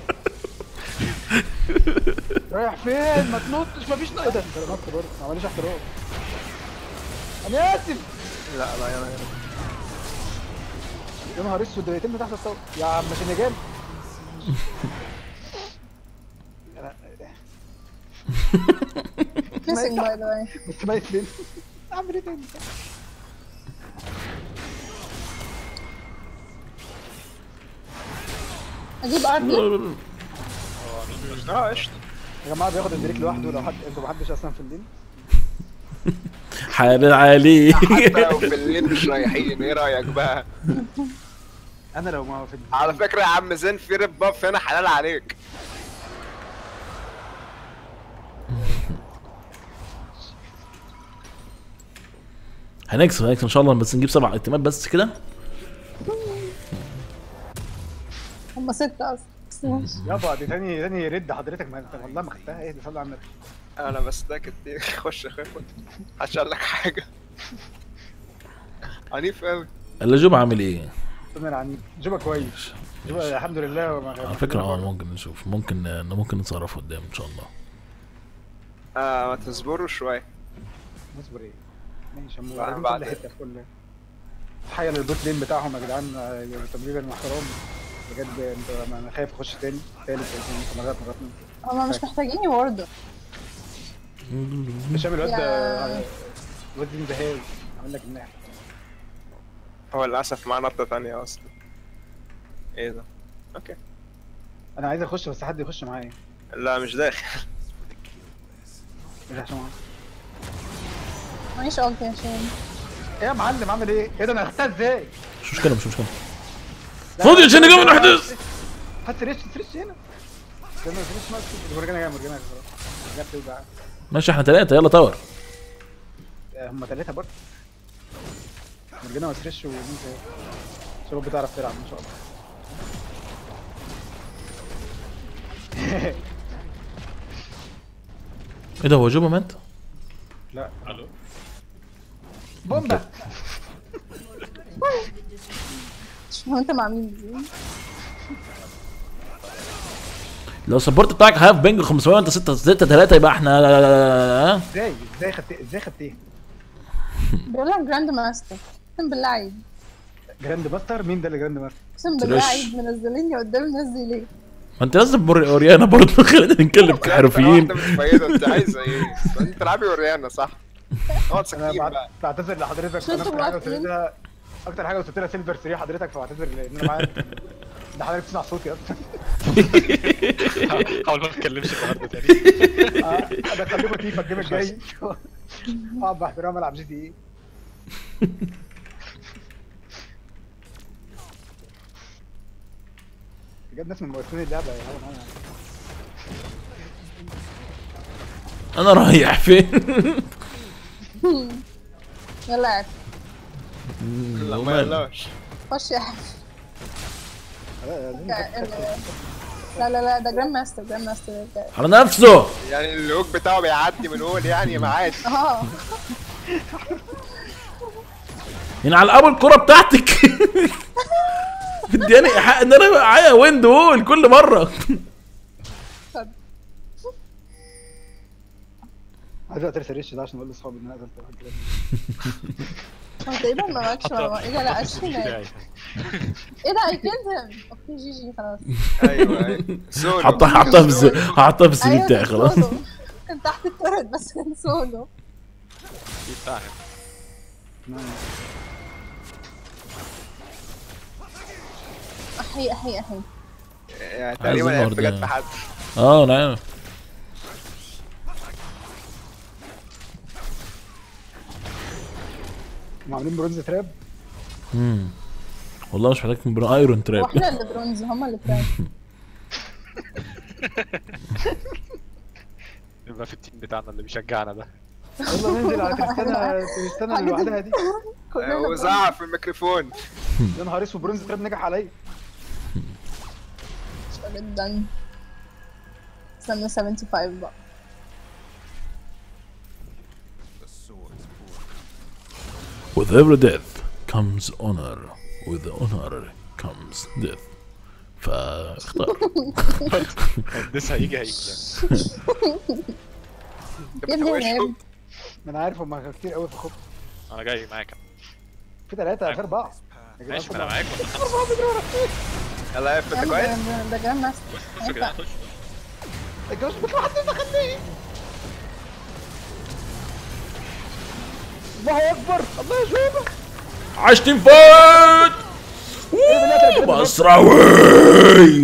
رايح فين ما تنطش مفيش نط ايه ده انت نط برضه ما عمليش احترام انا اسف لا لا يا لا يا نهار اسود ده يتم تحت الصوت يا عم شنجان missing by the way بس ميت فين اعمل ايه تاني اجيب ار بي اه قشطة يا جماعه بياخد الدريك لوحده لو حد انتوا محدش اصلا في اللين حابب عليه حتى لو في الليل مش رايحين ايه رايك بقى انا لو ما في على فكرة يا عم زين في ريب باف هنا حلال عليك هنكسب هنكسب ان شاء الله بس نجيب سبع ايتمات بس كده هم ستة اصلا بس ماشي. يابا دي تاني تاني رد حضرتك ما انت والله ما خدتها ايه صلي على النبي انا بس ده كتير خش خش محدش قال لك حاجه عنيف قوي اللي جوب عامل ايه تمام عنيف جوبا كويس جوبا الحمد لله وما على فكره اه ممكن نشوف ممكن آه، ممكن نتصرف قدام ان شاء الله اه ما تصبروا شويه اصبر ايه ماشي هم بعد- عارفين بعد- كل حته في كل تحيه للبوت لين بتاعهم يا جدعان آه، تمرير المحترم بجد انت انا خايف اخش تاني تالت تاني مرات مرات هم مش محتاجيني برضه مش عامل الواد يا- آه، الواد دين زهاوي عامل لك الناحيه هو للاسف معاه نطه تانية اصلا ايه ده اوكي انا عايز اخش بس حد يخش معايا لا مش داخل مش عشان معايا. معيش قلت يا شين ايه يا معلم عامل ايه؟ ايه ده انا خدتها ازاي؟ مش مشكله مش مشكله خد يا شيني قبل الاحداث هات ريش ريش هنا استنى ريش ما مرجانة جايه مرجانة خلاص جت توجع ماشي احنا ثلاثه يلا تاور آه، هم ثلاثة برضه مرجانة وتريش ومين تاني شباب بتعرف تلعب ما شاء الله ايه ده هو جوبا مات لا بومبا مش فاهم انت مع مين دي لو السبورت بتاعك هاف بينج 500 وانت 6 6 3 يبقى احنا ها؟ ازاي ازاي خدت ازاي خدتيه؟ بيقول لك جراند ماستر اقسم بالله عيب جراند ماستر مين ده اللي جراند ماستر؟ اقسم بالله ترش. عيب منزليني قدام الناس دي ليه ما انت لازم بور- اوريانا برضه خلينا نتكلم كحرفيين انت متفيدة انت عايزه ايه انت تلعبي وريانا صح اقعد انا سكين بعت- بقى بعتذر لحضرتك شفت انا اكتر حاجه الوقت وصلت لها اكتر حاجه وصلت لها سيلفر 3 حضرتك فبعتذر لان انا معاك ده حضرتك بتسمع صوتي اصلا حاول ما تتكلمش النهارده تاني اه ده خليكم تيفا الجيم الجاي اقعد باحترام العب جي تي ايه بجد ناس من مؤسسين اللعبه يا عم انا انا رايح فين يلا يا عيب لا ما يلاش خش يا عيب لا، لا لا لا ده جراند ماستر جراند ماستر على نفسه يعني اللوك بتاعه بيعدي من هول يعني معاد اه يعني على اول الكرة بتاعتك بدياني ايحاء ان انا معايا ويند وول كل مره عايز اقتل سريش ده عشان اقول لاصحابي ان انا قتلت واحد كده هو تقريبا ما ماتش ولا ما- ايه ده لا اشي مات بتاعي. ايه ده اي كيلد اوكي جي جي خلاص ايوه ايوه سولو حطها حطها في الزي حطها في السي في أيوة، بتاعي كان خلاص سولو. كان تحت التورت بس كان سولو في بتاعي. احي احي احي يعني تقريبا عايز اف النهاردة. جت في حد اه انا عارف هم عاملين برونز تراب مم. والله مش محتاج من برا ايرون تراب واحنا اللي برونز هما اللي تراك نبقى في التيم بتاعنا اللي بيشجعنا ده يلا ننزل على تريستانا تريستانا اللي لوحدها دي كلنا برونز. وزعق في الميكروفون يا نهار اسود برونز تراب نجح عليا جدا استنى 75 بقى With every death comes honor with honor comes death فاختار الناس هيجي هيجي يا ابني بتحوشه. عيب. ما انا عارف هم كتير قوي في خط انا جاي معاك في ثلاثة غير بعض يا جدعان ماشي ما انا طبعاً. معاك ولا يلا اف يا انت عم كويس ده- ده جراند ماستر بصوا يا جدعان خش الجوز بيطلع حد دخلني الله اكبر الله يشوفك عشت فوت مصراوي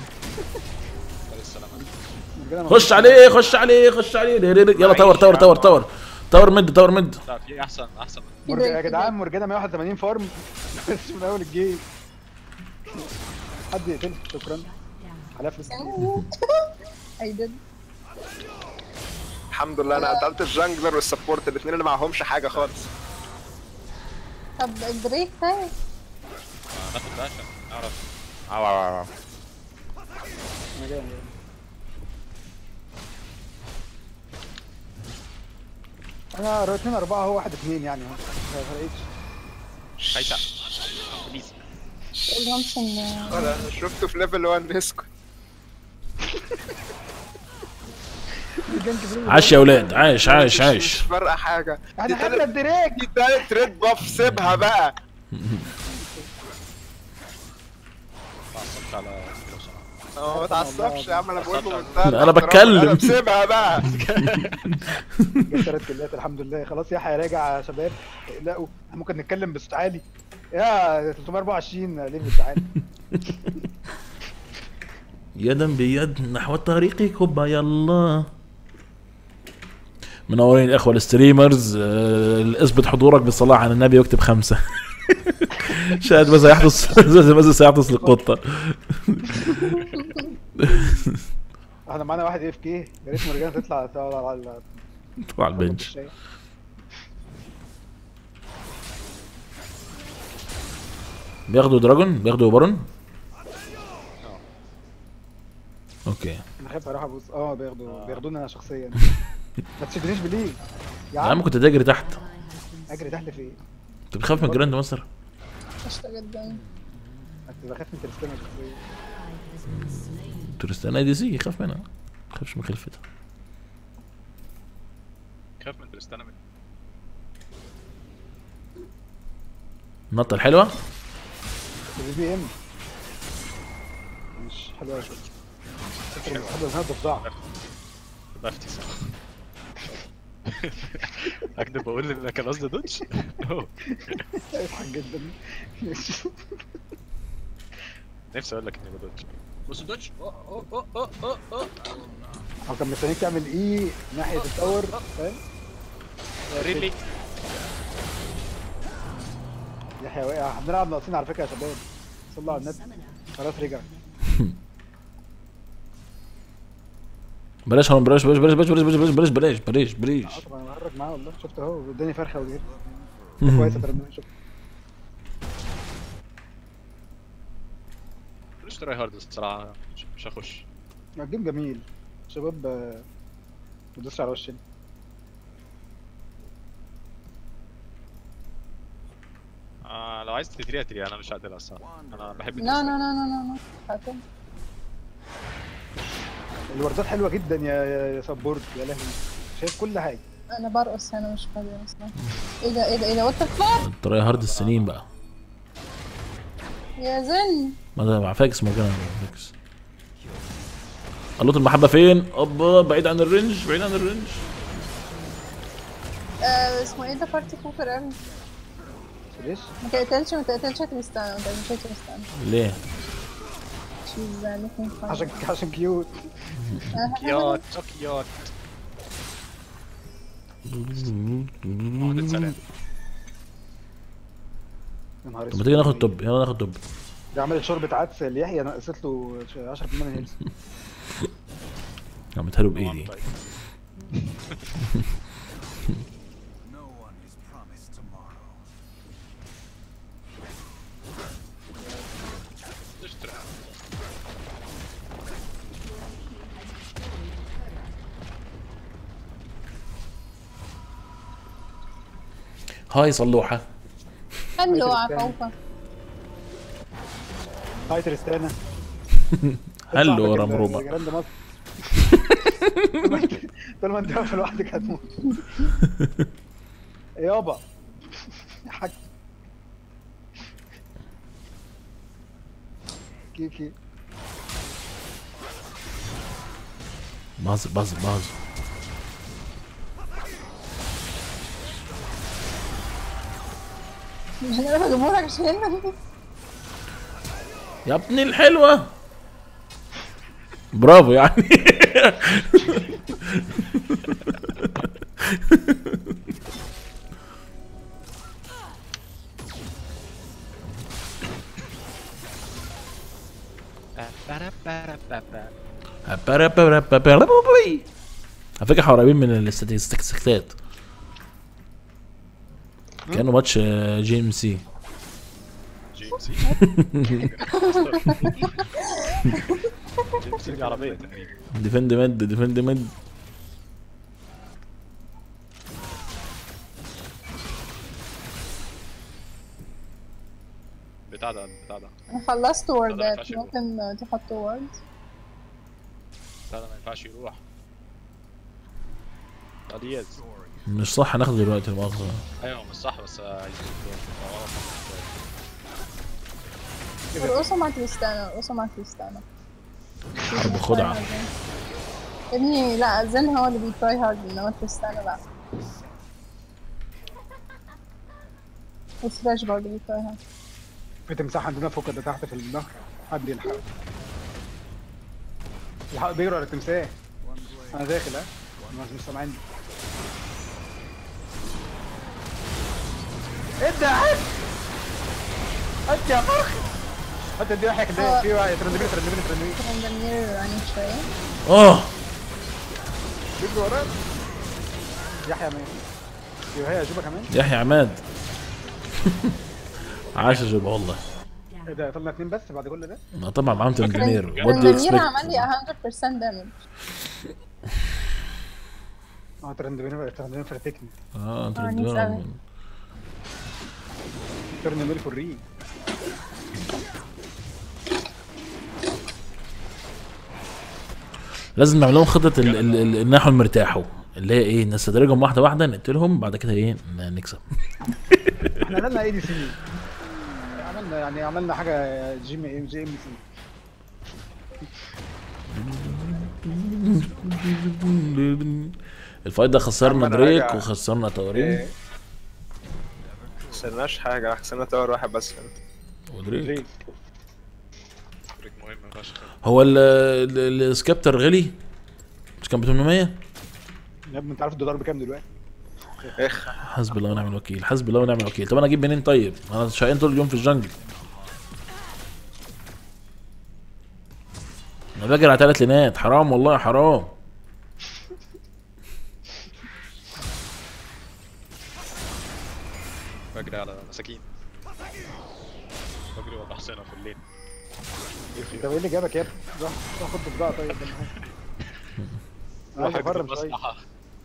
خش عليه خش عليه خش عليه يلا تاور تاور تاور تاور تاور مد تاور مد لا في احسن احسن في مرج- ده- يا في جدعان ده. مرجانة 181 فارم بس من اول الجيم حد يقتل شكرا على فلوس I did. الحمد لله انا قتلت الجانجلر والسبورت الاثنين اللي معهمش حاجه خالص طب البريك طيب ناخد ده عشان اعرف عو عو عو عو. انا جاي أنا جاي. انا 2 4 هو 1 2 يعني ما فرقتش هيتع بليز الجامسون انا شفته في ليفل 1 اسكت عاش يا اولاد عاش عاش مش عاش فارقه حاجه احنا دي خدنا تالت الدريك دي تالت ريد باف سيبها بقى ما اعصبش على لو سمحت. اه ما تعصبش يا عم انا بقول تعصبش. بمنتهى أنا الاحترام. بتكلم. انا بسيبها بقى جبت ثلاث كلات الحمد لله خلاص يحيى راجع يا شباب اقلقوا احنا ممكن نتكلم بصوت عالي يا 324 ليفل تعالى يدا بيد نحو الطريق كبا يلا منورين الاخوه الستريمرز آه، اثبت حضورك بالصلاه على النبي واكتب خمسه شاهد ماذا يحدث ماذا سيحدث للقطه احنا معانا واحد اف كي يا ريت مرجانه تطلع تقعد على طبعا البنش الشاي. بياخدوا دراجون بياخدوا بارون اوكي انا خايف اروح ابص اه بياخدوا بياخدونا انا شخصيا ما تشدنيش بليه يا يا عم عم كنت تجري تحت اجري تحت فين؟ انت بتخاف من الجراند ماستر قشطة جدا كنت بخاف من ترستانا شخصيا تورستانا دي سي يخاف منها ما تخافش من خلفتها خاف من ترستانا من النطه الحلوه البي بي ام مش حلوه شويه حلوه انها ضفدعه بفتي سنة اكدب بقول ان كان قصدي دوتش أوه. اضحك جدا ماشي. نفسي اقول لك اني بدوتش بص دوتش أوه، أوه، أوه، أوه، أوه، أوه. هو كان مستنيك تعمل ايه ناحيه التاور فاهم ريلي يحيى واقع هنلعب ناقصين على فكره يا شباب صلوا على النبي خلاص رجع بلاش هون بلاش بلاش بلاش بلاش بلاش بلاش بلاش بلاش بلاش بلاش اه طبعا انا بهرج معاه والله شفت اهو اداني فرخه ودير كويس اترنم شفت مش تراي هارد الصراحه مش- مش هخش الجيم جميل شباب آه، ما تدوسش على وشنا آه لو عايز تتريها تريها انا مش هقتلها الصراحه انا بحب لا لا لا لا لا لا هقتل. الوردات حلوه جدا يا يا- يا سبورت يا لهوي شايف كل حاجه انا برقص هنا مش فاضية اصلا ايه ده ايه ده ايه ده وات فاك تراي هارد السنين بقى يا زن ما ده مع فاكس مورجانا فاكس قلوط المحبه فين؟ اوبا بعيد عن الرينج بعيد عن الرينج آه اسمه ايه ده بارتي كوكر قوي ليش؟ ما تقتلش ما تقتلش كريستانا ما تقتلش كريستانا ليه؟ she's uh, looking fun عشان عشان كيوت كيوت سو كيوت واحدة سلام يا نهار طب ما تيجي ناخد توب يلا ناخد توب دي عملت شوربه عدس ليحيى نقصت له 10% من هيلث عملتها له بايدي طيب. اشتري. هاي صلوحه هلو عفوفة هاي ترستانا هلو صاحبك رمروبه ال- جراند مصر طول ما انت واقف لوحدك هتموت يابا يا حاج كيكي باظ باظ باظ مش هنعرف اجيبهولك عشان يا ابني الحلوه برافو يعني على فكره احنا قريبين من الاستاتيستكسات كانه ماتش آه، جي ام سي جي ام سي جي ام سي دي عربيه تقريبا ديفند ميد ديفند ميد بتاع ده بتاع ده انا خلصت ما وردات ينفعش يروح. ممكن تحطوا وورد بتاع ده ما ينفعش يروح الياز مش صح ناخده دلوقتي المؤاخذة ايوه مش صح بس عايزين يروح. هو شوية. ارقصوا مع تريستانا ارقصوا مع تريستانا حرب خدعة يا ابني لا زين هو اللي بيتراي هارد انما تريستانا لا وثراش برضه بيتراي هارد في تمساح عندنا فوق ده تحت في النهر حد يلحق الحق بيجري ورا التمساح انا داخل ها مش- مش سامعني ادي عد ادي يا فخ حتى دي واحد كده في واحد ترندمين ترندمين ترندمين ترندمير عنيف شوية اه بيجري وراك يحيى مين يوهي اشوفها كمان يحيى عماد عاش يا جوب والله ايه ده طلع اتنين بس بعد كل ده ما طبعا معاهم تنجنير وات دو ترندمير عمل لي 100% دامج اه ترندمين ترندمين فرتكني اه انت عنيف بتدور أوي. من- ترندمين فري لازم نعمل لهم خطه ال- ال- ال- النحو المرتاحوا اللي هي ايه نستدرجهم واحده واحده نقتلهم بعد كده ايه ن- نكسب احنا عملنا اي دي سي عملنا يعني عملنا حاجه جي ام جي ام سي الفايت ده خسرنا عمال دريك راجع. وخسرنا تورين خسرناش حاجة خسرنا تاور واحد بس ودريك دريك بريك مهم فشخ هو ال- ال- السكابتر غلي مش كان ب 800 يا ابني انت عارف الدولار بكام دلوقتي؟ اخ حسبي الله ونعم الوكيل حسبي الله ونعم الوكيل طب انا اجيب منين طيب انا شقيان طول اليوم في الجنجل انا باجر على ثلاث لينات حرام والله حرام بجري على مساكين بجري ورا حسينة في الليل انت ايه اللي جابك يا ابني؟ روح روح خد البضاعه طيب ده انا عايز افرم شويه المصلحة.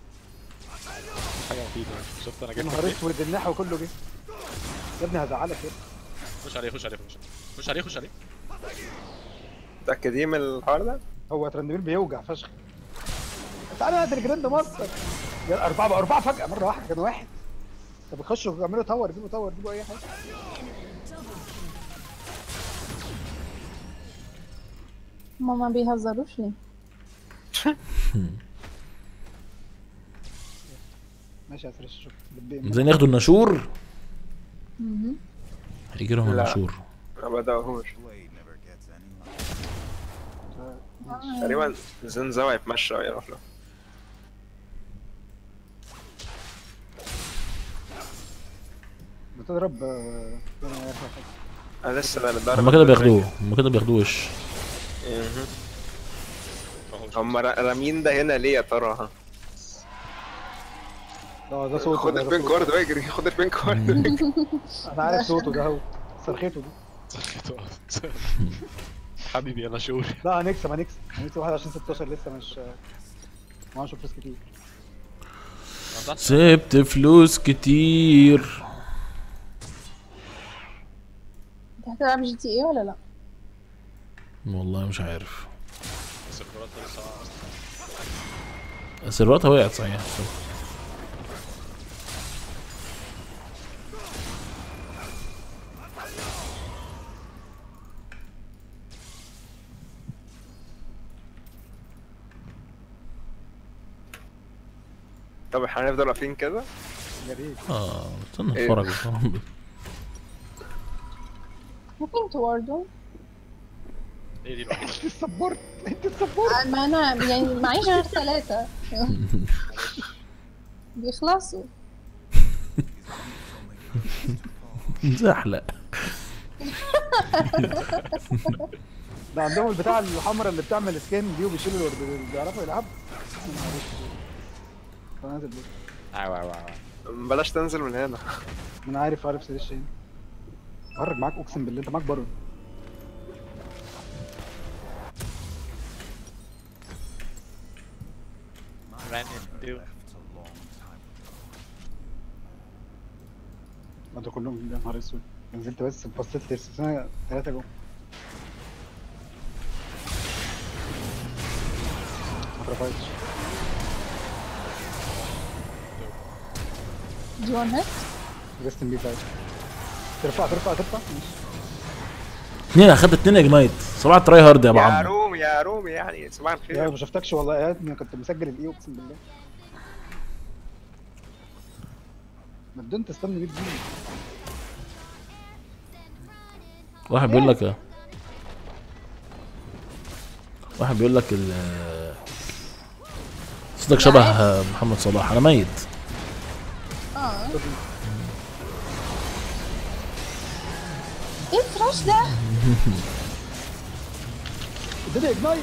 حاجة مفيدة شفت انا يا جبت نهار إيه؟ اسود النحو كله جه يا ابني هزعلك يا ابني خش عليه خش عليه خش عليه خش عليه خش عليه متأكدين من الحوار ده؟ هو ترندمير بيوجع فشخ تعالى هات الجراند ماستر يا أربعة بقى أربعة فجأة مرة واحدة كان واحد طب خشوا اعملوا تاور جيبوا تاور جيبوا أي حاجة هما ما بيهزروش ليه ماشي يا سرش شوف بدي- زي ياخدوا النشور مهم. هيجي لهم لا. النشور ما بدأهوش تقريبا زنزاوي يتمشى ويروح له بتضرب آه، ربنا يرفع خير. انا لسه ده الضرب هما كده بياخدوه هما كده بياخدوش مهم. فهو هم را- رامين ده هنا ليه يا ترى ها؟ ده ده صوته خد ده- ده البين صوته. كورد واجري خد البين كورد واجري انا عارف صوته ده هو صرخته دي حبيبي انا شعوري لا هنكسب هنكسب هنكسب 21 16 لسه مش معاش فلوس كتير سبت فلوس كتير انت هتلعب جي تي ايه ولا لا؟ والله مش عارف السيرفرات لسه اصلا سيرفراتها وقعت صحيح طب احنا هنفضل واقفين كده يا ريت اه استنى إيه. اتفرج ممكن توردوا هي دي الوحيدة انت السبورت انت السبورت آه، ما انا يعني معيش غير ثلاثة بيخلصوا زحلق ده عندهم البتاع الحمراء اللي بتعمل سكان دي وبيشيلوا الورد بيعرفوا يلعبوا يا نهار اسود. كان نازل بيه. عاو عاو عاو بلاش تنزل من هنا انا عارف عارف سيرش ايه هرج معاك اقسم بالله انت معاك بره انتوا كلهم يا نهار اسود نزلت بس بصيت للسنه ثلاثه جم ما اترفعتش دي وان هيت ريست ان بي فايت ترفع ترفع ترفع ماشي اثنين اخدت اثنين اجنايت صباح تراي هارد يا ابو يا عم روم يا روم يعني صباح يا الخير ما شفتكش والله يا ابني كنت مسجل الايه اقسم بالله ما بدون تستنى 100 جنيه واحد بيقول لك واحد بيقول لك ال- صوتك شبه محمد صلاح انا ميت اه ايه الفراش ده؟ اديني اجنايت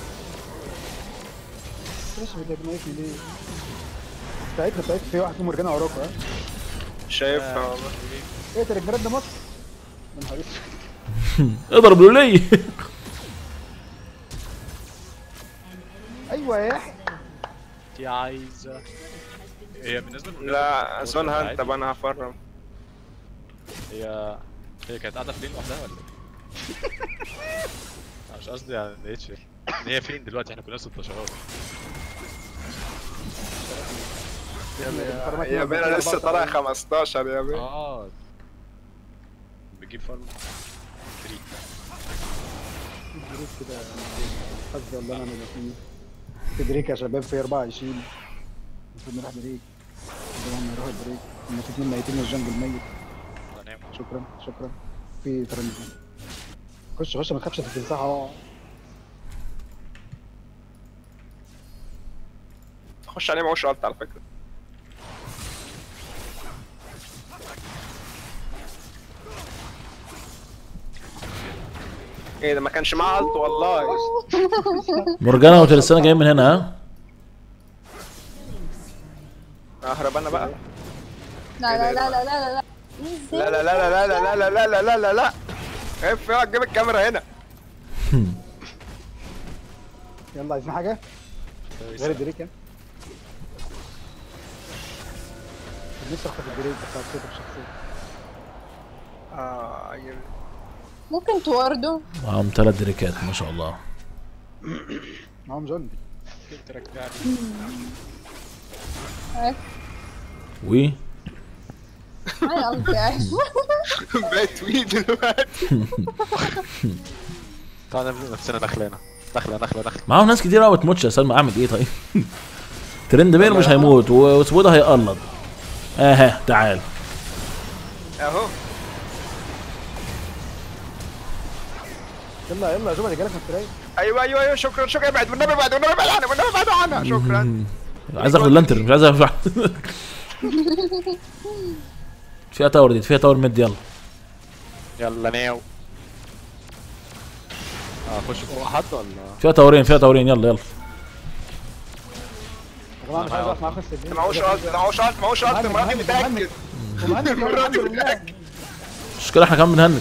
ليش بتجنايت ليه؟ بتاعتنا بتاعتنا في واحد فيهم رجعنا وراكوا ها شايفها والله ايه ده الجراد ده مصر يا نهار اسود اضرب لولي ايوه يا يحيى دي عايزه هي بالنسبه للولاد لا هو اظن عادي. هانت طب انا هفرم هي هي كانت قاعده فين لوحدها ولا ايه؟ أنا مش قصدي على اتش ان هي فين دلوقتي احنا كلنا 16 يا بيه انا لسه طالع 15 يا بيه اه بتجيب فارم 3 دريك كده حسبي الله ونعم الوكيل في دريك يا شباب في 24 المفروض نروح دريك طبعا نروح دريك ان في اتنين ميتين والجنجل ميت شكرا شكرا في ترند خش خش ما تخافش في التمساح اهو خش عليه معوش قلت على فكره ايه ده ما كانش معاه قلت والله مورجانا وتلسانة جايين من هنا ها اهرب انا بقى لا لا لا لا لا لا ازاي؟ لا لا لا لا لا لا لا لا لا لا لا لا اف يلا جيب الكاميرا هنا يلا عايزين حاجه غير الدريك يعني نفسي اخطف الدريك بتاع الصوت الشخصيه اه عيل. ممكن توردوا معاهم ثلاث دريكات ما شاء الله معاهم جون ترجعني عارف وي معايا قصدي عارف بقيت وي دلوقتي تعالى نعمل نفسنا داخلنا داخله داخله داخله معاهم ناس كتير قوي بتموتش يا سلمى اعمل ايه طيب ترند بير مش هيموت وسبوده هيقلد اها تعال اهو يلا يلا يا جماعه جالك من التراي ايوه ايوه ايوه شكرا شكرا ابعد والنبي ابعد والنبي ابعد عنها والنبي ابعد عنها شكرا عايز اخد اللانتر مش عايز اخد فيها تاور دي فيها تاور ميد يلا يلا ناو اه خش فوق حد ولا فيها تاورين فيها تاورين يلا يلا يا جماعه مش عايز اقف معاه خش الدنيا معهوش قلت معهوش قلت معهوش قلت المره دي متاكد ومهند كمان المره الحمد دي لله متاكد مشكلة احنا كمان بنهنج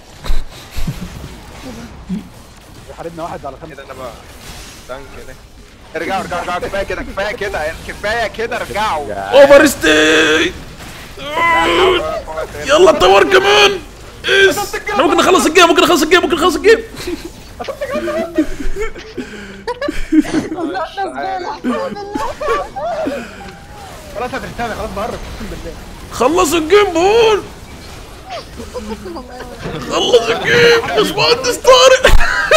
حاربنا واحد على ايه خمسه ده انا بقى تانك كده ارجعوا ارجعوا ارجعوا كفايه كده كفايه كده كفايه كده ارجعوا اوفر ستي يلا التاور كمان إيس. احنا ممكن نخلص الجيم ممكن نخلص الجيم ممكن نخلص الجيم خلاص هترتاح خلاص بهرب اقسم بالله خلص الجيم بول خلص الجيم يا باشمهندس طارق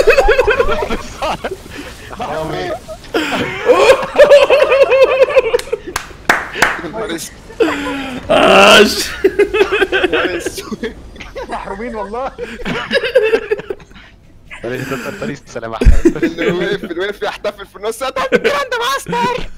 نهار اسود عاش نهار اسود محرومين والله طريق السلام احمد اللي وقف اللي وقف يحتفل في النص طب الجراند ماستر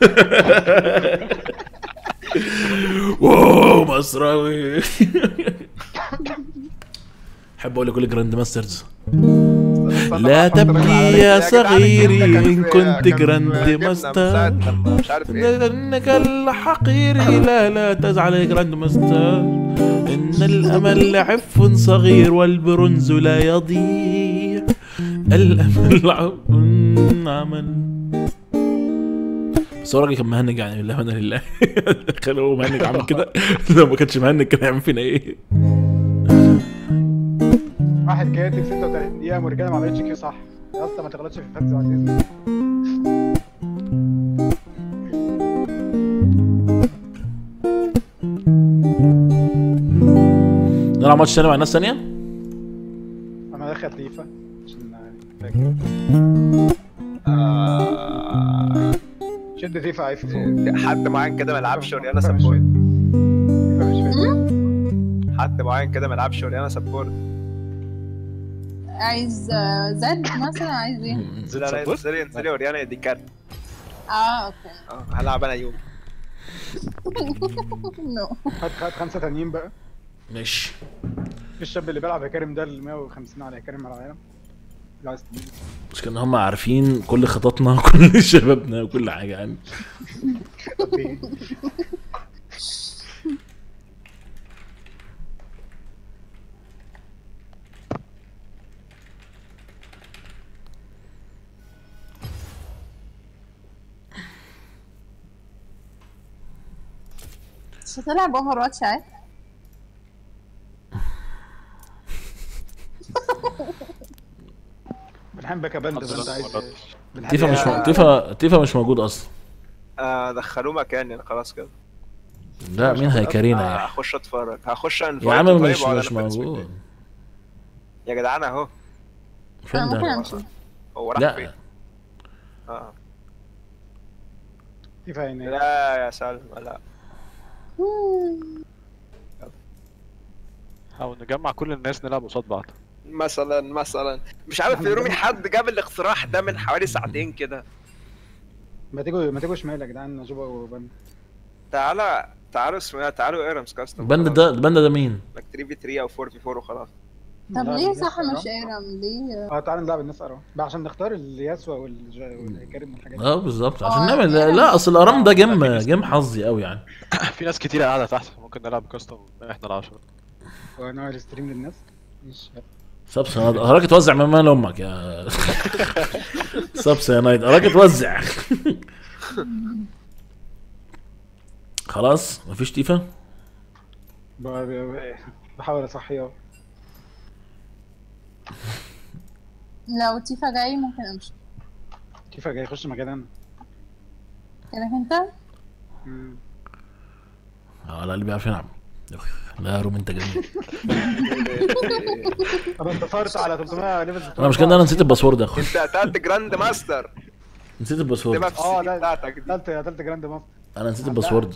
واو مصراوي احب اقول لكل جراند ماسترز استنى لا بقى، أحط تبكي رجل يا عليك. جدعان صغيري الجبنة إن كانت- كنت كانت جراند جبنة من ماستر. ساعة لما مش عارف ايه لأنك الحقير لا لا تزعل يا جراند ماستر إن الأمل عف صغير والبرونز لا يضيع الأمل عف عمل بس هو الراجل كان مهنج يعني بالله من لله كان هو مهنج عامل كده لو ما كانش مهنج كان هيعمل فينا ايه واحد كاتب 36 دقيقة مرجانة ما عملتش كيو صح يا اسطى ما تغلطش في الفانز بعد اذنك نلعب ماتش تاني مع ناس تانية انا داخل ليفا عشان فاكر آه، شد فيفا عايز فوق حد معين كده ما يلعبش وريانا فيفا مش سبورت فاهم. فيفا مش فاهم. حد معين كده ما يلعبش وريانا سبورت عايز آه، زد مثلا عايز ايه؟ لا لا انزلي انزلي وريانا دي كارت اه اوكي اه هلعب انا يوم نو هات هات خمسة تانيين بقى ماشي في الشاب اللي بيلعب يا كريم ده ال 150 على يا كريم على العالم اللي عايز تجيبه. مش كان هم عارفين كل خططنا وكل شبابنا وكل حاجة يعني اوكي مش هتلعب اوفر واتش عادي بنحب باكا بند ده انت عايز بنحب- تيفا مش م... تيفا تيفا مش موجود اصلا آه دخلوه مكاني انا خلاص كده لا مين هيكارينا آه، يا هخش اتفرج هخش انفايت يا عم طيب مش وأقعد مش أنا في موجود السبيل. يا جدعان اهو فين انا ممكن ده؟ امشي هو راح فين لا اه تيفا هنا لا يا سلمى لا او نجمع كل الناس نلعب قصاد بعض مثلا مثلا مش عارف يا رومي حد جاب الاقتراح ده من حوالي ساعتين كده ما تيجوا ما تيجوا شمال يا جدعان جوبا وبند تعالى تعالوا اسمه إيه؟ تعالوا ايرمز كاستم البند ده البند ده مين؟ انك 3 في 3 او 4 في 4 وخلاص طب لا، ليه الناس صح أرام. مش ايرم ليه اه تعالى نلعب الناس ارام بقى عشان نختار الياسوا والج- والكريم والحاجات دي اه بالظبط عشان آه، نعمل يعني- لا اصل الارام ده جيم لا، في جيم حظي قوي يعني في ناس كتيرة قاعدة تحت ممكن نلعب كاستم احنا العشرة ونوع الستريم للناس مش سبس يا نايت اراك توزع من مال امك يا سبس يا نايت اراك توزع خلاص مفيش تيفا ب- ب- بحاول اصحي اه لو تيفا جاي ممكن امشي تيفا جاي يخش مكان انا كانك انت مم. على قلبي عارف يلعب لا يا روم انت جميل طب انتصرت على 300 ليفل انا مش كده انا نسيت الباسورد يا اخويا انت قتلت جراند ماستر نسيت الباسورد تبقى في اه السي لا بتاعتك دي قتلت قتلت جراند ماستر انا نسيت الباسورد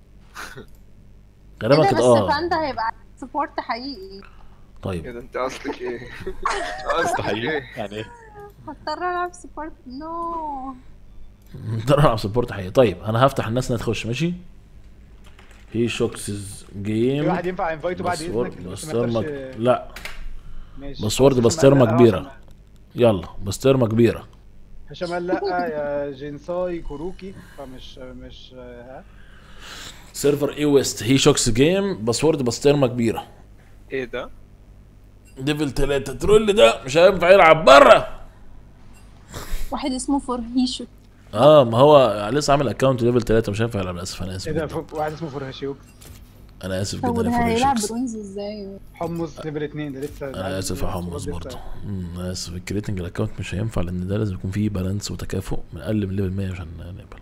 ايه غالبا ده كده بس اه فاندا هيبقى سبورت حقيقي طيب كده انت قصدك ايه؟ قصدك مستحيل ايه؟ يعني ايه هضطر العب سبورت نو نقدر نلعب سبورت حقيقي طيب انا هفتح الناس انها تخش ماشي هي شوكسز في جيم واحد ينفع انفايته بعد اذنك باسورد بس ما بسطرمة يقدرش- لا ماشي باسورد هشام بسطرمة قال لا، كبيرة هشام- يلا بسطرمة كبيرة هشام قال لا يا جينساي كوروكي فمش مش ها سيرفر اي ويست هي شوكس جيم باسورد بسطرمة كبيرة ايه ده؟ ليفل 3 ترول ده مش هينفع يلعب بره واحد اسمه فورهيشو اه ما هو لسه عامل اكونت ليفل 3 مش هينفع يلعب للاسف انا اسف ايه ده جدا ف- واحد اسمه فرهاشيوك انا اسف طب جدا وده يا هيلعب فوري برونز ازاي حمص ليفل 2 ده لسه انا اسف يا حمص لسه- برضه أمم، انا اسف الكريتنج الاكونت مش هينفع لان ده لازم يكون فيه بالانس وتكافؤ من اقل من ليفل 100 عشان نقبل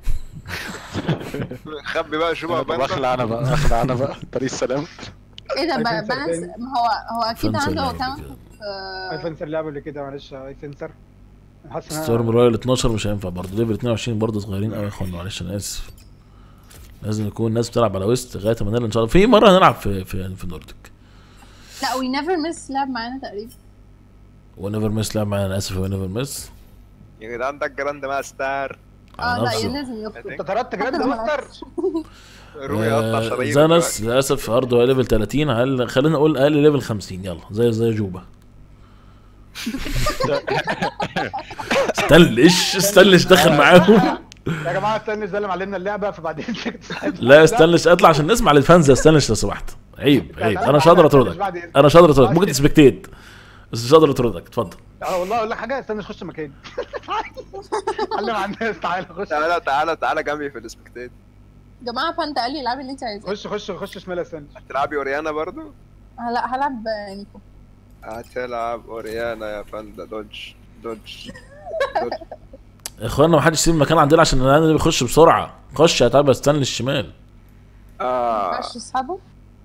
خبي بقى شوف طب اخلع انا بقى اخلع انا بقى طريق السلام ايه ده أيفن بقى بالانس سرداني. ما هو هو اكيد فانسر عنده لعب اكونت كده. اي فنسر لعب قبل كده معلش اي فنسر أنا حاسس ان ستورم انا رويال 12 مش هينفع برضه ليفل 22 برضه صغيرين قوي يا اخوانا معلش انا اسف لازم يكون الناس بتلعب على ويست لغايه ما نلعب ان شاء الله في مره هنلعب في في في نوردك لا وي نيفر مس لعب معانا تقريبا ونيفر ميس لعب معانا انا اسف ونيفر ميس يا جدعان ده الجراند ماستر اه على لا نفسه. لازم يخرج انت طردت جراند ماستر رومي قطع آه، شرايين زانس للاسف برضه ليفل 30 اقل خلينا نقول اقل ليفل 50 يلا زي زي جوبا استنلش استنلش دخل معاهم يا جماعه استنى ده اللي معلمنا اللعبه فبعدين لا استنلش اطلع عشان نسمع للفانز استنلش لو سمحت عيب عيب انا مش هقدر اطردك انا مش هقدر اطردك ممكن تسبكتيت بس مش هقدر اطردك اتفضل اه والله اقول لك حاجه استنى خش مكاني علم على الناس تعالى خش تعالى تعالى تعالى جنبي في السبكتيت يا جماعه باندا قال لي العبي اللي انت عايزاه خش خش خش شمال استنى هتلعبي اوريانا برضو هلا هلعب نيكو هتلعب اوريانا يا باندا دوج دوج دوج يا اخوانا ما حدش يسيب المكان عندنا عشان انا بيخش بسرعه خش يا تعالى استنى الشمال اه مش اصحابه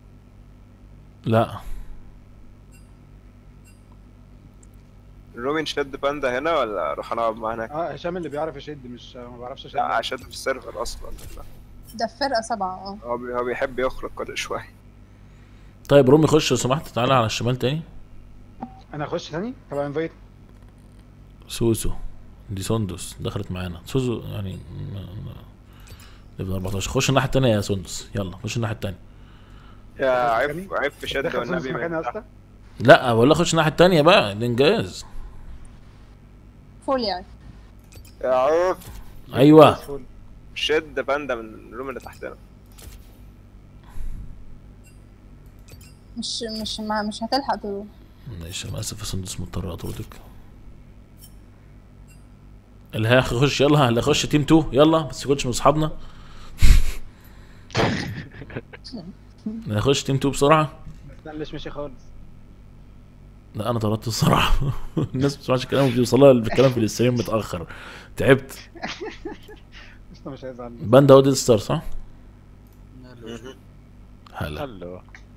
لا روبين شد باندا هنا ولا اروح العب معاه هناك؟ اه هشام اللي بيعرف يشد مش ما بعرفش اشد لا شد في السيرفر اصلا ده في فرقه سبعه اه هو بي- هو بيحب يخرج كل شويه طيب رومي خش لو سمحت تعالى على الشمال تاني انا اخش ثاني طب انفيت سوسو دي سندس دخلت معانا سوسو يعني ليفل 14 خش الناحيه التانيه يا سندس يلا خش الناحيه التانيه يا عيب عيب في شد دخل سندس والنبي مكاني يا من تحت. اسطى لا ولا خش الناحيه التانيه بقى الانجاز فول يعني يا عيب ايوه فول. شد باندا من الروم اللي تحتنا مش مش ما مش هتلحق تروح ماشي انا اسف يا سندس مضطر اطردك اللي هيخش يلا اللي هيخش تيم 2 يلا بس يكونش من اصحابنا اللي هيخش تيم 2 بسرعه استنلش ماشي خالص لا انا طردت الصراحه الناس ما بتسمعش الكلام وبيوصلها الكلام في الاستريم متاخر تعبت لسه مش هيزعل باندا وديد ستار صح؟ هلا هلو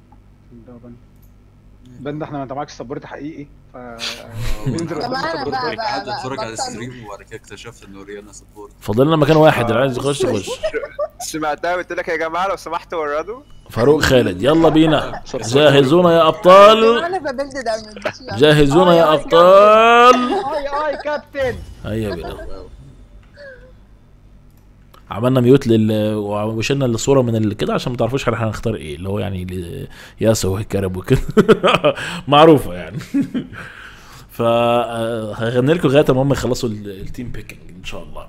بند احنا ما انت معكش سبورت حقيقي ف بينزل طب قدام انا سبورت بقى حقيقي. بقى قعدت بقى اتفرج على بطلوا. الستريم وبعد كده اكتشفت انه ريانا سبورت فاضل لنا مكان واحد اللي عايز يخش يخش سمعتها قلت لك يا جماعه لو سمحتوا وردوا فاروق خالد يلا بينا جاهزونا يا ابطال انا ببلد دامج جاهزونا يا ابطال اي اي كابتن هيا بينا عملنا ميوت لل وشلنا الصوره من ال... كده عشان ما تعرفوش احنا هنختار ايه اللي هو يعني ل- ياسو والكرب وكده معروفه يعني ف آه، هغني لكم لغايه ما هم يخلصوا ال- التيم بيكينج ان شاء الله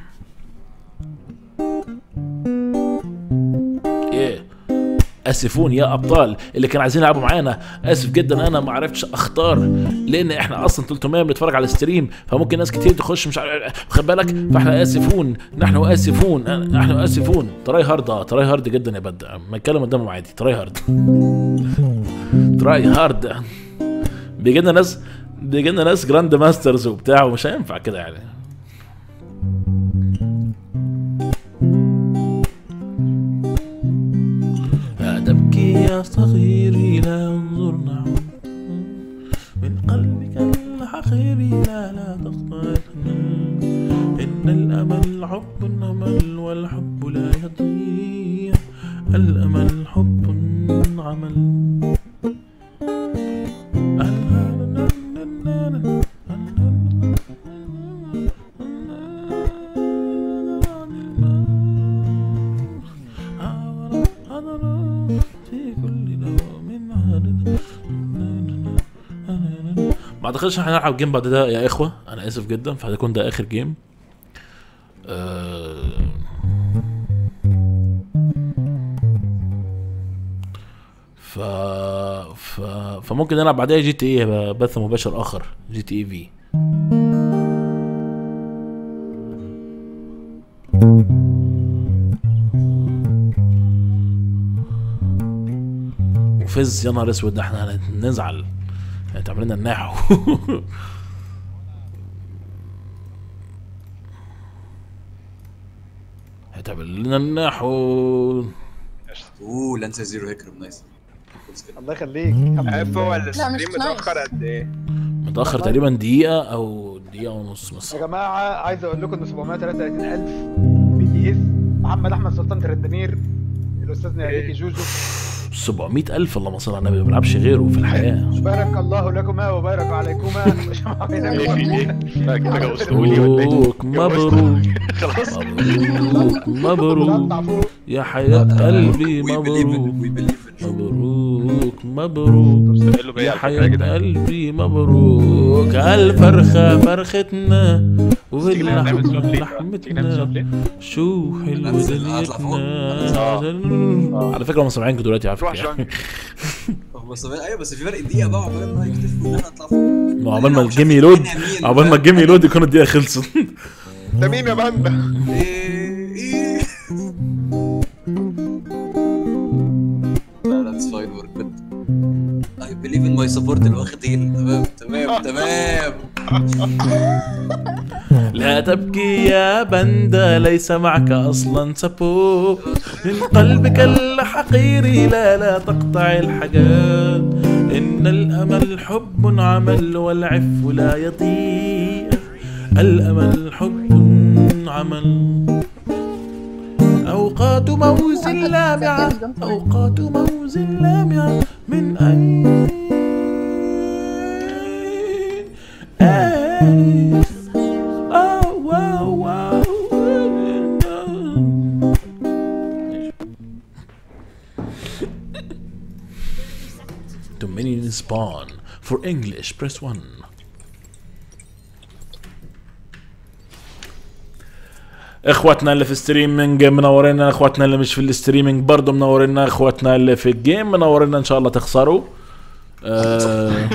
ايه اسفون يا ابطال اللي كانوا عايزين يلعبوا معانا اسف جدا انا ما عرفتش اختار لان احنا اصلا 300 بنتفرج على الستريم فممكن ناس كتير تخش مش عارف خد بالك فاحنا اسفون نحن اسفون نحن اسفون تراي هارد اه تراي هارد جدا يا بدع ما اتكلم قدامهم عادي تراي هارد تراي هارد بيجي لنا ناس بيجي لنا ناس جراند ماسترز وبتاع ومش هينفع كده يعني لا تبكي يا صغيري لا انظر نحو من قلبك الحقير لا لا تخطئ إن الأمل حب أمل والحب لا يضيع الأمل حب عمل في كل يوم عادة. ما اعتقدش احنا هنلعب جيم بعد ده يا اخوه انا اسف جدا فهيكون ده اخر جيم آه، ف... ف... فممكن نلعب بعدها جي تي اي بث مباشر اخر جي تي اي في وفز يا نهار اسود ده احنا هنزعل هتعمل لنا الناحو هتعمل لنا الناحو اوه لانسا زيرو هيكرم نايس الله يخليك الحمد عارف هو لله. الستريم نايس. متاخر قد ايه؟ متاخر تقريبا دقيقه او دقيقه ونص يا مثلا جماعه عايز اقول لكم ان 733000 بي دي اس محمد احمد سلطان تردمير الاستاذ نياليكي جوجو 700 الف اللهم صل على النبي ما بيلعبش غيره في الحياه بارك الله لكما وبارك عليكما لا كده جوزتهولي ولا ايه؟ مبروك مبروك خلاص مبروك مبروك طلع فوق يا حياة قلبي وي بليف مبروك وي بليف مبروك مبروك استغلوا بيا يا على فكرة يا حياة جدعان قلبي مبروك الفرخة فرختنا تيجي نعمل سواب واللحمة ليه؟ تيجي نعمل سواب لحمتنا ليه؟ شو حلو أنزل أطلع دنيتنا على فكرة هم سامعين دلوقتي على روح فكرة جنك هم صغير ايوه بس في فرق دقيقه بقى عقبال ما يكتشفوا ان احنا نطلع فوق ما عقبال ما إحنا مش الجيم عارفين يلود إحنا مين، عقبال ما فاهم؟ الجيم يلود يكون الدقيقة خلصت ده مين يا باندا ايه ايه لا that's fine we're good I believe in my support اللي واخد هيل تمام تمام تمام لا تبكي يا بندا ليس معك اصلا سبوب من قلبك الحقير لا لا تقطع الحاجات ان الامل حب عمل والعف لا يضيع الامل حب عمل أوقات موز لامعة أوقات موز لامعة من أين أين أو واو واو Dominion spawn for English press 1 اخواتنا اللي في ستريمينج منورينا اخواتنا اللي مش في الستريمينج برضه منورينا اخواتنا اللي في الجيم منورينا ان شاء الله تخسروا آه،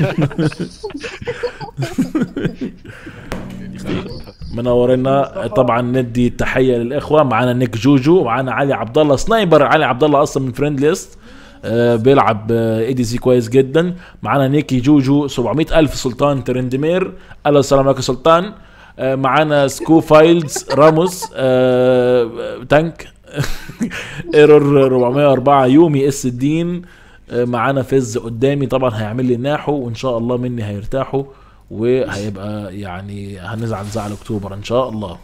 منورينا طبعا ندي تحيه للاخوه معانا نيك جوجو معانا علي عبد الله سنايبر علي عبد الله اصلا من فريند ليست آه، بيلعب اي دي سي كويس جدا معانا نيكي جوجو 700 الف سلطان ترندمير الو السلام عليكم سلطان آه، معانا سكو فايلز راموس آه، تانك ايرور 404 يومي اس الدين آه، معانا فز قدامي طبعا هيعمل لي ناحو وان شاء الله مني هيرتاحوا وهيبقى يعني هنزعل زعل اكتوبر ان شاء الله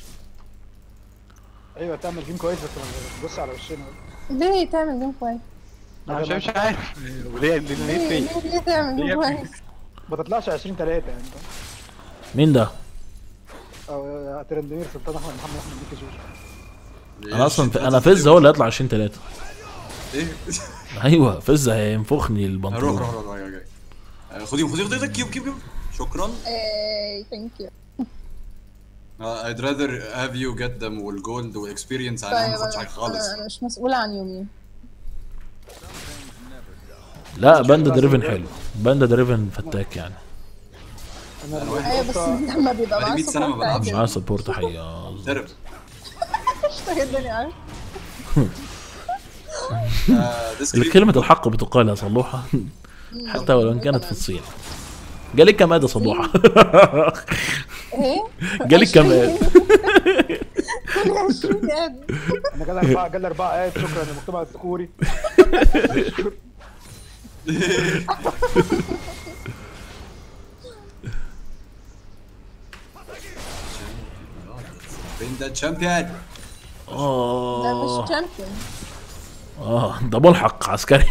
ايوه تعمل جيم كويس بس ما تبص على وشنا ليه تعمل جيم كويس؟ عشان مش عارف وليه ليه ليه ليه ليه, ليه تعمل ليه جيم يا ابني؟ كويس؟ ما تطلعش 20 3 يعني مين ده؟ او ترندمير سلطان احمد محمد احمد ميكي جوجو انا اصلا انا فز هو اللي هيطلع 20 3 ايه ايوه فز هينفخني روح البنطلون روح روح روح جاي جاي خديهم خديهم خديهم كيوب كيوب كيوب شكرا ايه ثانك يو Uh, I'd rather have you get them والجولد والاكسبيرينس عن طيب ما اخدش حاجه أنا- خالص انا أنا مش مسؤولة عن يومي لا باندا دريفن حلو باندا دريفن فتاك يعني انا أنا واحد ايوه بس لما بيبقى بقالي معاه 100 سنة ما support بلعبش. عادي. معاه سبورت حقيقة درب اشتغل الدنيا عارف uh, this creep كلمة الحق بتقال يا صلوحة حتى ولو ان كانت في الصين جالك كم ادة صلوحة ايه؟ جالك كم اد عشرين قاعد انا جالي اربعه جالي اربعه قاعد شكرا يا مكتوب على السكوري been the champion ده اه مش شامبيون اه ده ملحق عسكري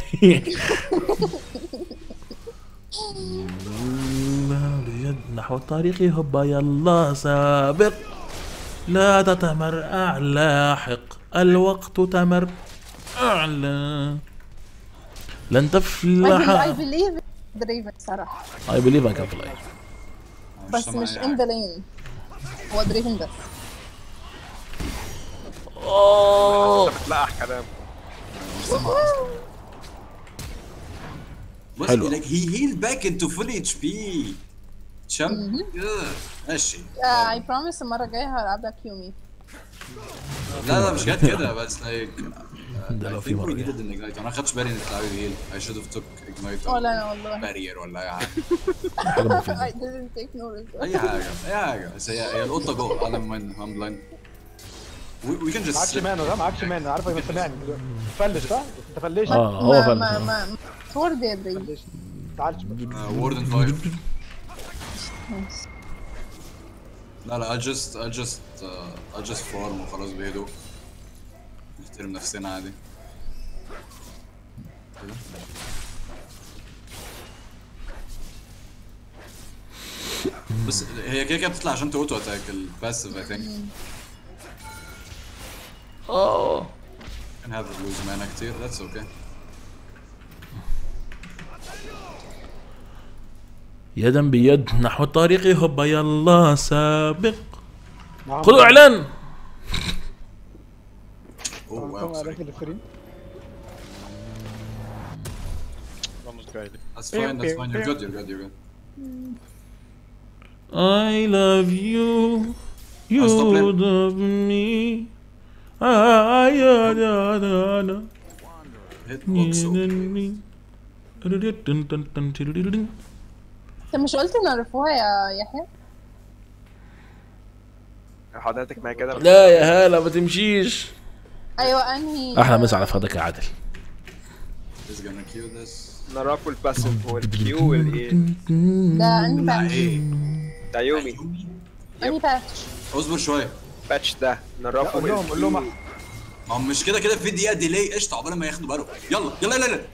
بيد نحو الطريق هبا يلا سابق لا تتمر أعلاحق الوقت تمر أعلى لن I تفلح believe دريفن صراحة I believe I can fly بس مش in the lane هو دريفن بس أوه. بتلقح كلام بص حلو. like he healed back into full HP champ Yeah. ماشي آه، I promise المرة الجاية هلعبها كيومي لا لا مش جت كده بس like ده لو I في think we مرة needed جاية. an ignite انا ما خدتش بالي انك تلعبي بهيل I should have took ignite ولا انا والله barrier ولا اي حاجه حاجة مفيدة I didn't take notice اي حاجه اي حاجه بس هي هي القطه جوه انا من I'm blind we, we can just معكش sit. مان ولا معكش مان عارفه ما سامعني دلوقتي فلش صح؟ انت فلشت اه هو ما ما فعلا ما سورد يا دريفن فلشت تعالش بقى. Uh, warden fire لا لا I'll just I'll just uh, I'll just farm وخلاص بهدوء نحترم نفسنا عادي كده. بس هي كده كده بتطلع عشان توتو اتاك الباسيف I think اه can have lose mana كتير that's okay يدا بيد نحو الطريق هبا يلا سابق معاهم خذوا اعلان اوه معاهم واو إعلان sorry. في الستريم راموس جاي لي That's fine, that's fine. You're good, you're good, you're good. I love you you Ah, stop playing. love me Ah, yeah, yeah, yeah, yeah. Hitbox okay. انت مش قلت نعرفوها يا يحيى حضرتك ما كده لا يا هلا ما تمشيش ايوه انهي احلى مسا على فضلك يا عادل He's gonna kill this. نعرفه الباسيف والكيو والايه ده انهي لا باتش ايه بتاع يومي انهي باتش اصبر شويه باتش ده نعرفه قول لهم قول لهم أحسن. ما هو مش كده كده في دقيقه ديلي قشطه عقبال ما ياخدوا بالهم يلا يلا يلا يلا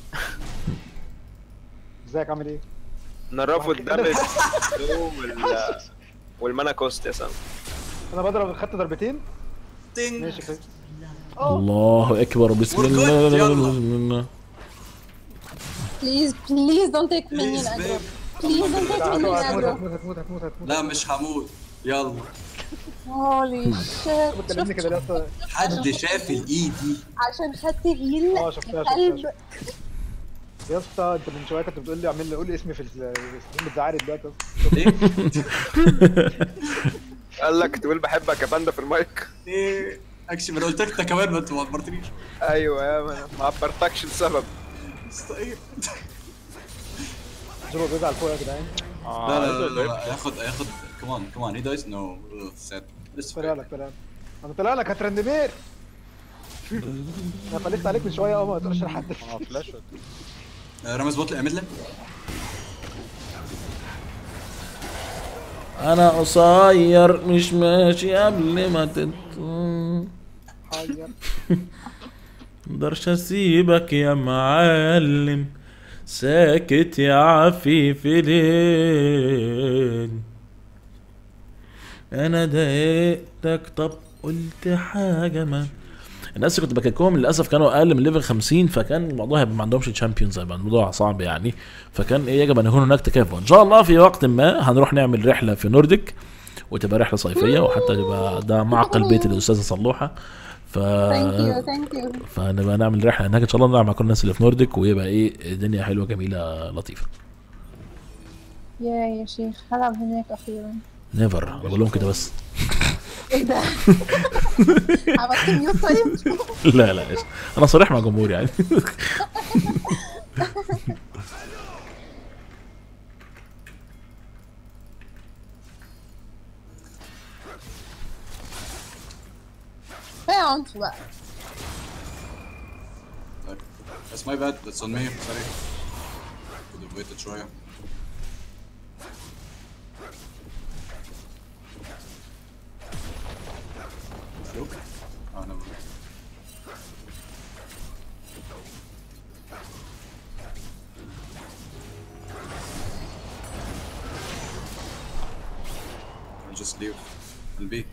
ازيك عامل ايه؟ نعرفه الدمج وال والمانا كوست يا سام انا بضرب خدت ضربتين تينج ماشي كده الله اكبر بسم We're good, الله يلا. بسم الله بليز بليز دونت تيك مني Please, الاجرو babe. بليز دونت تيك مني هتموت الاجرو هتموت هتموت هتموت هتموت لا مش هموت يلا هولي شيت بتكلمني كده ليه أصلا؟ حد شاف الايد دي عشان خدت هيل اه شفتها قلب شفتها يا اسطى انت من شويه كنت بتقول لي اعمل لي قول لي اسمي في الستريم بتزعلي دلوقتي يا اسطى. ايه قال لك تقول بحبك يا باندا في المايك ايه اكشن ما انا قلت لك انت كمان ما انت ما عبرتنيش ايوه يا ما ما عبرتكش السبب بس ايه جيبوا بيزعل فوق يا جدعان لا لا لا لا ياخد ياخد كمان كمان هي دايز نو سيت طلع لك طلع لك انا طلع لك هترندمير انا فلست عليك من شويه اه ما تقولش لحد اه فلاش رامز بوتل اعمل لك انا قصير مش ماشي قبل ما تت حاجه مقدرش اسيبك يا معلم ساكت يا عفيف ليه انا ضايقتك طب قلت حاجه ما الناس اللي كنت بكلمهم للاسف كانوا اقل من ليفل 50 فكان الموضوع هيبقى ما عندهمش تشامبيونز هيبقى الموضوع صعب يعني فكان ايه يجب ان يكون هناك تكافؤ ان شاء الله في وقت ما هنروح نعمل رحله في نورديك وتبقى رحله صيفيه وحتى يبقى ده معقل بيت الاستاذه صلوحه ف ثانك يو ثانك يو فنبقى نعمل رحله هناك ان شاء الله نلعب مع كل الناس اللي في نورديك ويبقى ايه الدنيا حلوه جميله لطيفه يا يا شيخ هلعب هناك اخيرا نيفر انا بقول لهم كده بس ايه ده عملت ميوت طيب لا لا إيش. انا صريح مع جمهوري يعني كفايه عنف بقى That's my bad. That's on me. Sorry. Could have waited شوية. Look. Oh, never mind. I'll just leave and be.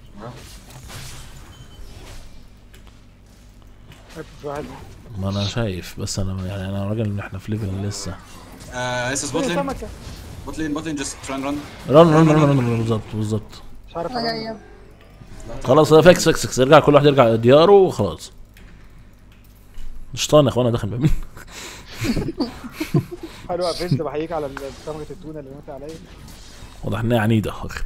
في واحد ما انا شايف بس انا يعني انا راجل ان احنا في ليفل لسه Uh, this is bot إيه lane. سمكه Bot lane, bot lane, just try and run. رن رن رن رن رن بالظبط بالظبط مش عارف انا أنا. جايه خلاص فاكس فاكس فاكس ارجع كل واحد يرجع دياره وخلاص شيطان يا اخوانا داخل بمين حلو يا بنت بحييك على ال- سمكه التونه اللي نمت عليا واضح انها عنيده واخد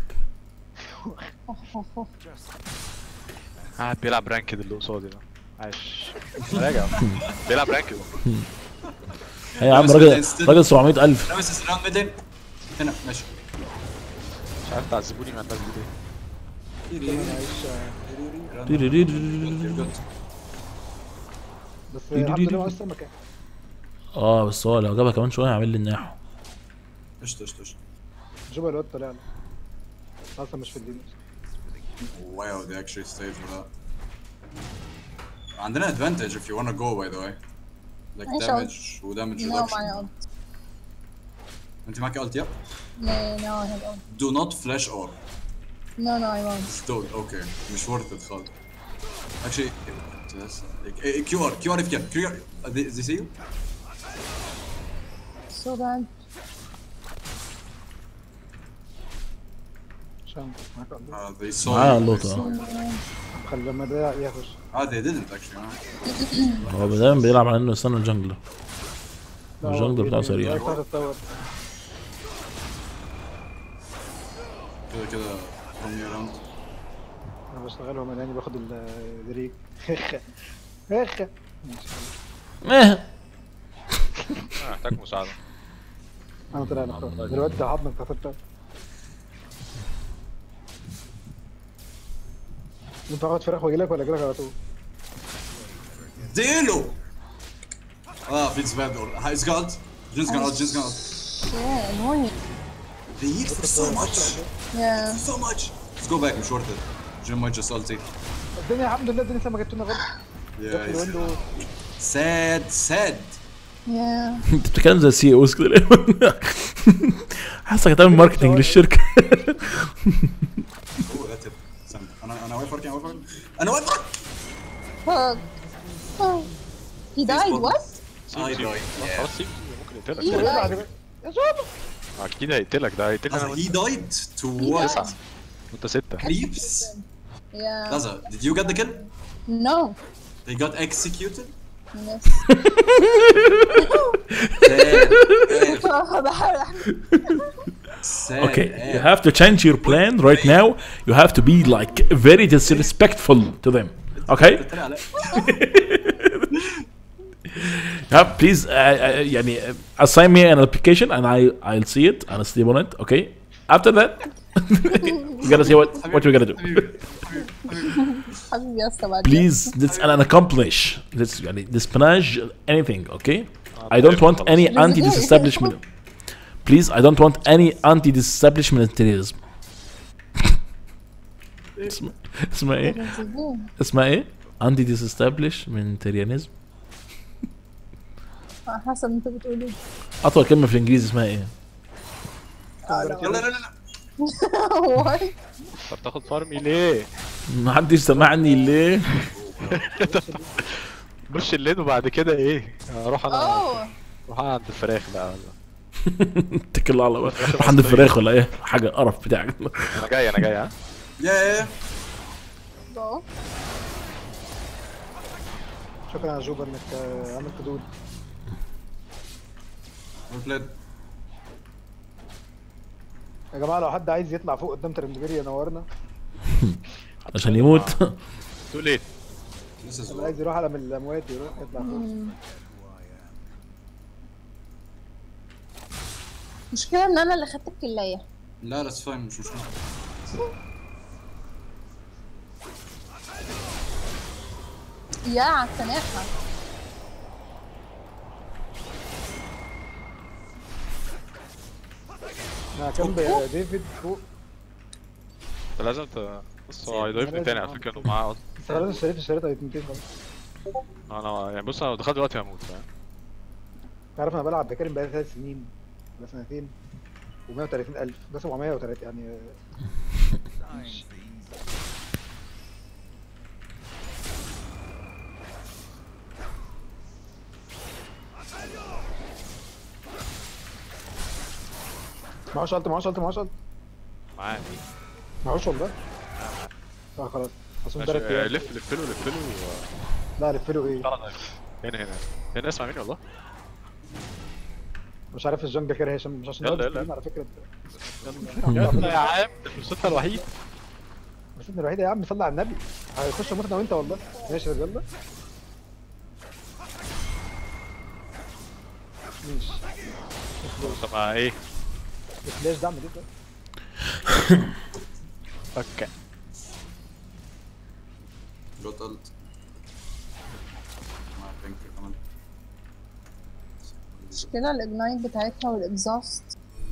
قاعد بيلعب رانكد اللي قصادي ده عايش راجع بيلعب رانكد هي يا عم راجل راجل 700000 Travis is around mid lane. هنا ماشي. مش عارف تعذبوني مع الناس دي ليه معلش بس الحمد لله معيش سمكه اه بس هو لو جابها كمان شويه هيعمل لي الناحو قشطة قشطة قشطة. جوبا الواد طلع له اصلا مش في الدين Wow, they actually stayed for that. عندنا advantage if you wanna go by the way. Like ماشي. damage و damage No, reduction. my ult. انت معاك ult yep? No, no, I have ult. Do not flash orb. No, no, I won't. Don't. Okay. مش worth it خالص. Actually, just like, eh, QR, QR if you can. QR. uh, They, they see you? So bad. عشان معاك الله Uh, they saw معاه you. اللوطة خلي لما ده يخش Ah, they didn't actually. Huh? هو دايما بيلعب على انه يستنى الجنجل لا، هو الجنجل بتاعه بيجي- سريع. بيجي التاور. كده كده from me around. انا بشتغلهم انا باخد الدريك خخ خخ ايه أنا محتاج مساعدة انا طلع انا خلاص. دلوقتي ده عضمك بتاعت التاور انت هاخد فراخ واجي لك ولا اجي لك على طول؟ اديله! اه في سباد هاي سكالد جينز جان جينز جان Yeah, annoying. They heal for so much! Yeah. So much! Let's go back, I'm shorted. Jim might just ulti. الدنيا الحمد لله الدنيا لسه ما جت لنا غلط Yeah, في he's الويندو sad, sad. Yeah. انت بتتكلم زي سي اوز كده ليه؟ حاسسك هتعمل ماركتنج للشركه Oh, that's it. استنى انا انا واقف انا واقف انا واقف Fuck. Oh. He died, what? I died. خلاص سيب ممكن He يقتلك بعد died. كده يا شباب اكيد هيقتلك ده هيقتلك انا Laza, وانت he died to He what? died. وانت ستة Creeps? Yeah. Laza, did you get the kill? No. They got executed? Yes. Sad. بحاول Sad. Okay, you sad. have to change your plan right now. You have to be like very disrespectful to them. Okay? بتتريق عليا. Yeah, please, uh, uh, يعني uh, assign me an application and I I'll see it and I'll sleep on it. Okay. After that, we gotta see what what we're gonna do. حبيبي يا اسطى بعد Please, let's an accomplish. Let's يعني espionage anything. Okay. I don't want any anti-disestablishment. Please, I don't want any anti-disestablishmentarianism. اسمها اسمها ايه؟ اسمها ايه؟ انتي ديسستابلشمنتريانيزم حسب انت بتقول ايه اطول كلمه في الانجليزي اسمها ايه؟ يلا لا لا لا What? طب تاخد فارمي ليه؟ ما حدش سمعني ليه؟ بوش الليل وبعد كده ايه؟ اروح انا اوه اروح أنا عند الفراخ بقى ولا اتكل الله على الله روح عند الفراخ ولا ايه؟ حاجه قرف بتاعك انا جاي انا جاي ها؟ يا go. شكرا يا جوبر انك آه، عملت دول well played. يا جماعه لو حد عايز يطلع فوق قدام ترندبيري ينورنا عشان يموت تقول ايه؟ This is اللي عايز يروح على من الاموات يروح يطلع فوق المشكلة ان انا اللي خدت الكلاية لا that's fine مش مشكلة يا عالسماحة انا كان ب- ديفيد فوق انت لازم ت... بص هو هيضيفني تاني على فكره انه معاه اصلا بس خلاص اشتريت اشتريت ايتمتين خلاص انا يعني بص انا لو دخلت دلوقتي هموت فاهم انت عارف انا بلعب بكارم بقالي ثلاث سنين ولا سنتين و130 الف ده 730 يعني آه، معهوش قلت معهوش قلت معهوش قلت معاه معهوش والله اه خلاص اصل ماشي درك آه، لف لف له لف له لا لف له ايه طلع هنا هنا هنا اسمع مني والله مش عارف الجنجل كده هشام مش عشان يلا، ده يلا. بتتكلم على فكره يلا يا عم ده فرصتها الوحيد بس انت الوحيده يا عم صلي على النبي هيخش موت انا وانت والله ماشي يلا ماشي طب ما ايه الفلاش ده اعمل ايه ده؟ اوكي got ult مع بينك كمان كده الاجنايت بتاعتها والاكزاست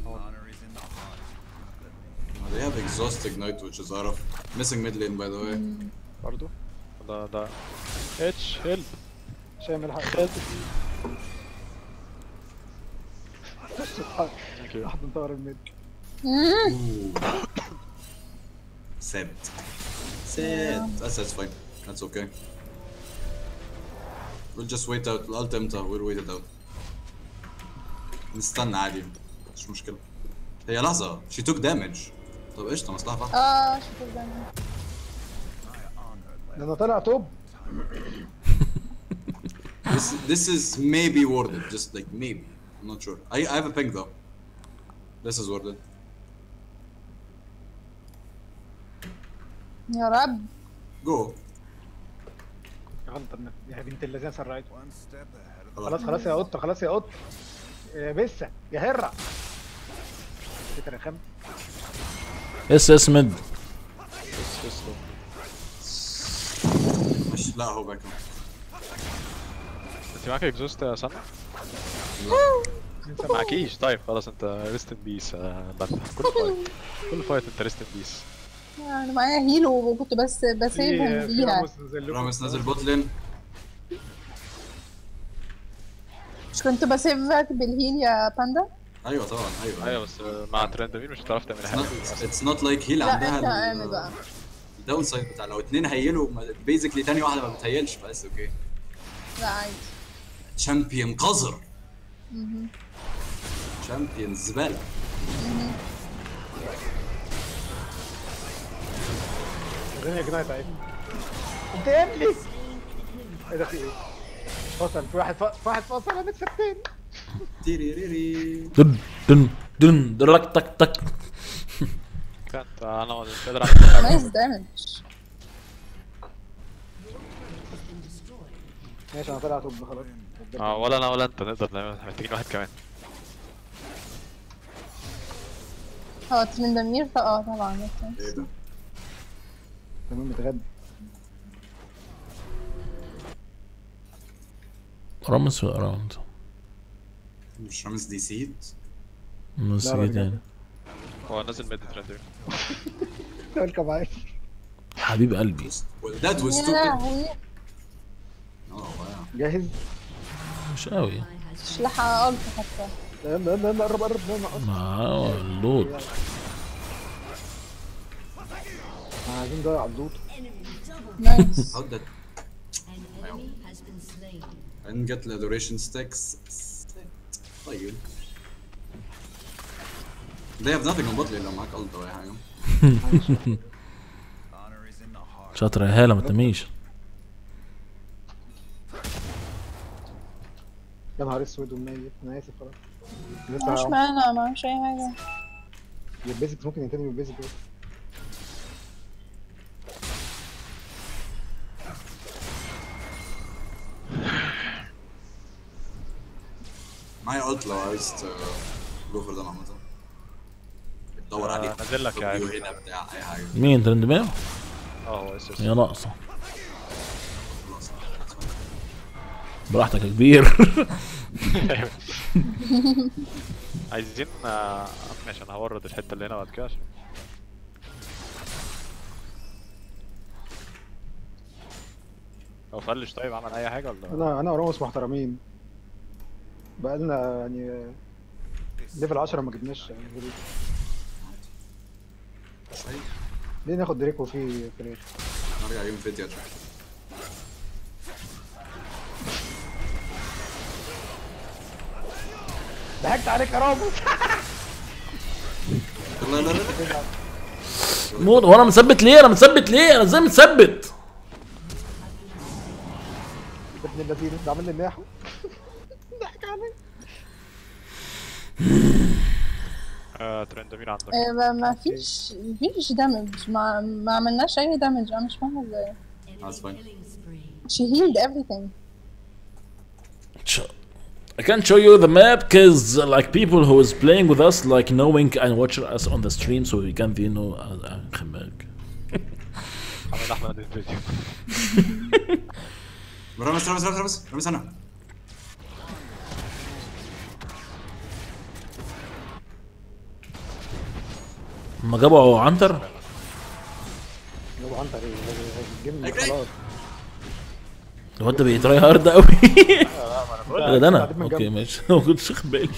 they have exhaust ignite which is out of missing mid lane by the way برضو ده ده اتش هيلب مش هيعمل حاجه ثانك يو واحد مطور الميد Ooh. sad sad that's that's fine that's okay we'll just wait out الالت امتى we'll wait it out نستنى عادي مش مشكلة هي لحظة she took damage طب قشطه مصلحه فحم اه شوف ده ده انا طالع توب This this is maybe worth it. Just like maybe. I'm not sure. I I have a ping though. This is worth it. يا رب Go. غلطة يا بنت الذين سرعت خلاص خلاص يا قطة خلاص يا قطة يا بسة يا هرة فكرة يا خم اس اس مد مش لا هو باك انت معاك اكزوست يا سنة؟ انت معكيش طيب خلاص انت ريست ان بيس كل فايت كل فايت انت ريست ان بيس انا معايا هيل وكنت بس بسيبهم في بيها راموس نزل لكم. رامس نازل بوت لين مش كنت بسيبك بالهيل يا باندا ايوه طبعا ايوه ايوه بس مع ترندمير مش هتعرف تعمل حاجة اتس نوت لايك هيل لا انت اعمل عندها بقى الداون سايد بتاع لو اتنين هيلوا بيزكلي تاني واحده ما بتهيلش بس اوكي لا عادي تشامبيون قذر مهم. تشامبيون زباله الدنيا جنايت اهي انت يا ابني ايه ده في ايه؟ فصل في واحد ف- في واحد فصل انا نكسب تاني تيريريري دن دن دن درك تك تك كانت انا مش قادر اعمل حاجة نايس دامج ماشي انا طلع توب خلاص اه ولا انا ولا انت نقدر نعمل محتاجين واحد كمان هو ترندمير اه طبعا makes sense. ايه ده تمام متغدى رامس ولا اراوند مش رامس دي سيد نص لا، لا، تاني هو نازل ميد ترندمير تقول معايا حبيب قلبي that was يا stupid لهوي oh wow جاهز مش قوي مش لاحقة ألف حتى يلا يلا يلا قرب قرب يلا قرب مع اللود عايزين نضيع اللوت نايس how did I didn't get the adoration sticks طيب They have nothing on bot lane لو معاك ult او اي حاجه شاطر يا هاله ما تميش يا نهار اسود وميت انا اسف خلاص مش لسه معانا ما عملش أي حاجة البيزكس ممكن ينتهي من البيزك بس معايا ult لو عايز جو فور ده عامة بتدور عليه نازل لك يا فيديو عيني هنا بتاع اي حاجه مين ترند مان اه هو اس اس يا ناقصه خلاص براحتك يا كبير عايزين آه، ماشي انا هورد الحته اللي هنا بعد كده عشان هو فلش طيب عمل اي حاجه ولا انا انا وراموس محترمين بقالنا يعني ليفل 10 ما جبناش يعني غير- ليه ناخد دريك وفي فريق نرجع يوم فيت يا ضحكت عليك يا راموس لا لا لا موت وانا مثبت ليه انا مثبت ليه انا ازاي مثبت ابن اللذين ده عامل لي الناحو ضحك عليك آه ترندمير عندك آه، ما- ما فيش فيش دامج ما, ما عملناش أي دامج أنا مش فاهمة ازاي That's fine. she healed everything Sh- I can't show you the map because like people who is playing with us like knowing and watching us on the stream so we can you know uh, uh, come back. محمد احمد الفيديو رامس رامس رامس رامس رامس انا لما جابوا عنتر لو عنتر ايه الجيم خلاص الواد ده بيتراي هارد قوي ده, ده انا بعدين من اوكي جنب. ماشي ما كنتش واخد بالي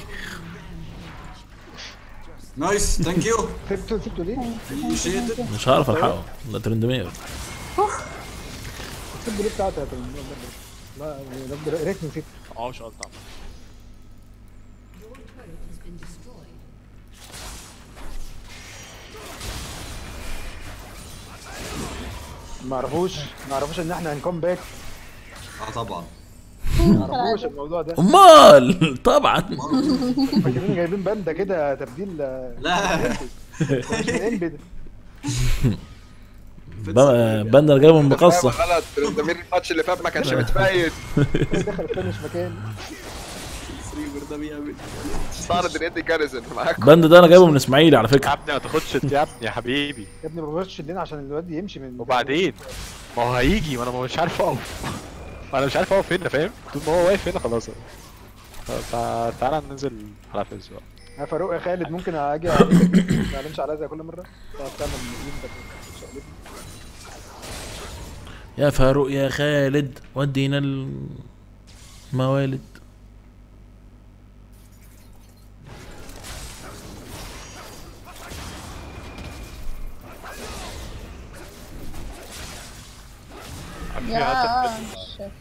نايس ثانك يو سبته سبته ليه؟ appreciate it مش هعرف الحقه ده ترند مير سبته ليه بتاعته يا ترى؟ لا ده ده ريت نسيت اه مش قلت عمل ما عرفوش ما عرفوش ان احنا هنكون باك اه طبعا ما عرفوش الموضوع ده امال طبعا فاكرين جايبين باندا كده تبديل لا مش انبي ده ب- بندر جايبه من بقصه غلط الضمير الماتش اللي فات ما كانش متفايت دخل الثاني مش مكان سريبر ده بيعمل استعرض اليد كاريزن معاكم بند ده انا جايبه من اسماعيل على يا فكره ابني ما تاخدش يا ابني يا حبيبي يا ابني ما بغيرش اللين عشان الواد يمشي من وبعدين ما هو هيجي وانا مش عارف اقف انا مش عارف اقف هنا فاهم طول ما هو واقف هنا خلاص تع- تعالى ننزل على فيس بقى يا فاروق يا خالد ممكن اجي عليك ما تعلمش عليا زي كل مره تقعد تعمل ايدك وتشقلبني. يا فاروق يا خالد ودينا الموالد في يا واحد شيت.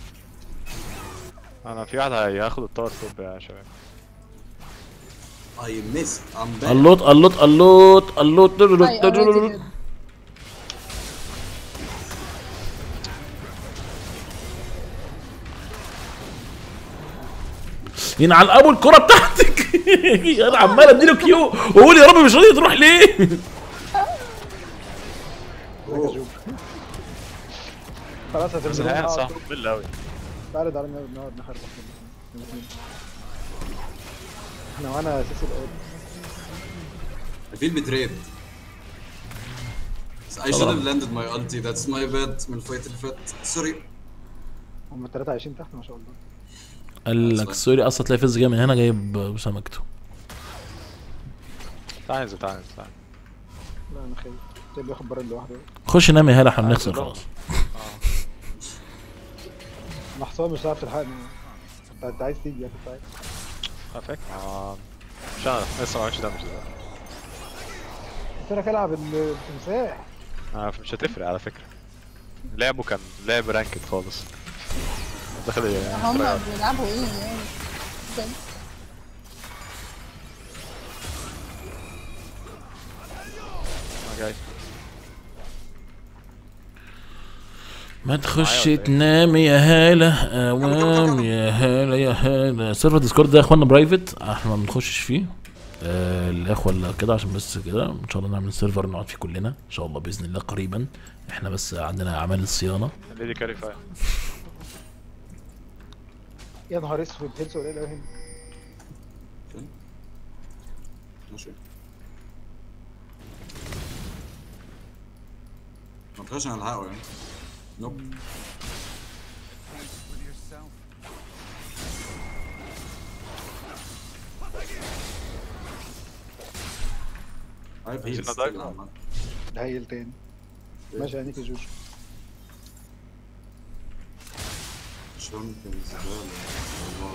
انا في واحد هياخد الطار توب يا شباب اي ميست ام باك اللوت اللوت اللوت اللوت I already did. ينعل ابو الكره بتاعتك انا عمال اديله كيو واقول يا رب مش راضي تروح ليه خلاص بس هتنزل الحقيقة صح ممل اوي تعالى تعالى نقعد نقعد نحرك احنا وانا اساسي الاول I feel betrayed. I should have landed my ulti. That's my bad من الفايت اللي فات. سوري. هم الثلاثه عايشين تحت ما شاء الله قال لك سوري اصلا تلاقي فز جاي من هنا جايب سمكته تعال انزل تعال انزل تعال لا انا خايف جاي بياخد بره لوحده خش نام يا هلا احنا بنخسر خلاص محصور مش هتعرف تلحقني انت انت عايز تيجي كنت عايز على فكرة آه، مش انا لسه ما عملتش دامج ده قلت لك العب التمساح آه، مش هتفرق على فكرة لعبه كان لعب رانكد خالص داخل يعني هم تراي بيلعبوا ايه يعني بجد. أنا جاي ما تخش معايا ولا إيه؟ تنام يا هالة اوام يا هالة يا هالة سيرفر ديسكورد ده يا اخوانا برايفت احنا ما بنخشش فيه آه الاخوه اللي كده عشان بس كده ان شاء الله نعمل سيرفر نقعد فيه كلنا ان شاء الله باذن الله قريبا احنا بس عندنا اعمال الصيانه ليدي كاري فاير يا نهار اسود هيلث قليل قوي هنا ماشي. ما تخش على الحقه يعني. نوب. عارف عايزين هي ندايف؟ عامة. ده هيل تاني ماشي عينيك يا جوجو شامبيونز زبالة والله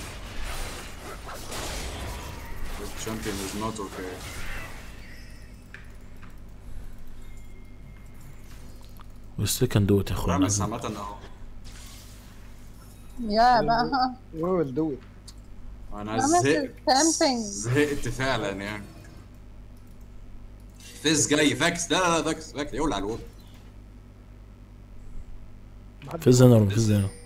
champion is not okay we still can do it يا اخوانا رامس عامة اهو يا بقى وي ويل دو ات انا عملت زهقت camping. زهقت فعلا يعني فيز جاي فاكس لا لا لا فاكس فاكس يولع الوول فز هنا ولا فز هنا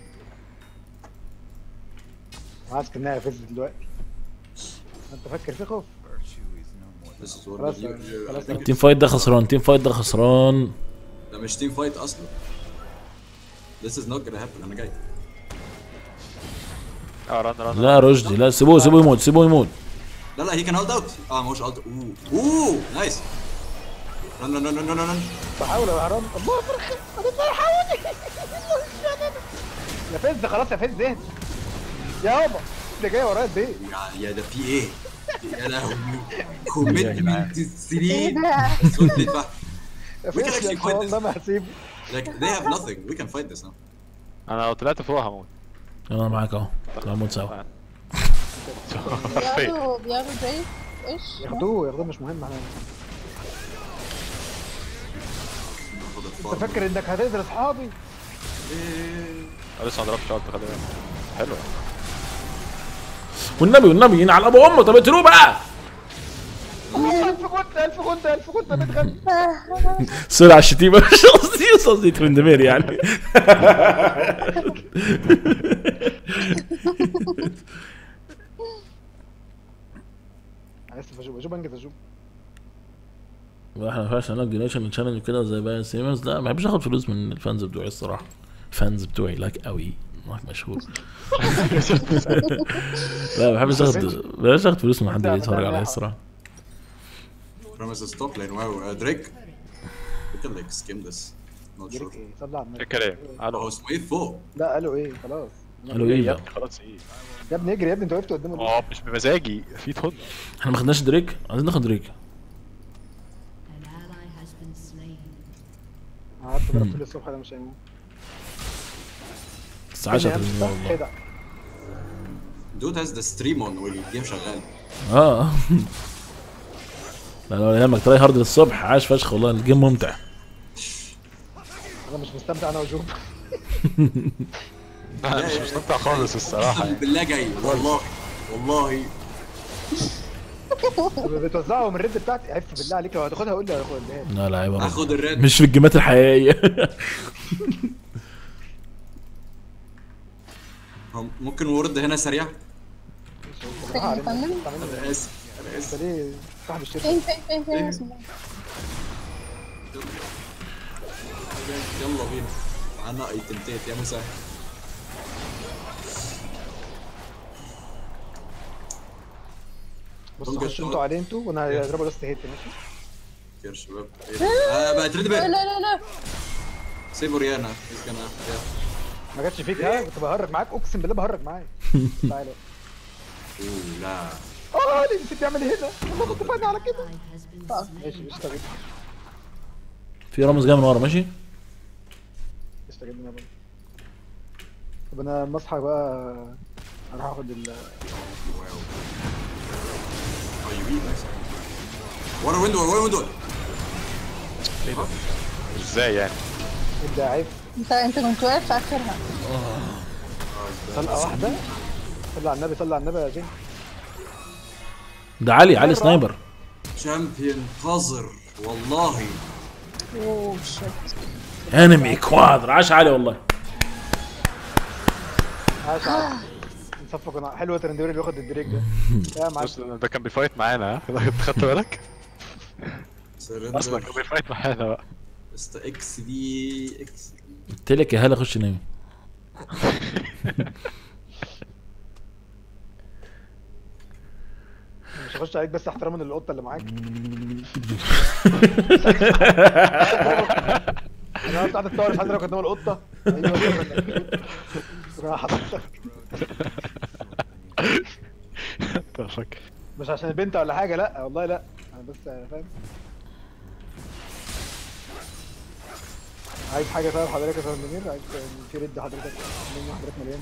عايز كانها فز دلوقتي انت فاكر في خوف This is what خلاص you- you- خلاص التيم فايت ده خسران التيم فايت ده خسران ده مش تيم فايت اصلا This is not gonna happen انا جاي اه رن رن لا رشدي لا سيبوه سيبوه يموت سيبوه يموت لا لا هي كان هولد اوت اه ماهوش هولد اوه اوه نايس رن رن رن رن رن بحاول يا هرم الله فرخ الله يحاولني يا فز خلاص يا فز اهدى يابا اللي جاي ورايا البيت يا يا ده في ايه يا لهوي كوميتمنت ايه 3 ده؟ صوت بيدفع يا We can فز actually ان fight شاء this. الله ما هسيبه like they have nothing we can fight this now انا لو طلعت فوق هموت انا معاك اهو نموت سوا بياخدوا بياخدوا بريك ايش؟ ياخدوه ياخدوه مش مهم احنا ناخد انت الفارم. فاكر انك هتقدر اصحابي أنا لسه ما ضربتش الت خلي بالك حلو والنبي والنبي ينعل ابو امه طب اقتلوه بقى الله يعرفك كنت 1000 كنت 1000 كنت بتغني سوري على الشتيمه مش قصدي مش قصدي ترندمير يعني انا اسف اجوب اجوب انجز اجوب احنا ما ينفعش نعمل دونيشن تشانل وكده زي باقي السينماز لا ما بحبش اخد فلوس من الفانز بتوعي الصراحه الفانز بتوعي لايك قوي لايك مشهور لا ما بحبش اخد ما بحبش اخد فلوس من حد يتفرج عليا الصراحه Promises top lane. Wow, uh, Drake. We can like skim this. Not جريك sure. ايه صلي على النبي الكلام هو الو اسمه ايه فوق؟ لا قالوا ايه خلاص قالوا ايه يا بقى ابني خلاص ايه يا ابني اجري يا ابني انت وقفت قدام الوقت. اه مش بمزاجي في تهن احنا ما خدناش دريك عايزين ناخد دريك An ally has been slain. قعدت ضربت لي الصبح ده مش هيموت بس 10 يعني تلميذ صح والله كده Dude has the stream on والجيم شغال. اه لا لا يهمك تراي هارد للصبح عاش فشخ والله الجيم ممتع انا مش مستمتع انا وجوب انا مش مستمتع خالص الصراحه اقسم يعني بالله جاي والله والله بتوزعهم الريد بتاعتي عف بالله عليك لو هتاخدها قول لي هاخدها لا لا عيب عليك. هاخد الريد مش في الجيمات الحقيقيه هم- ممكن وورد هنا سريع؟ علينا. كمل انا اسف انا انت اسف ليه صاحب الشركه فين فين فين فين اسمه يلا بينا معانا ايتمتات يا مسهل بصوا خشوا انتوا عليه انتوا وانا هضربه لاست هيت ماشي يا شباب إيه ده؟ آه بقى تريد لا بقى لا لا لا سيب ريانا he's gonna yeah. ما جاتش فيك ها كنت بهرج معاك اقسم بالله بهرج معاك تعالى اوه لا اه ليه نسيت يعمل هنا والله كنت فاهم على كده Ally has been slain. ماشي مش تغيب في رامز جاي من ورا ماشي مش تغيب يا بابا طب انا لما اصحى بقى اروح اخد ال واو اه يو بي نايس ورا ويندو ورا ويندو ايه ده ازاي يعني ابدا عيب انت انت كنت واقف في اخرها طلقه واحده صلي على النبي صلي على النبي يا زين ده علي علي سنايبر شامبيون قذر والله اوه شيت انمي كوادر عاش علي والله عاش عاش نصفق انا حلوه ترندوري اللي واخد الدريك ده يا معلم بص ده كان بيفايت معانا ها انت خدت بالك اصلا كان سرندر بيفايت معانا بقى است اكس دي اكس قلت لك يا هلا خش نامي مش هخش عليك بس احتراما للقطه اللي معاك انا قلت قاعد تصور حضرتك قدام القطه ايوه انا حضرتك فاكر مش عشان البنت ولا حاجه لا والله لا انا بس فاهم عايز حاجه طيب حضرتك يا استاذ منير عايز في رد حضرتك مني حضرتك مليان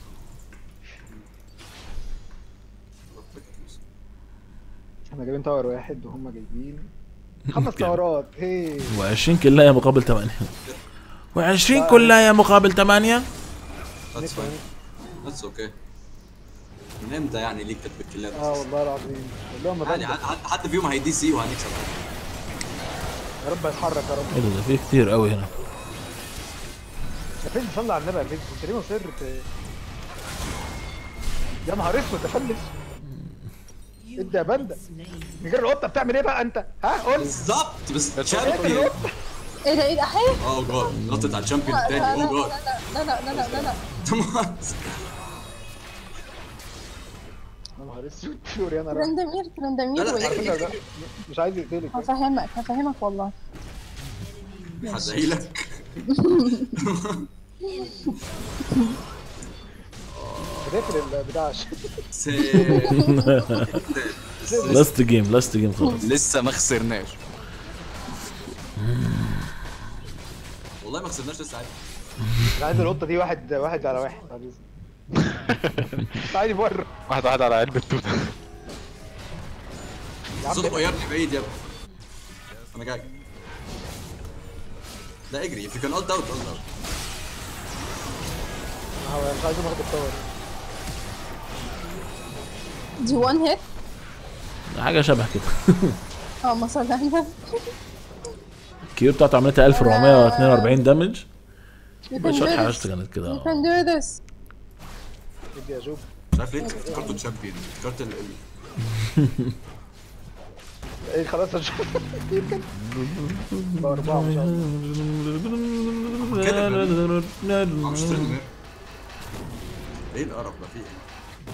احنا جايبين تاور واحد وهم جايبين خمس تاورات هي و20 كلاية مقابل 8 و20 كلاية مقابل 8 ذاتس فاين ذاتس اوكي من امتى يعني ليك كتب الكلات اه والله العظيم والله ما عادي بنسى. حد- حد- حد فيهم هيدي سي وهنكسب يا رب هيتحرك يا رب ايه ده ده في كتير قوي هنا يا فين صلي على النبي يا فين انت ليه مصر ت- يا نهار اسود تفلس ادي يا باندا من غير القطه بتعمل ايه بقى انت ها قول بالظبط بس اقتل تشامبيون القطه ايه ده ايه ده حي اوه جاد نطت على الشامبيون لا التاني لا لا اوه جاد لا لا لا لا لا لا يا نهار اسود شور يا نهار ترندمير ترندمير لا، لا، على وايه فكره ده مش عايز يقتلك هفهمك هفهمك والله هدعيلك بتقفل البتاع عشان لاست جيم لاست جيم خلاص لسه ما خسرناش والله ما خسرناش لسه عادي انا عايز القطه دي واحد واحد على واحد بعد إذنك. تعالي بره واحد واحد على علبة توت يا عم صوتكم يا ابني بعيد يا ابني انا جاي لا اجري if you can ult out ult out هو مش عايز اخد التاور دي وان هيت حاجة شبه كده اه ما صلى على النبي. الكيو بتاعته عملتها 1442 دامج You can بس do شوت this. حاجته كانت كده You can do this. ادي يا جوب مش عارف ليه افتكرته تشامبيون افتكرت ال ال- ايه خلاص يا جوب بأربعة مش عارف كده آه، مش ترند مير. ايه القرف ده فيه ايه؟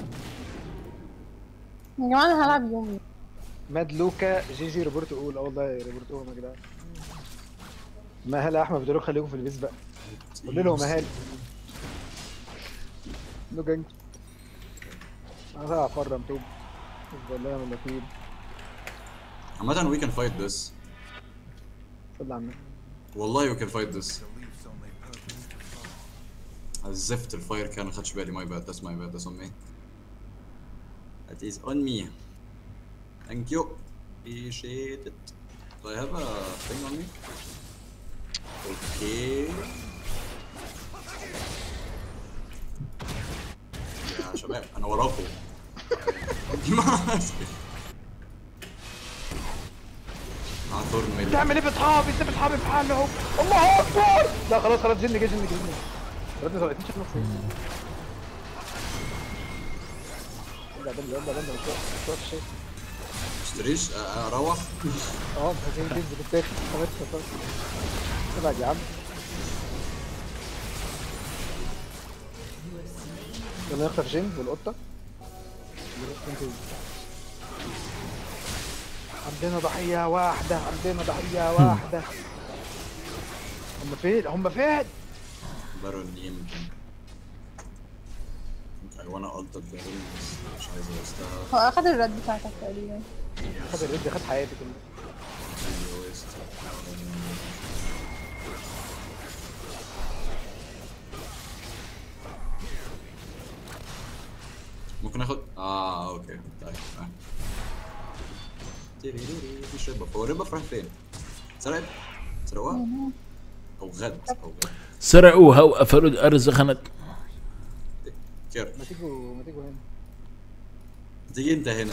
يا جماعة انا هلعب يومي ماد لوكا جي جي روبرتو اول اه والله روبرتو اول يا جدعان مهلا يا احمد بدلوك خليكم في البيس بقى قول لهم مهلا نو جنج انا هلعب فرم توب والله من الاخير عامة we can fight this صلي على النبي والله we can fight this الزفت الفاير كان خدش بالي my bad that's my bad that's on me that is on me thank you appreciate it do I have a thing on me okay يا شباب انا وراكم مع ثورن ميلي تعمل ايه باصحابي سيب اصحابي في حالهم الله اكبر لا خلاص خلاص جن جن جن جن ردنا طلعتين شوف نفسي يلا بند يلا بند مش واقف مش واقف شيء اشتريش أ- اروح اه مش عايزين تنزل التاكل خلاص خلاص ابعد يا عم يلا نخطف جن والقطة عندنا ضحية واحدة عندنا ضحية واحدة هم فين هم فين بارون يمكن I wanna ult البارون بس مش عايز اوستها هو اخد الرد بتاعتك تقريبا خد الرد خد حياتي كلها عايز اوست ممكن اخد اه اوكي طيب آه. تيريريري، مفيش ربف هو الربف راح فين؟ سرقت؟ سرقوها؟ او غد او غد سرقوها وقفلوا الارز خنت كير ما تيجوا ما تيجوا هنا تيجي انت هنا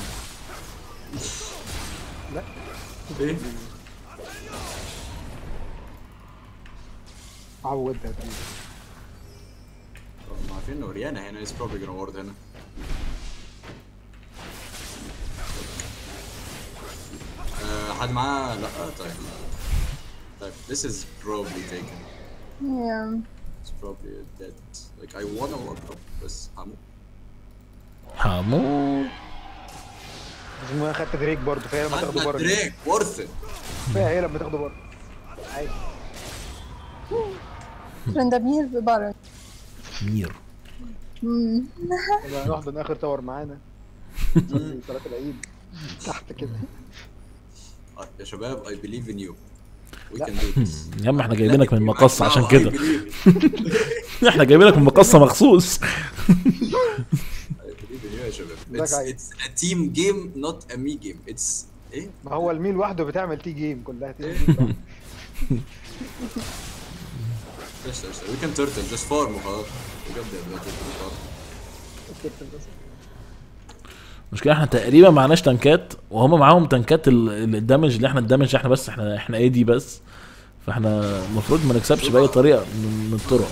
لا ايه؟ عودها تقريبا ما عارفين انه ريانا هنا is probably gonna ward هنا آه، حد معاه لا طيب طيب this is probably taken Yeah. it's probably dead like I wanna walk up بس هموت حمو لازم انا خدت دريك برضه فهي لما تاخده خدنا بره دريك worth it فيها هي لما تاخده بره عادي ترندمير ببارن مير مم. يلا نحضن اخر تاور معانا نصلي صلاة العيد تحت كده آه، يا شباب I believe in you we لا. can do this يا عم احنا جايبينك من مقص عشان I كده believe- احنا جايبينك من مقصه مخصوص I believe in you يا شباب ده it's, قاعد. it's a team game not a me game it's ايه ما هو الميل لوحده بتعمل تي جيم كلها تي جيم قشطة قشطة we can turtle just farm وخلاص بجد دلوقتي farm المشكله احنا تقريبا معناش تنكات وهم معاهم تنكات ال- ال- الدمج اللي احنا الدمج احنا بس احنا احنا اي دي بس فاحنا المفروض ما نكسبش باي طريقه من من الطرق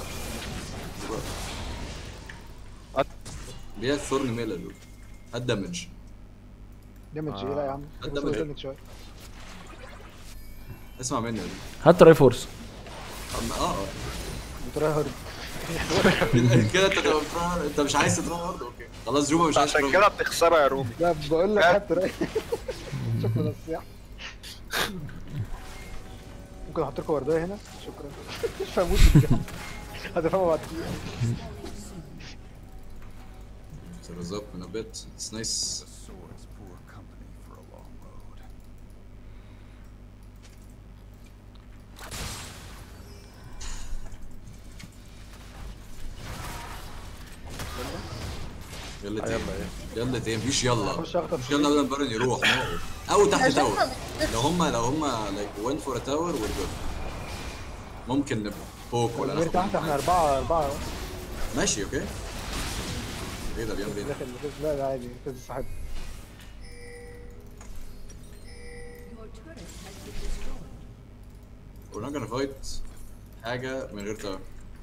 اللي هي الثورن ميلا دول الدمج دامج ايه لا يا عم قد بص ما دامج شويه اسمع مني دي. هات تراي فورس أما- اه بتراي هارد اه كده انت تبقى بتروح- انت مش عايز تروح برضه اوكي خلاص جوبا مش عايز عشان تروح كده بتخسرها يا روبي لا بقول لك هات تراي شكرا نصيحة ممكن احط لكم ورديه هنا شكرا مش فاهموش هتفهموا بعد دقيقة. Serves up in a bit. It's nice. يلا تيم يلا تيم مفيش يلا خش اخطف مش يلا بدل بارن يروح no. او تحت عشان تاور ما لو هم لو هم like went for a tower we're good ممكن نبقى فوق ولا غير ناخد تحت احنا اربعة اربعة ماشي اوكي ايه ده بيعمل ايه ده؟ داخل لا لا عادي كذا صاحب We're not gonna fight حاجة من غير تاور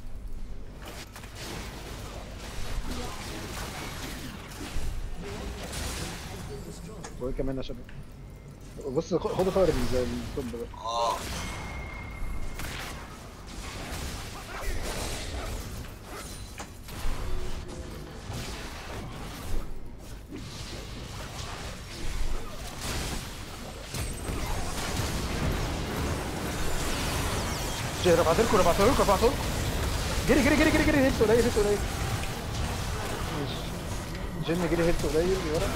وايه كمان يا شباب بص خ- خدوا فاير من زي الطب ده اه جي رفعت لكم رفعت لكم رفعت لكم جري جري جري جري جري هيلث قليل هيلث قليل ماشي جن جري هيلث قليل ورا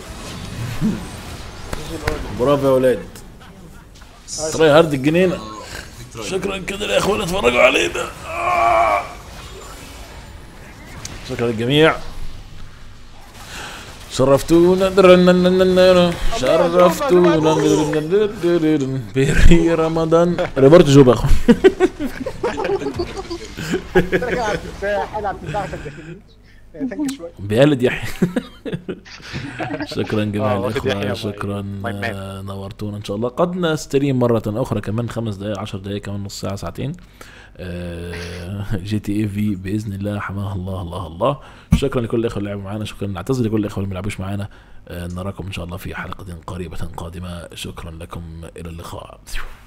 جي الأول. برافو يا ولاد تراي هارد الجنينه big try. شكرا كده يا اللي اتفرجوا علينا آه. شكرا للجميع شرفتونا درننننن. شرفتونا درننننن. بيري رمضان ريبورت جوب يا اخو راجع على التفاح العب تفاح عشان داخلين ثانك شويه بيقلد يحيى شكرا جميع آه، واخد يحيى الاخوه my- شكرا my man. آه، نورتونا ان شاء الله قد نستريم مره اخرى كمان خمس دقائق عشر دقائق كمان نص ساعه ساعتين آه، جي تي اي في باذن الله حماها الله الله الله شكرا لكل الاخوه اللي لعبوا معانا شكرا نعتذر لكل الاخوه اللي ما لعبوش معانا آه، نراكم ان شاء الله في حلقه قريبه قادمه شكرا لكم الى اللقاء